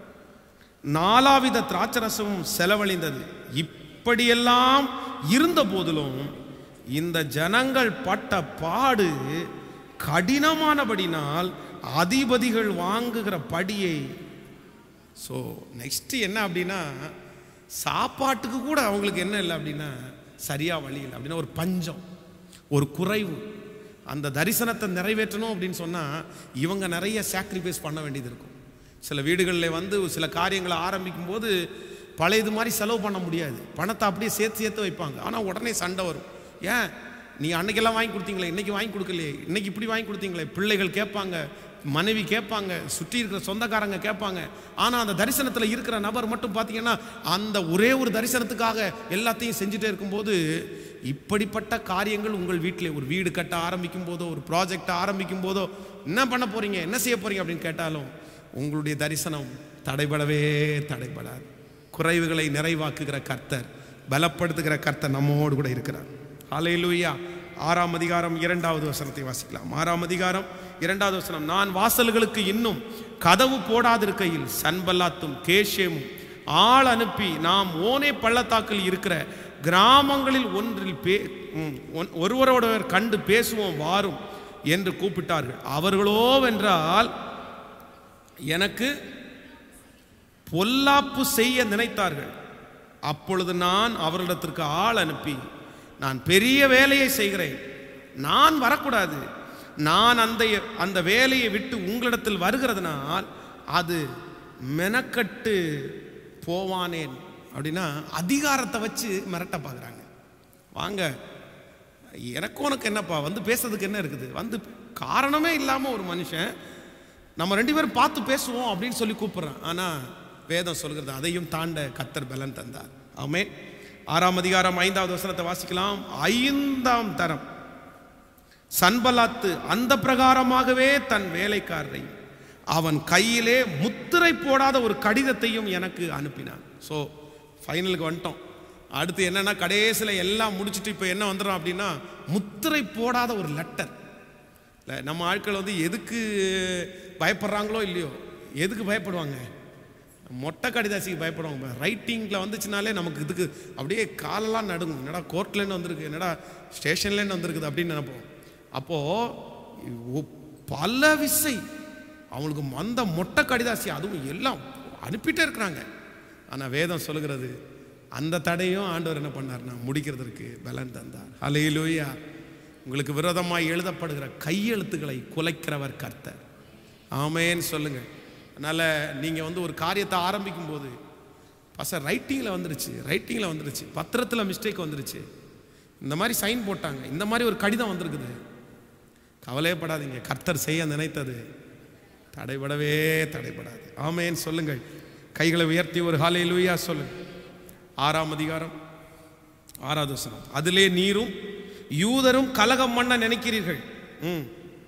நாலாவித திராட்சரசமும் செலவழிந்தது இப்படியெல்லாம் இருந்த போதிலும் இந்த ஜனங்கள் பட்ட பாடு கடினமானபடினால் அதிபதிகள் வாங்குகிற படியை ஸோ நெக்ஸ்ட் என்ன அப்படின்னா சாப்பாட்டுக்கு கூட அவங்களுக்கு என்ன இல்லை அப்படின்னா சரியா வழி இல்லை அப்படின்னா ஒரு பஞ்சம் ஒரு குறைவு அந்த தரிசனத்தை நிறைவேற்றணும் அப்படின்னு சொன்னால் இவங்க நிறைய சாக்ரிஃபைஸ் பண்ண வேண்டியது இருக்கும் சில வீடுகளில் வந்து சில காரியங்களை ஆரம்பிக்கும் போது பழையது மாதிரி செலவு பண்ண முடியாது பணத்தை அப்படியே சேர்த்து சேர்த்து வைப்பாங்க ஆனால் உடனே சண்டை வரும் ஏன் நீ அன்னைக்கெல்லாம் வாங்கி கொடுத்தீங்களே இன்னைக்கு வாங்கி கொடுக்கலையே இன்னைக்கு இப்படி வாங்கி கொடுத்தீங்களே பிள்ளைகள் கேட்பாங்க மனைவி கேட்பாங்க சுற்றி இருக்கிற சொந்தக்காரங்க கேட்பாங்க ஆனால் அந்த தரிசனத்தில் இருக்கிற நபர் மட்டும் பார்த்தீங்கன்னா அந்த ஒரே ஒரு தரிசனத்துக்காக எல்லாத்தையும் செஞ்சுட்டே இருக்கும்போது இப்படிப்பட்ட காரியங்கள் உங்கள் வீட்டில் ஒரு வீடு கட்ட ஆரம்பிக்கும் போதோ ஒரு ப்ராஜெக்ட் ஆரம்பிக்கும் போதோ என்ன பண்ண போறீங்க என்ன செய்ய போறீங்க அப்படின்னு கேட்டாலும் உங்களுடைய தரிசனம் தடைபடவே தடைபடாது குறைவுகளை நிறைவாக்குகிற கர்த்தர் பலப்படுத்துகிற கர்த்தர் நம்மோடு கூட இருக்கிறார் ஹalleluya ஆறாம் அதிகாரம் இரண்டாவது வசனத்தை வாசிக்கலாம் ஆறாம் அதிகாரம் இரண்டாவது வசனம் நான் வாசல்களுக்கு இன்னும் கதவு போடாதிருக்கையில் சன்பல்லாத்தும் கேஷேமும் ஆள் அனுப்பி நாம் ஓனே பள்ளத்தாக்கில் இருக்கிற கிராமங்களில் ஒன்றில் பே ம், ஒன்- ஒருவரோடவர் கண்டு பேசுவோம் வாரும் என்று கூப்பிட்டார்கள் அவர்களோவென்றால் எனக்கு பொல்லாப்பு செய்ய நினைத்தார்கள் அப்பொழுது நான் அவர்களிடத்திற்கு ஆள் அனுப்பி நான் பெரிய வேலையை செய்கிறேன் நான் வரக்கூடாது நான் அந்த அந்த வேலையை விட்டு உங்களிடத்தில் வருகிறதுனால் அது மெனக்கட்டு போவானேன் அப்படின்னா அதிகாரத்தை வச்சு மிரட்ட பார்க்குறாங்க வாங்க எனக்கு உனக்கு என்னப்பா வந்து பேசுறதுக்கு என்ன இருக்குது வந்து காரணமே இல்லாமல் ஒரு மனுஷன் நம்ம ரெண்டு பேரும் பார்த்து பேசுவோம் அப்படின்னு சொல்லி கூப்பிடுறான் ஆனால் வேதம் சொல்கிறது அதையும் தாண்ட கத்தர் பலன் தந்தார் ஆமே ஆறாம் அதிகாரம் ஐந்தாவது வசனத்தை வாசிக்கலாம் ஐந்தாம் தரம் சன்பலாத்து அந்த பிரகாரமாகவே தன் வேலைக்காரரை அவன் கையிலே முத்திரை போடாத ஒரு கடிதத்தையும் எனக்கு அனுப்பினான் ஸோ ஃபைனலுக்கு வந்துட்டோம் அடுத்து என்னன்னா கடைசியில் எல்லாம் முடிச்சுட்டு இப்போ என்ன வந்துடும் அப்படின்னா முத்திரை போடாத ஒரு லெட்டர் இல்லை நம்ம ஆட்கள் வந்து எதுக்கு பயப்படுறாங்களோ இல்லையோ எதுக்கு பயப்படுவாங்க மொட்டை கடிதாசிக்கு பயப்படுவாங்க ரைட்டிங்கில் வந்துச்சுனாலே நமக்கு இதுக்கு அப்படியே காலெல்லாம் நடுங்கும் என்னடா கோர்ட்லேருந்து வந்திருக்கு என்னடா ஸ்டேஷன்லேருந்து வந்திருக்குது அப்படின்னு நினைப்போம் அப்போது பல விசை அவங்களுக்கு வந்த மொட்டை கடிதாசி அதுவும் எல்லாம் அனுப்பிட்டே இருக்கிறாங்க ஆனால் வேதம் சொல்லுகிறது அந்த தடையும் ஆண்டவர் என்ன பண்ணார்னா முடிக்கிறதற்கு பலன் தந்தார் ஹalleluya உங்களுக்கு விரோதமாய் எழுதப்படுகிற கையெழுத்துக்களை குலைக்கிறவர் கர்த்தர் ஆமேன்னு சொல்லுங்க அதனால் நீங்கள் வந்து ஒரு காரியத்தை ஆரம்பிக்கும் போது பச ரைட்டிங்கில் வந்துருச்சு ரைட்டிங்கில் வந்துருச்சு பத்திரத்தில் மிஸ்டேக் வந்துருச்சு இந்த மாதிரி சைன் போட்டாங்க இந்த மாதிரி ஒரு கடிதம் வந்திருக்குது கவலையப்படாதீங்க கர்த்தர் செய்ய நினைத்தது தடைபடவே தடைபடாது ஆமேன்னு சொல்லுங்கள் கைகளை உயர்த்தி ஒரு ஹாலை லூயா சொல்லுங்க ஆறாம் அதிகாரம் ஆறாவது வசனம் அதிலே நீரும் யூதரும் கலகம் பண்ண நினைக்கிறீர்கள் ம்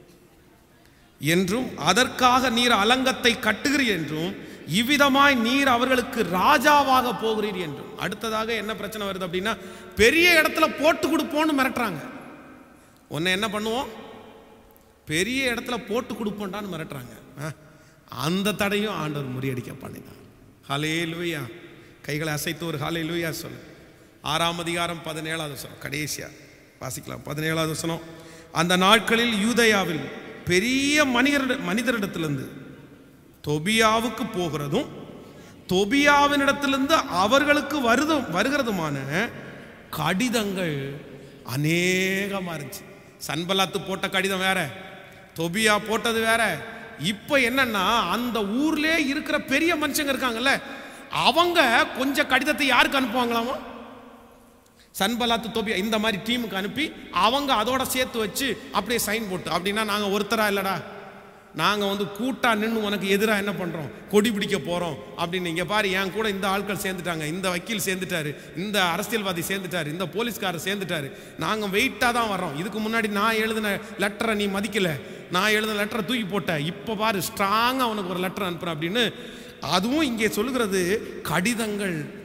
என்றும் அதற்காக நீர் அலங்கத்தை கட்டுகிறீர் என்றும் இவ்விதமாய் நீர் அவர்களுக்கு ராஜாவாக போகிறீர் என்றும் அடுத்ததாக என்ன பிரச்சனை வருது அப்படின்னா பெரிய இடத்துல போட்டு கொடுப்போம்னு மிரட்டுறாங்க உன்னை என்ன பண்ணுவோம் பெரிய இடத்துல போட்டு கொடுப்போண்டான்னு மிரட்டுறாங்க ஆ, அந்த தடையும் ஆண்டவர் முறியடிக்க பண்ணினார் ஹலே லூயா கைகளை அசைத்து ஒரு ஹாலே லூயா சொல்லு ஆறாம் அதிகாரம் பதினேழாவது வசனம் கடைசியா வாசிக்கலாம் பதினேழாவது வசனம் அந்த நாட்களில் யூதயாவில் பெரிய மனிதரிட மனிதரிடத்திலிருந்து தொபியாவுக்கு போகிறதும் தொபியாவினிடத்திலிருந்து அவர்களுக்கு வருதும் வருகிறதுமான கடிதங்கள் அநேகமாக இருந்துச்சு சன்பலாத்து போட்ட கடிதம் வேற தொபியா போட்டது வேற இப்போ என்னன்னா அந்த ஊர்லயே இருக்கிற பெரிய மனுஷங்க இருக்காங்கல்ல அவங்க கொஞ்சம் கடிதத்தை யாருக்கு அனுப்புவாங்களாமா சன்பலாத்து தொபியா இந்த மாதிரி டீமுக்கு அனுப்பி அவங்க அதோட சேர்த்து வச்சு அப்படியே சைன் போட்டு அப்படின்னா நாங்கள் ஒருத்தரா இல்லடா நாங்கள் வந்து கூட்டா நின்று உனக்கு எதிராக என்ன பண்ணுறோம் கொடி பிடிக்க போகிறோம் அப்படின்னு இங்கே பாரு என் கூட இந்த ஆட்கள் சேர்ந்துட்டாங்க இந்த வக்கீல் சேர்ந்துட்டாரு இந்த அரசியல்வாதி சேர்ந்துட்டாரு இந்த போலீஸ்காரர் சேர்ந்துட்டாரு நாங்கள் வெயிட்டாக தான் வர்றோம் இதுக்கு முன்னாடி நான் எழுதின லெட்டரை நீ மதிக்கல நான் எழுதின லெட்டரை தூக்கி போட்ட இப்போ பாரு ஸ்ட்ராங்காக உனக்கு ஒரு லெட்டர் அனுப்புகிறேன் அப்படின்னு அதுவும் இங்கே சொல்லுகிறது கடிதங்கள்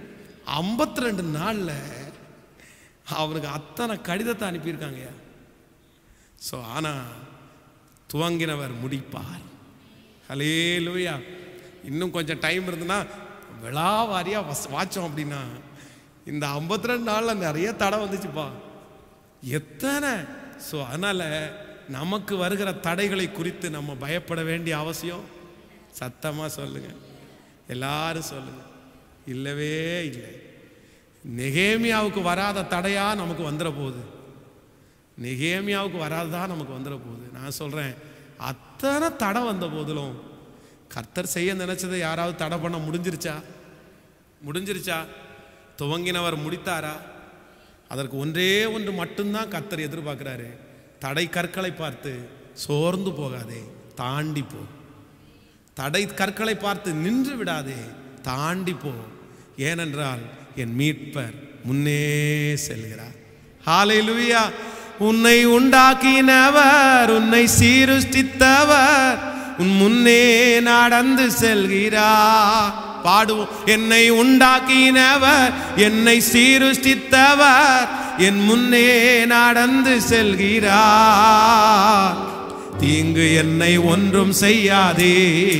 ஐம்பத்தி ரெண்டு நாளில் அவருக்கு அத்தனை கடிதத்தை அனுப்பியிருக்காங்கய்யா ஸோ ஆனால் துவங்கினவர் முடிப்பார் ஹலே லூயா இன்னும் கொஞ்சம் டைம் இருந்ததுன்னா விழாவாரியாக வஸ் வாச்சோம் அப்படின்னா இந்த ஐம்பத்தி ரெண்டு நாளில் நிறைய தடை வந்துச்சுப்பா எத்தனை ஸோ அதனால் நமக்கு வருகிற தடைகளை குறித்து நம்ம பயப்பட வேண்டிய அவசியம் சத்தமாக சொல்லுங்க எல்லாரும் சொல்லுங்க இல்லவே இல்லை நெகேமியாவுக்கு வராத தடையா நமக்கு வந்துட போகுது நெகேமியாவுக்கு வராததா நமக்கு வந்துட போகுது நான் சொல்கிறேன் அத்தனை தடை வந்த போதிலும் கர்த்தர் செய்ய நினைச்சதை யாராவது தடை பண்ண முடிஞ்சிருச்சா முடிஞ்சிருச்சா துவங்கினவர் முடித்தாரா அதற்கு ஒன்றே ஒன்று மட்டும்தான் கர்த்தர் எதிர்பார்க்கிறாரு தடை கற்களை பார்த்து சோர்ந்து போகாதே தாண்டி போ தடை கற்களை பார்த்து நின்று விடாதே தாண்டி போ ஏனென்றால் என் மீட்பர் முன்னே செல்கிறார் ஹalleluya உன்னை உண்டாக்கினவர் உன்னை சீருஷ்டித்தவர் உன் முன்னே நடந்து செல்கிறார் பாடுவோம் என்னை உண்டாக்கினவர் என்னை சீருஷ்டித்தவர் என் முன்னே நடந்து செல்கிறார் தீங்கு என்னை ஒன்றும் செய்யாதே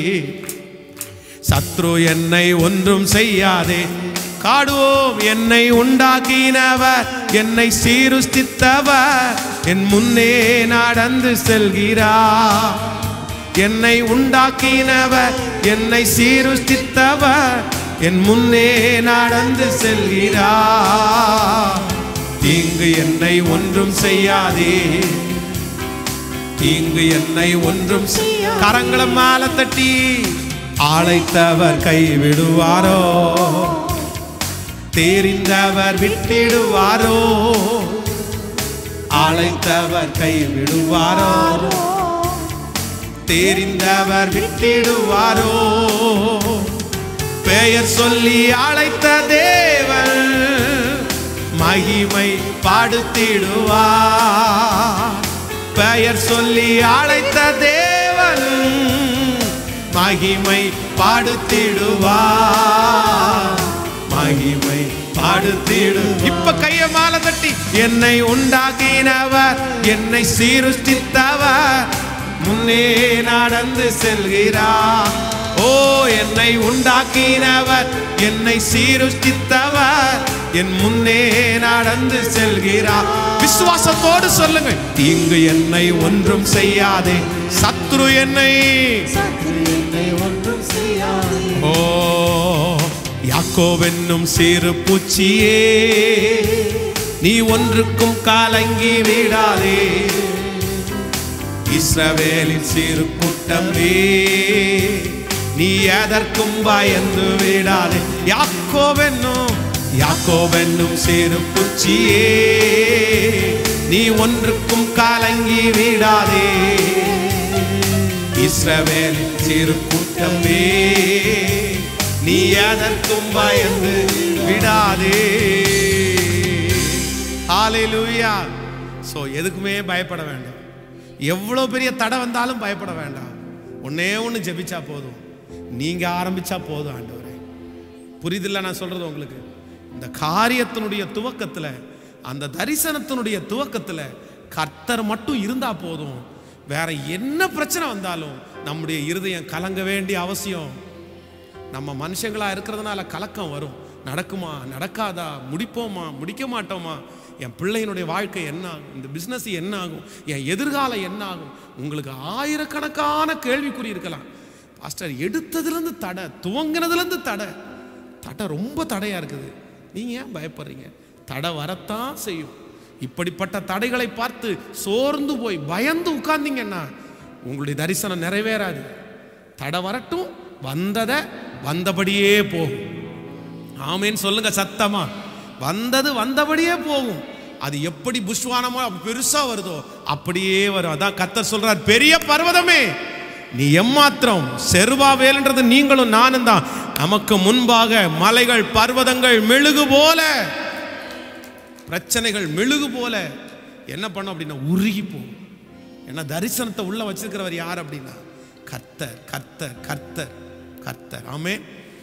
சத்ரு என்னை ஒன்றும் செய்யாதே காடுவோம் என்னை உண்டாக்கினவர் என்னை சீருஷ்டித்தவர் என் முன்னே நடந்து செல்கிறார் என்னை உண்டாக்கினவர் என்னை சீருஷ்டித்தவர் என் முன்னே நடந்து செல்கிறார் தீங்கு என்னை ஒன்றும் செய்யாதே தீங்கு என்னை ஒன்றும் செய்ய கரங்களை மேல தட்டி ஆளைத்தவர் கைவிடுவாரோ தெரிந்தவர் விட்டிடுவாரோ அழைத்தவர் கைவிடுவாரோ தெரிந்தவர் விட்டிடுவாரோ பெயர் சொல்லி அழைத்த தேவன் மகிமை பாடுத்திடுவார் பெயர் சொல்லி அழைத்த தேவன் மகிமை பாடுத்திடுவார் மகிமை பாடுத்திடு இப்ப கைய மாலை தட்டி என்னை உண்டாக்கினவர் என்னை சீருஷ்டித்தவர் முன்னே நடந்து செல்கிறார் ஓ என்னை உண்டாக்கினவர் என்னை சீருஷ்டித்தவர் என் முன்னே நடந்து செல்கிறார் விசுவாசத்தோடு சொல்லுங்கள் தீங்கு என்னை ஒன்றும் செய்யாதே சத்ரு என்னை என்னை ஒன்றும் செய்யாதே ஓ யாக்கோவென்னும் சிறு பூச்சியே நீ ஒன்றுக்கும் காலங்கி விடாதே இஸ்ரவேலின் சிறு கூட்டமே நீ எதற்கும் பயந்து விடாதே யாக்கோவென்னும் யாக்கோவென்னும் சிறு பூச்சியே நீ ஒன்றுக்கும் காலங்கி விடாதே இஸ்ரவேலின் சிறு கூட்டமே நீ அதற்கும் பயந்து விடாதே ஹalleluya சோ எதுக்குமே பயப்பட வேண்டாம் எவ்வளோ பெரிய தடை வந்தாலும் பயப்பட வேண்டாம் ஒன்னே ஒன்று ஜெபிச்சா போதும் நீங்க ஆரம்பிச்சா போதும் ஆண்டவரே புரியுதில்ல நான் சொல்றது உங்களுக்கு இந்த காரியத்தினுடைய துவக்கத்துல அந்த தரிசனத்தினுடைய துவக்கத்துல கர்த்தர் மட்டும் இருந்தா போதும் வேற என்ன பிரச்சனை வந்தாலும் நம்முடைய இருதயம் கலங்க வேண்டிய அவசியம் நம்ம மனுஷங்களா இருக்கிறதுனால கலக்கம் வரும் நடக்குமா நடக்காதா முடிப்போமா முடிக்க மாட்டோமா என் பிள்ளையினுடைய வாழ்க்கை என்ன ஆகும் இந்த பிஸ்னஸ் என்ன ஆகும் என் எதிர்காலம் என்ன ஆகும் உங்களுக்கு ஆயிரக்கணக்கான கேள்விக்குறி இருக்கலாம் பாஸ்டர் எடுத்ததுலேருந்து தடை துவங்கினதுலேருந்து தடை தடை ரொம்ப தடையாக இருக்குது நீங்கள் ஏன் பயப்படுறீங்க தடை வரத்தான் செய்யும் இப்படிப்பட்ட தடைகளை பார்த்து சோர்ந்து போய் பயந்து உட்கார்ந்தீங்கன்னா உங்களுடைய தரிசனம் நிறைவேறாது தடை வரட்டும் வந்ததை வந்தபடியே போகும் ஆமேன்னு சொல்லுங்க சத்தமா வந்தது வந்தபடியே போகும் அது எப்படி புஷ்வானமோ பெருசா வருதோ அப்படியே வரும் அதான் கத்தர் சொல்றார் பெரிய பர்வதமே நீ எம்மாத்திரம் செருவாவேல்ன்றது நீங்களும் நானும் தான் நமக்கு முன்பாக மலைகள் பர்வதங்கள் மெழுகு போல பிரச்சனைகள் மெழுகு போல என்ன பண்ணும் அப்படின்னா உருகி போகும் ஏன்னா தரிசனத்தை உள்ள வச்சிருக்கிறவர் யார் அப்படின்னா கர்த்தர் கர்த்தர் கர்த்தர் கர்த்தர் ஆமே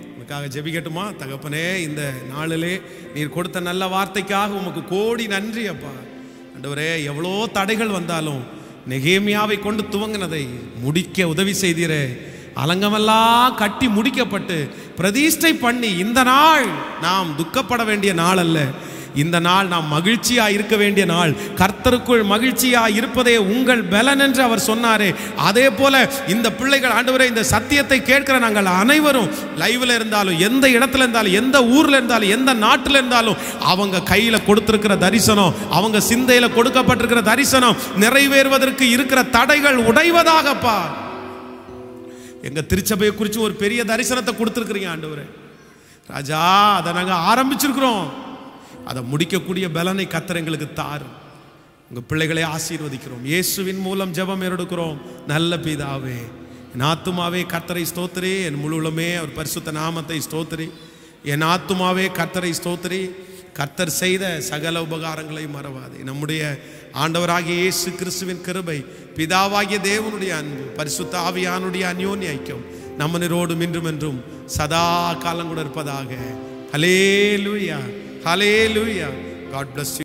உனக்காக ஜெபிக்கட்டுமா தகப்பனே இந்த நாளிலே நீர் கொடுத்த நல்ல வார்த்தைக்காக உமக்கு கோடி நன்றி அப்பா ஆண்டவரே எவ்வளோ தடைகள் வந்தாலும் நெகேமியாவை கொண்டு துவங்கினதை முடிக்க உதவி செய்தீரே அலங்கமெல்லாம் கட்டி முடிக்கப்பட்டு பிரதிஷ்டை பண்ணி இந்த நாள் நாம் துக்கப்பட வேண்டிய நாள் அல்ல இந்த நாள் நாம் மகிழ்ச்சியா இருக்க வேண்டிய நாள் கர்த்தருக்குள் மகிழ்ச்சியா இருப்பதே உங்கள் பலன் என்று அவர் சொன்னாரே அதே போல இந்த பிள்ளைகள் ஆண்டவரே இந்த சத்தியத்தை கேட்கிற நாங்கள் அனைவரும் லைவ்ல இருந்தாலும் எந்த இடத்துல இருந்தாலும் எந்த ஊர்ல இருந்தாலும் எந்த நாட்டில் இருந்தாலும் அவங்க கையில கொடுத்திருக்கிற தரிசனம் அவங்க சிந்தையில கொடுக்கப்பட்டிருக்கிற தரிசனம் நிறைவேறுவதற்கு இருக்கிற தடைகள் உடைவதாகப்பா எங்க திருச்சபையை குறித்து ஒரு பெரிய தரிசனத்தை கொடுத்துருக்குறீங்க ஆண்டவரே ராஜா அதை நாங்கள் ஆரம்பிச்சிருக்கிறோம் அதை முடிக்கக்கூடிய பலனை கத்தர் எங்களுக்கு தாரு உங்கள் பிள்ளைகளை ஆசீர்வதிக்கிறோம் இயேசுவின் மூலம் ஜெபம் எடுக்கிறோம் நல்ல பிதாவே என் ஆத்துமாவே கத்தரை ஸ்தோத்திரி என் முழுவலுமே அவர் பரிசுத்த நாமத்தை ஸ்தோத்திரி என் ஆத்துமாவே கத்தரை ஸ்தோத்திரி கர்த்தர் செய்த சகல உபகாரங்களை மறவாதே நம்முடைய ஆண்டவராகிய இயேசு கிறிஸ்துவின் கிருபை பிதாவாகிய தேவனுடைய அன்பு பரிசுத்த ஆவியானுடைய அந்யோன்ய ஐக்கியம் நம்மனரோடும் இன்றும் என்றும் சதா காலம் கூட இருப்பதாக ஹலே லூயா ஹலே லூயா காட் பிளஸ்